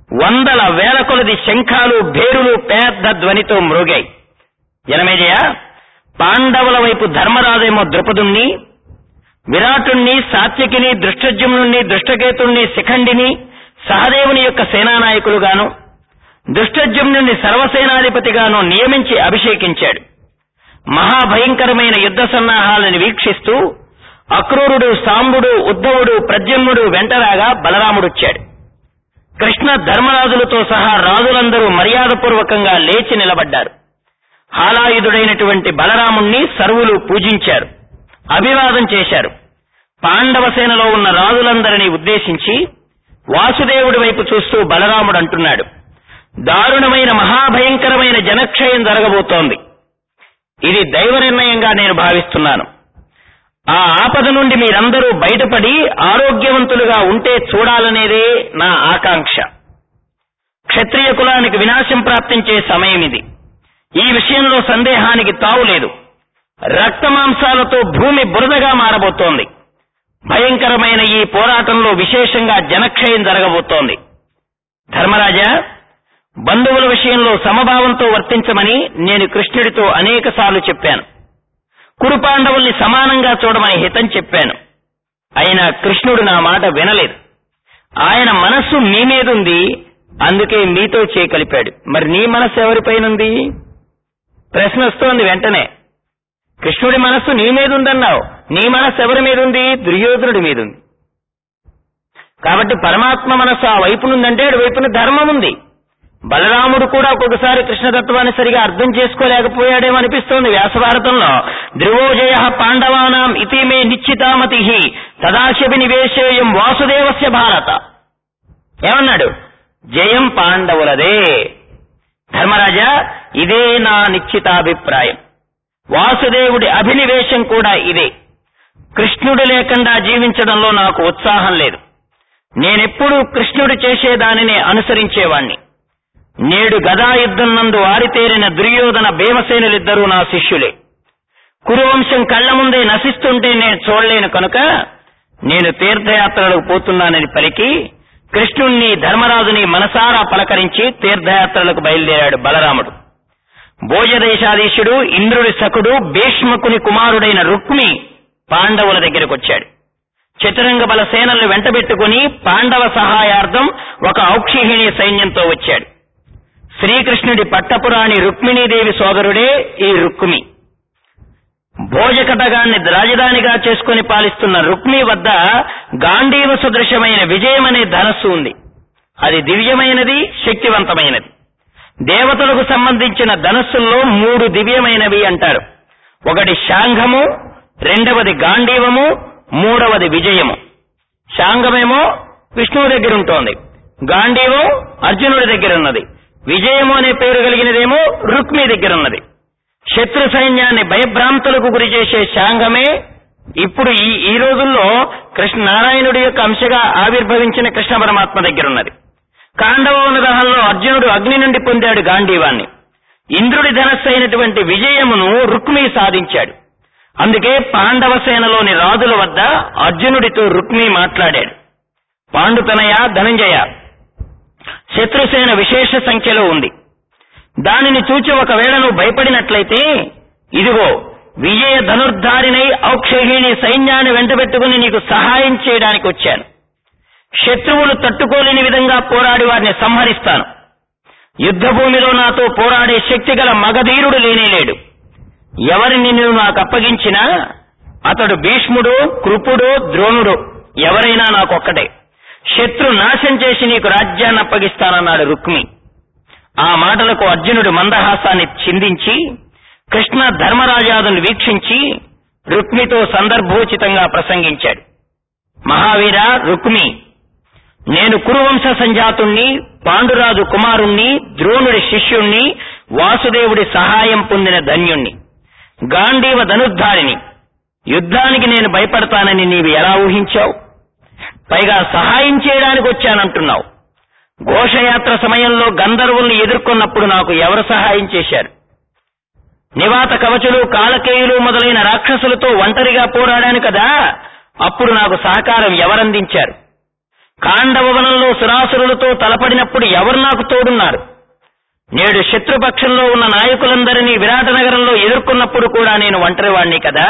వందల వేల కొలది శంఖాలు భేరులు పెద్ద ధ్వనితో మ్రోగాయి జనమేజయ పాండవుల వైపు ధర్మరాజేమో ద్రుపదుణ్ణి విరాటుణ్ణి సాత్యకిని దృష్టజ్యుమ్నుణ్ణి దృష్టకేతుణ్ణి శిఖండిని సహదేవుని యొక్క సేనానాయకులుగాను దుష్టజ్యుమ్నుని సర్వసేనాధిపతిగాను నియమించి అభిషేకించాడు మహాభయంకరమైన యుద్ధ సన్నాహాలను వీక్షిస్తూ అక్రూరుడు సాంబుడు ఉద్ధవుడు ప్రద్యుమ్నుడు వెంటరాగా బలరాముడొచ్చాడు కృష్ణ ధర్మరాజులతో సహా రాజులందరూ మర్యాదపూర్వకంగా లేచి నిలబడ్డారు హాలాయుధుడైనటువంటి బలరాముణ్ణి సర్వులు పూజించారు అభివాదం చేశారు పాండవ సేనలో ఉన్న రాజులందరినీ ఉద్దేశించి వాసుదేవుడి వైపు చూస్తూ బలరాముడు అంటున్నాడు దారుణమైన మహాభయంకరమైన జనక్షయం జరగబోతోంది ఇది దైవ నిర్ణయంగా నేను భావిస్తున్నాను ఆ ఆపద నుండి మీరందరూ బయటపడి ఆరోగ్యవంతులుగా ఉంటే చూడాలనేదే నా ఆకాంక్ష క్షత్రియ కులానికి వినాశం ప్రాప్తించే సమయం ఇది ఈ విషయంలో సందేహానికి తావులేదు రక్తమాంసాలతో భూమి బురదగా మారబోతోంది భయంకరమైన ఈ పోరాటంలో విశేషంగా జనక్షయం జరగబోతోంది ధర్మరాజా బంధువుల విషయంలో సమభావంతో వర్తించమని నేను కృష్ణుడితో అనేకసార్లు చెప్పాను కురుపాండవుల్ని సమానంగా చూడమని హితం చెప్పాను అయినా కృష్ణుడు నా మాట వినలేదు ఆయన మనస్సు మీ మీదుంది అందుకే మీతో చేయకలిపాడు మరి నీ మనస్సు ఎవరిపైనుంది ప్రశ్న వస్తోంది వెంటనే కృష్ణుడి మనస్సు నీ మీదుందన్నావు నీ మనస్సు ఎవరి మీదుంది దుర్యోధనుడి మీదుంది కాబట్టి పరమాత్మ మనస్సు ఆ వైపునుందంటే అటు వైపున ధర్మం ఉంది బలరాముడు కూడా ఒక్కొక్కసారి కృష్ణతత్వాన్ని సరిగా అర్థం చేసుకోలేకపోయాడేమో అనిపిస్తోంది వ్యాసభారతంలో ధ్రువోజయ పాండవానాం ఇతి మే నిశ్చితామతి తదాశబి నివేశేయం వాసుదేవస్య భారత ఏమన్నాడు జయం పాండవులదే ధర్మరాజా ఇదే నా నిశ్చితాభిప్రాయం వాసుదేవుడి అభినివేశం కూడా ఇదే కృష్ణుడు లేకుండా జీవించడంలో నాకు ఉత్సాహం లేదు నేనెప్పుడూ కృష్ణుడు చేసేదానినే అనుసరించేవాణ్ణి నేడు గదాయుద్ధం నందు ఆరితేరిన దుర్యోధన భీమసేనులిద్దరూ నా శిష్యులే కురువంశం కళ్ల ముందే నశిస్తుంటే నేను చూడలేను కనుక నేను తీర్థయాత్రలకు పోతున్నానని పలికి కృష్ణుణ్ణి ధర్మరాజుని మనసారా పలకరించి తీర్థయాత్రలకు బయలుదేరాడు బలరాముడు భోజదేశాధీశుడు ఇంద్రుడి సకుడు భీష్మకుని కుమారుడైన రుక్మి పాండవుల దగ్గరకొచ్చాడు చతురంగ బల సేనల్ని వెంటబెట్టుకుని పాండవ సహాయార్థం ఒక ఔక్షిహిణి సైన్యంతో వచ్చాడు శ్రీకృష్ణుడి పట్టపురాణి రుక్మిణీదేవి సోదరుడే ఈ రుక్మి భోజకటగాన్ని రాజధానిగా చేసుకుని పాలిస్తున్న రుక్మి వద్ద గాంధీవ సదృశమైన విజయం అనే ధనస్సు ఉంది అది దివ్యమైనది శక్తివంతమైనది దేవతలకు సంబంధించిన ధనస్సుల్లో మూడు దివ్యమైనవి అంటారు ఒకటి శాంఘము రెండవది గాంధీవము మూడవది విజయము శాంఘమేమో విష్ణువు దగ్గర ఉంటోంది గాంధీవం అర్జునుడి దగ్గర ఉన్నది విజయము అనే పేరు కలిగినదేమో రుక్మి దగ్గర ఉన్నది శత్రు సైన్యాన్ని భయభ్రాంతులకు గురి చేసే శాంఘమే ఇప్పుడు ఈ ఈ రోజుల్లో కృష్ణ నారాయణుడి యొక్క అంశగా ఆవిర్భవించిన కృష్ణ పరమాత్మ దగ్గర ఉన్నది కాండవ దహంలో అర్జునుడు అగ్ని నుండి పొందాడు గాంధీవాన్ని ఇంద్రుడి ధనస్సు అయినటువంటి విజయమును రుక్మి సాధించాడు అందుకే పాండవ సేనలోని రాజుల వద్ద అర్జునుడితో రుక్మి మాట్లాడాడు పాండుతనయ ధనంజయ శత్రుసేన విశేష సంఖ్యలో ఉంది దానిని చూచి ఒకవేళ నువ్వు భయపడినట్లయితే ఇదిగో విజయ ధనుర్ధారినై ఔక్షహిణి సైన్యాన్ని వెంటబెట్టుకుని నీకు సహాయం చేయడానికి వచ్చాను శత్రువులు తట్టుకోలేని విధంగా పోరాడి వారిని సంహరిస్తాను యుద్ధ భూమిలో నాతో పోరాడే శక్తి గల మగధీరుడు లేనేలేడు ఎవరిని నువ్వు నాకు అప్పగించినా అతడు భీష్ముడు కృపుడు ద్రోణుడు ఎవరైనా నాకొక్కటే శత్రు నాశం చేసి నీకు రాజ్యాన్ని అప్పగిస్తానన్నాడు రుక్మి ఆ మాటలకు అర్జునుడు మందహాసాన్ని చిందించి కృష్ణ ధర్మరాజాదును వీక్షించి రుక్మితో సందర్భోచితంగా ప్రసంగించాడు మహావీర రుక్మి నేను కురువంశ సంజాతుణ్ణి పాండురాజు కుమారుణ్ణి ద్రోణుడి శిష్యుణ్ణి వాసుదేవుడి సహాయం పొందిన ధన్యుణ్ణి గాంధీవ ధనుర్ధారిని యుద్ధానికి నేను భయపడతానని నీవు ఎలా ఊహించావు పైగా సహాయం చేయడానికి వచ్చానంటున్నావు ఘోషయాత్ర సమయంలో గంధర్వుల్ని ఎదుర్కొన్నప్పుడు నాకు ఎవరు సహాయం చేశారు నివాత కవచులు కాలకేయులు మొదలైన రాక్షసులతో ఒంటరిగా పోరాడాను కదా అప్పుడు నాకు సహకారం ఎవరందించారు కాండవవనంలో సురాసురులతో తలపడినప్పుడు ఎవరు నాకు తోడున్నారు నేడు శత్రుపక్షంలో ఉన్న నాయకులందరినీ విరాట నగరంలో ఎదుర్కొన్నప్పుడు కూడా నేను ఒంటరివాణ్ణి కదా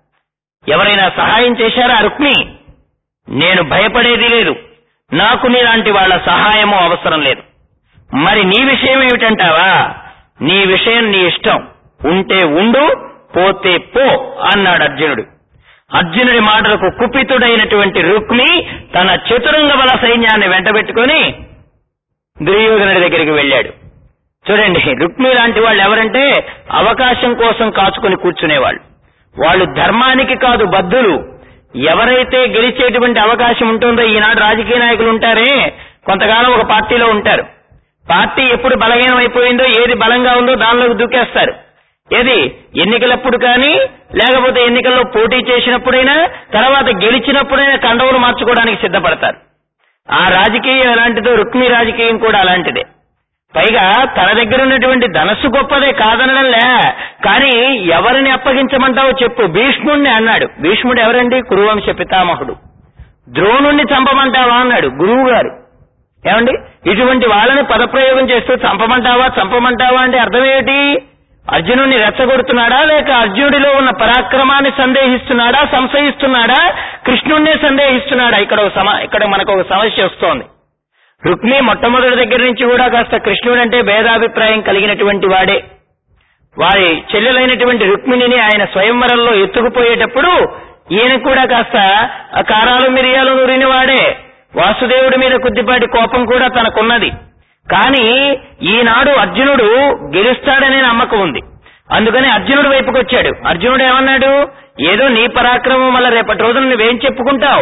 ఎవరైనా సహాయం చేశారా రుక్మి నేను భయపడేది లేదు నాకు నీలాంటి వాళ్ళ సహాయము అవసరం లేదు మరి నీ విషయం ఏమిటంటావా నీ విషయం నీ ఇష్టం ఉంటే ఉండు పోతే పో అన్నాడు అర్జునుడు అర్జునుడి మాటలకు కుపితుడైనటువంటి రుక్మి తన చతురంగ బల సైన్యాన్ని వెంటబెట్టుకుని దుర్యోధనుడి దగ్గరికి వెళ్ళాడు చూడండి రుక్మి లాంటి వాళ్ళు ఎవరంటే అవకాశం కోసం కాచుకొని కూర్చునేవాళ్ళు వాళ్ళు ధర్మానికి కాదు బద్ధులు ఎవరైతే గెలిచేటువంటి అవకాశం ఉంటుందో ఈనాడు రాజకీయ నాయకులు ఉంటారే కొంతకాలం ఒక పార్టీలో ఉంటారు పార్టీ ఎప్పుడు బలహీనం అయిపోయిందో ఏది బలంగా ఉందో దానిలోకి దూకేస్తారు ఏది ఎన్నికలప్పుడు కానీ లేకపోతే ఎన్నికల్లో పోటీ చేసినప్పుడైనా తర్వాత గెలిచినప్పుడైనా కండవులు మార్చుకోవడానికి సిద్ధపడతారు ఆ రాజకీయం ఎలాంటిదో రుక్మి రాజకీయం కూడా అలాంటిదే పైగా తన దగ్గర ఉన్నటువంటి ధనస్సు గొప్పదే కాదనడంలే కానీ ఎవరిని అప్పగించమంటావో చెప్పు భీష్ముడిని అన్నాడు భీష్ముడు ఎవరండి కురువంశ పితామహుడు ద్రోణుణ్ణి చంపమంటావా అన్నాడు గురువు గారు ఏమండి ఇటువంటి వాళ్ళని పదప్రయోగం చేస్తూ చంపమంటావా చంపమంటావా అంటే అర్థం ఏమిటి అర్జునుడిని రెచ్చగొడుతున్నాడా లేక అర్జునుడిలో ఉన్న పరాక్రమాన్ని సందేహిస్తున్నాడా సంశయిస్తున్నాడా కృష్ణుణ్ణే సందేహిస్తున్నాడా ఇక్కడ ఒక సమ ఇక్కడ మనకు ఒక సమస్య వస్తోంది రుక్మి మొట్టమొదటి దగ్గర నుంచి కూడా కాస్త కృష్ణుడు అంటే భేదాభిప్రాయం కలిగినటువంటి వాడే వారి చెల్లెలైనటువంటి రుక్మిణిని ఆయన స్వయంవరంలో ఎత్తుకుపోయేటప్పుడు ఈయన కూడా కాస్త ఆ కారాలు మిరియాలు నూరిన వాడే వాసుదేవుడి మీద కొద్దిపాటి కోపం కూడా తనకున్నది కానీ ఈనాడు అర్జునుడు గెలుస్తాడనే నమ్మకం ఉంది అందుకని అర్జునుడు వైపుకి వచ్చాడు అర్జునుడు ఏమన్నాడు ఏదో నీ పరాక్రమం వల్ల రేపటి రోజున నువ్వేం చెప్పుకుంటావు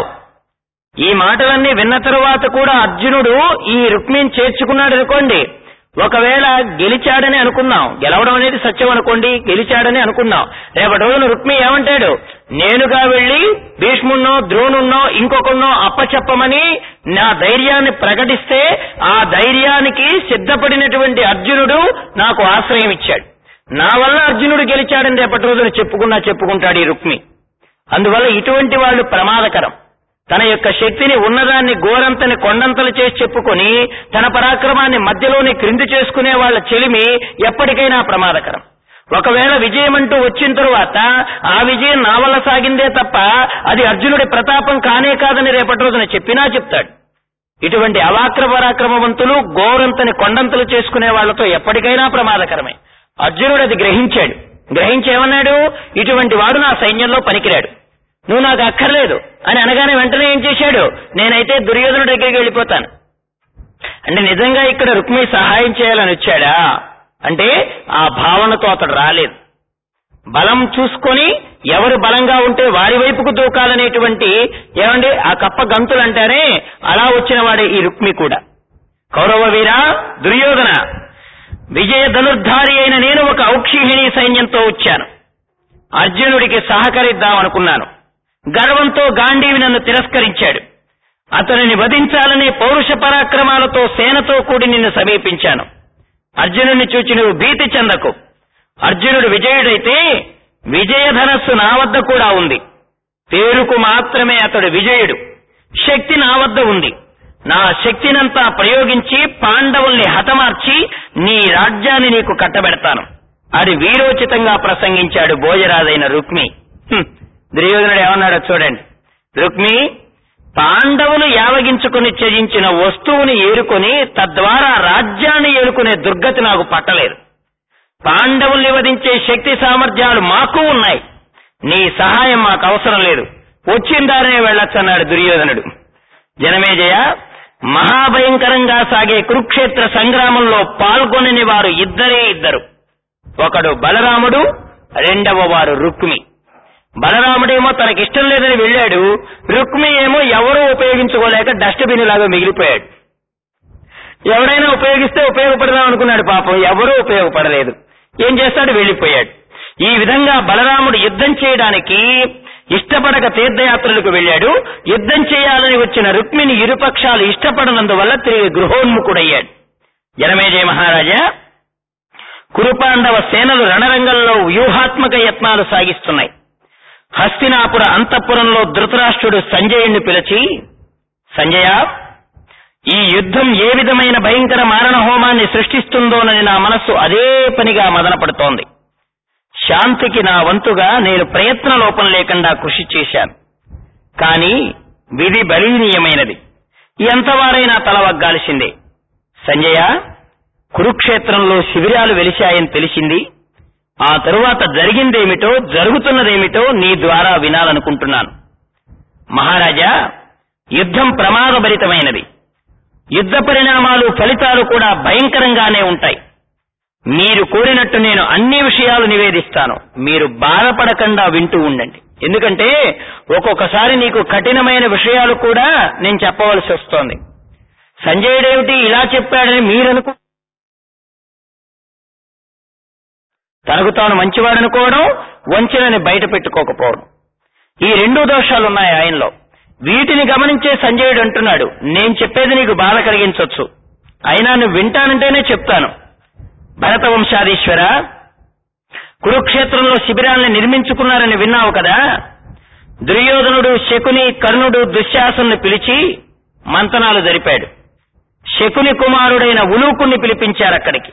ఈ మాటలన్నీ విన్న తరువాత కూడా అర్జునుడు ఈ రుక్మిని చేర్చుకున్నాడు అనుకోండి ఒకవేళ గెలిచాడని అనుకుందాం గెలవడం అనేది సత్యం అనుకోండి గెలిచాడని అనుకుందాం రేపటి రోజున రుక్మి ఏమంటాడు నేనుగా వెళ్లి భీష్మున్నో ద్రోణున్నో ఇంకొకన్నో అప్పచెప్పమని నా ధైర్యాన్ని ప్రకటిస్తే ఆ ధైర్యానికి సిద్ధపడినటువంటి అర్జునుడు నాకు ఆశ్రయం ఇచ్చాడు నా వల్ల అర్జునుడు గెలిచాడని రేపటి రోజున చెప్పుకున్నా చెప్పుకుంటాడు ఈ రుక్మి అందువల్ల ఇటువంటి వాళ్ళు ప్రమాదకరం తన యొక్క శక్తిని ఉన్నదాన్ని గోరంతని కొండంతలు చేసి చెప్పుకొని తన పరాక్రమాన్ని మధ్యలోనే క్రింది చేసుకునే వాళ్ళ చెలిమి ఎప్పటికైనా ప్రమాదకరం ఒకవేళ విజయం అంటూ వచ్చిన తరువాత ఆ విజయం నా వల్ల సాగిందే తప్ప అది అర్జునుడి ప్రతాపం కానే కాదని రేపటి రోజున చెప్పినా చెప్తాడు ఇటువంటి అవాక్ర పరాక్రమవంతులు గోరంతని కొండంతలు చేసుకునే వాళ్లతో ఎప్పటికైనా ప్రమాదకరమే అర్జునుడు అది గ్రహించాడు గ్రహించి ఏమన్నాడు ఇటువంటి వాడు నా సైన్యంలో పనికిరాడు నువ్వు నాకు అక్కర్లేదు అని అనగానే వెంటనే ఏం చేశాడు నేనైతే దుర్యోధనుడి దగ్గరికి వెళ్ళిపోతాను అంటే నిజంగా ఇక్కడ రుక్మి సహాయం చేయాలని వచ్చాడా అంటే ఆ భావనతో అతడు రాలేదు బలం చూసుకొని ఎవరు బలంగా ఉంటే వారి వైపుకు దూకాలనేటువంటి ఏమండి ఆ కప్ప గంతులు అంటారే అలా వచ్చిన వాడే ఈ రుక్మి కూడా కౌరవ వీర దుర్యోధన విజయ ధనుర్ధారి అయిన నేను ఒక ఔక్షిహిణి సైన్యంతో వచ్చాను అర్జునుడికి సహకరిద్దామనుకున్నాను గర్వంతో గాంధీవి నన్ను తిరస్కరించాడు అతనిని వధించాలనే పౌరుష పరాక్రమాలతో సేనతో కూడి నిన్ను సమీపించాను అర్జునుడిని చూచి నువ్వు భీతి చెందకు అర్జునుడు విజయుడైతే విజయధనస్సు నా వద్ద కూడా ఉంది పేరుకు మాత్రమే అతడు విజయుడు శక్తి నా వద్ద ఉంది నా శక్తినంతా ప్రయోగించి పాండవుల్ని హతమార్చి నీ రాజ్యాన్ని నీకు కట్టబెడతాను అది వీరోచితంగా ప్రసంగించాడు భోజరాజైన రుక్మి హ్మ్. దుర్యోధనుడు ఏమన్నాడో చూడండి రుక్మి పాండవులు యావగించుకుని త్యజించిన వస్తువుని ఏరుకొని తద్వారా రాజ్యాన్ని ఏరుకునే దుర్గతి నాకు పట్టలేదు పాండవుల్ని వధించే శక్తి సామర్థ్యాలు మాకు ఉన్నాయి నీ సహాయం మాకు అవసరం లేదు వచ్చిన దారినే వెళ్ళొచ్చన్నాడు దుర్యోధనుడు జనమేజయ మహాభయంకరంగా సాగే కురుక్షేత్ర సంగ్రామంలో పాల్గొనని వారు ఇద్దరే ఇద్దరు ఒకడు బలరాముడు రెండవ వారు రుక్మి బలరాముడేమో తనకిష్టం లేదని వెళ్ళాడు రుక్మి ఏమో ఎవరూ ఉపయోగించుకోలేక డస్ట్బిన్ లాగా మిగిలిపోయాడు ఎవడైనా ఉపయోగిస్తే ఉపయోగపడదాం అనుకున్నాడు పాపం ఎవరూ ఉపయోగపడలేదు ఏం చేస్తాడు వెళ్ళిపోయాడు ఈ విధంగా బలరాముడు యుద్ధం చేయడానికి ఇష్టపడక తీర్థయాత్రలకు వెళ్ళాడు యుద్ధం చేయాలని వచ్చిన రుక్మిని ఇరుపక్షాలు ఇష్టపడనందువల్ల తిరిగి గృహోన్ముఖుడయ్యాడు జనమేజయ మహారాజా కురుపాండవ సేనలు రణరంగంలో వ్యూహాత్మక యత్నాలు సాగిస్తున్నాయి హస్తినాపుర అంతఃపురంలో ధృతరాష్ట్రుడు సంజయుణ్ణి పిలిచి సంజయ ఈ యుద్ధం ఏ విధమైన భయంకర మారణ హోమాన్ని సృష్టిస్తుందోనని నా మనస్సు అదే పనిగా మదనపడుతోంది శాంతికి నా వంతుగా నేను ప్రయత్న లోపం లేకుండా కృషి చేశాను కానీ విధి బలీనీయమైనది ఎంతవారైనా తలవగ్గాల్సిందే సంజయ కురుక్షేత్రంలో శిబిరాలు వెలిశాయని తెలిసింది ఆ తరువాత జరిగిందేమిటో జరుగుతున్నదేమిటో నీ ద్వారా వినాలనుకుంటున్నాను మహారాజా యుద్ధం ప్రమాదభరితమైనది యుద్ధ పరిణామాలు ఫలితాలు కూడా భయంకరంగానే ఉంటాయి మీరు కోరినట్టు నేను అన్ని విషయాలు నివేదిస్తాను మీరు బాధపడకుండా వింటూ ఉండండి ఎందుకంటే ఒక్కొక్కసారి నీకు కఠినమైన విషయాలు కూడా నేను చెప్పవలసి వస్తోంది సంజయుడేమిటి ఇలా చెప్పాడని మీరనుకో తనకు తాను మంచివాడనుకోవడం వంచనని బయట పెట్టుకోకపోవడం ఈ రెండు దోషాలున్నాయి ఆయనలో వీటిని గమనించే సంజయుడు అంటున్నాడు నేను చెప్పేది నీకు బాధ కలిగించవచ్చు అయినా నువ్వు వింటానంటేనే చెప్తాను భరత వంశాధీశ్వర కురుక్షేత్రంలో శిబిరాల్ని నిర్మించుకున్నారని విన్నావు కదా దుర్యోధనుడు శకుని కర్ణుడు దుశ్శాసన్ని పిలిచి మంతనాలు జరిపాడు శకుని కుమారుడైన ఉలూకుణ్ణి పిలిపించారు అక్కడికి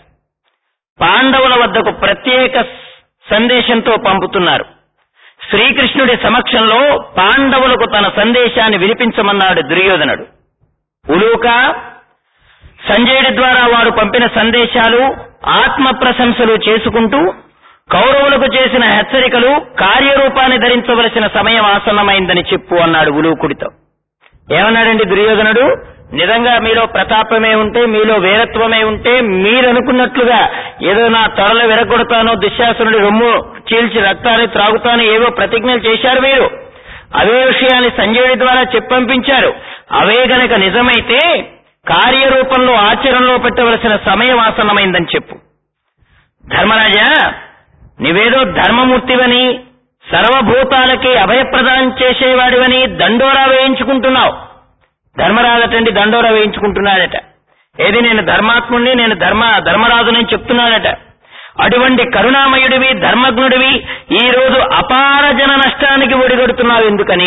పాండవుల వద్దకు ప్రత్యేక సందేశంతో పంపుతున్నారు శ్రీకృష్ణుడి సమక్షంలో పాండవులకు తన సందేశాన్ని వినిపించమన్నాడు దుర్యోధనుడు ఉలూక సంజయుడి ద్వారా వారు పంపిన సందేశాలు ఆత్మ ప్రశంసలు చేసుకుంటూ కౌరవులకు చేసిన హెచ్చరికలు కార్యరూపాన్ని ధరించవలసిన సమయం ఆసన్నమైందని చెప్పు అన్నాడు ఉలూకుడితో ఏమన్నాడండి దుర్యోధనుడు నిజంగా మీలో ప్రతాపమే ఉంటే మీలో వీరత్వమే ఉంటే మీరు అనుకున్నట్లుగా ఏదో నా తొడలు విరగొడతానో దుశ్శాసనుడి రొమ్ము చీల్చి రక్తాన్ని త్రాగుతాను ఏవో ప్రతిజ్ఞలు చేశారు మీరు అవే విషయాన్ని సంజయుడి ద్వారా చెప్పంపించారు అవే గనక నిజమైతే కార్యరూపంలో ఆచరణలో పెట్టవలసిన సమయం ఆసన్నమైందని చెప్పు ధర్మరాజా నీవేదో ధర్మమూర్తివని సర్వభూతాలకి అభయప్రదానం చేసేవాడివని దండోరా వేయించుకుంటున్నావు ధర్మరాజటండి దండోరా వేయించుకుంటున్నాడట ఏది నేను ధర్మాత్ముడిని నేను ధర్మ ధర్మరాజుని చెప్తున్నాడట అటువంటి కరుణామయుడివి ధర్మజ్ఞుడివి ఈ రోజు అపార జన నష్టానికి ఒడిగడుతున్నావు ఎందుకని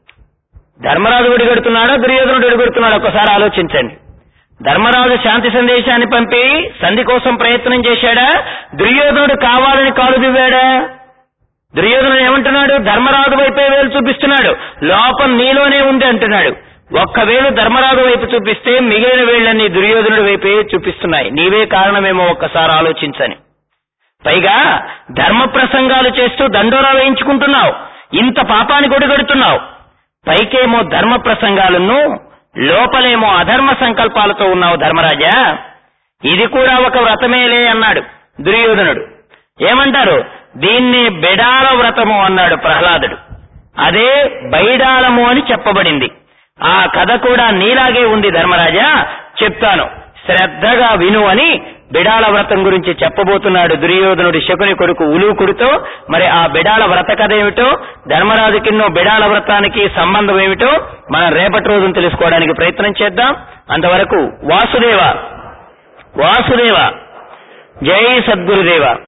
ధర్మరాజు ఒడిగడుతున్నాడా దుర్యోధనుడు ఒడిగడుతున్నాడా ఒకసారి ఆలోచించండి ధర్మరాజు శాంతి సందేశాన్ని పంపి సంధి కోసం ప్రయత్నం చేశాడా దుర్యోధనుడు కావాలని కాలు దివ్వాడా దుర్యోధనుడు ఏమంటున్నాడు ధర్మరాజు వైపే వేలు చూపిస్తున్నాడు లోపం నీలోనే ఉంది అంటున్నాడు ఒక్క వేలు ధర్మరాజు వైపు చూపిస్తే మిగిలిన వేళ్లన్నీ దుర్యోధనుడి వైపే చూపిస్తున్నాయి నీవే కారణమేమో ఒక్కసారి ఆలోచించని పైగా ధర్మ ప్రసంగాలు చేస్తూ దండోరా వేయించుకుంటున్నావు ఇంత పాపానికి ఒడిగడుతున్నావు పైకేమో ధర్మ ప్రసంగాలను లోపలేమో అధర్మ సంకల్పాలతో ఉన్నావు ధర్మరాజా ఇది కూడా ఒక వ్రతమేలే అన్నాడు దుర్యోధనుడు ఏమంటారు దీన్ని బెడాల వ్రతము అన్నాడు ప్రహ్లాదుడు అదే బైడాలము అని చెప్పబడింది ఆ కథ కూడా నీలాగే ఉంది ధర్మరాజా చెప్తాను శ్రద్ధగా విను అని బిడాల వ్రతం గురించి చెప్పబోతున్నాడు దుర్యోధనుడి శకుని కొడుకు ఉలూకుడితో మరి ఆ బిడాల వ్రత కథ ఏమిటో ధర్మరాజుకిన్నో బిడాల వ్రతానికి సంబంధం ఏమిటో మనం రేపటి రోజున తెలుసుకోవడానికి ప్రయత్నం చేద్దాం అంతవరకు వాసుదేవ వాసుదేవ జై సద్గురుదేవ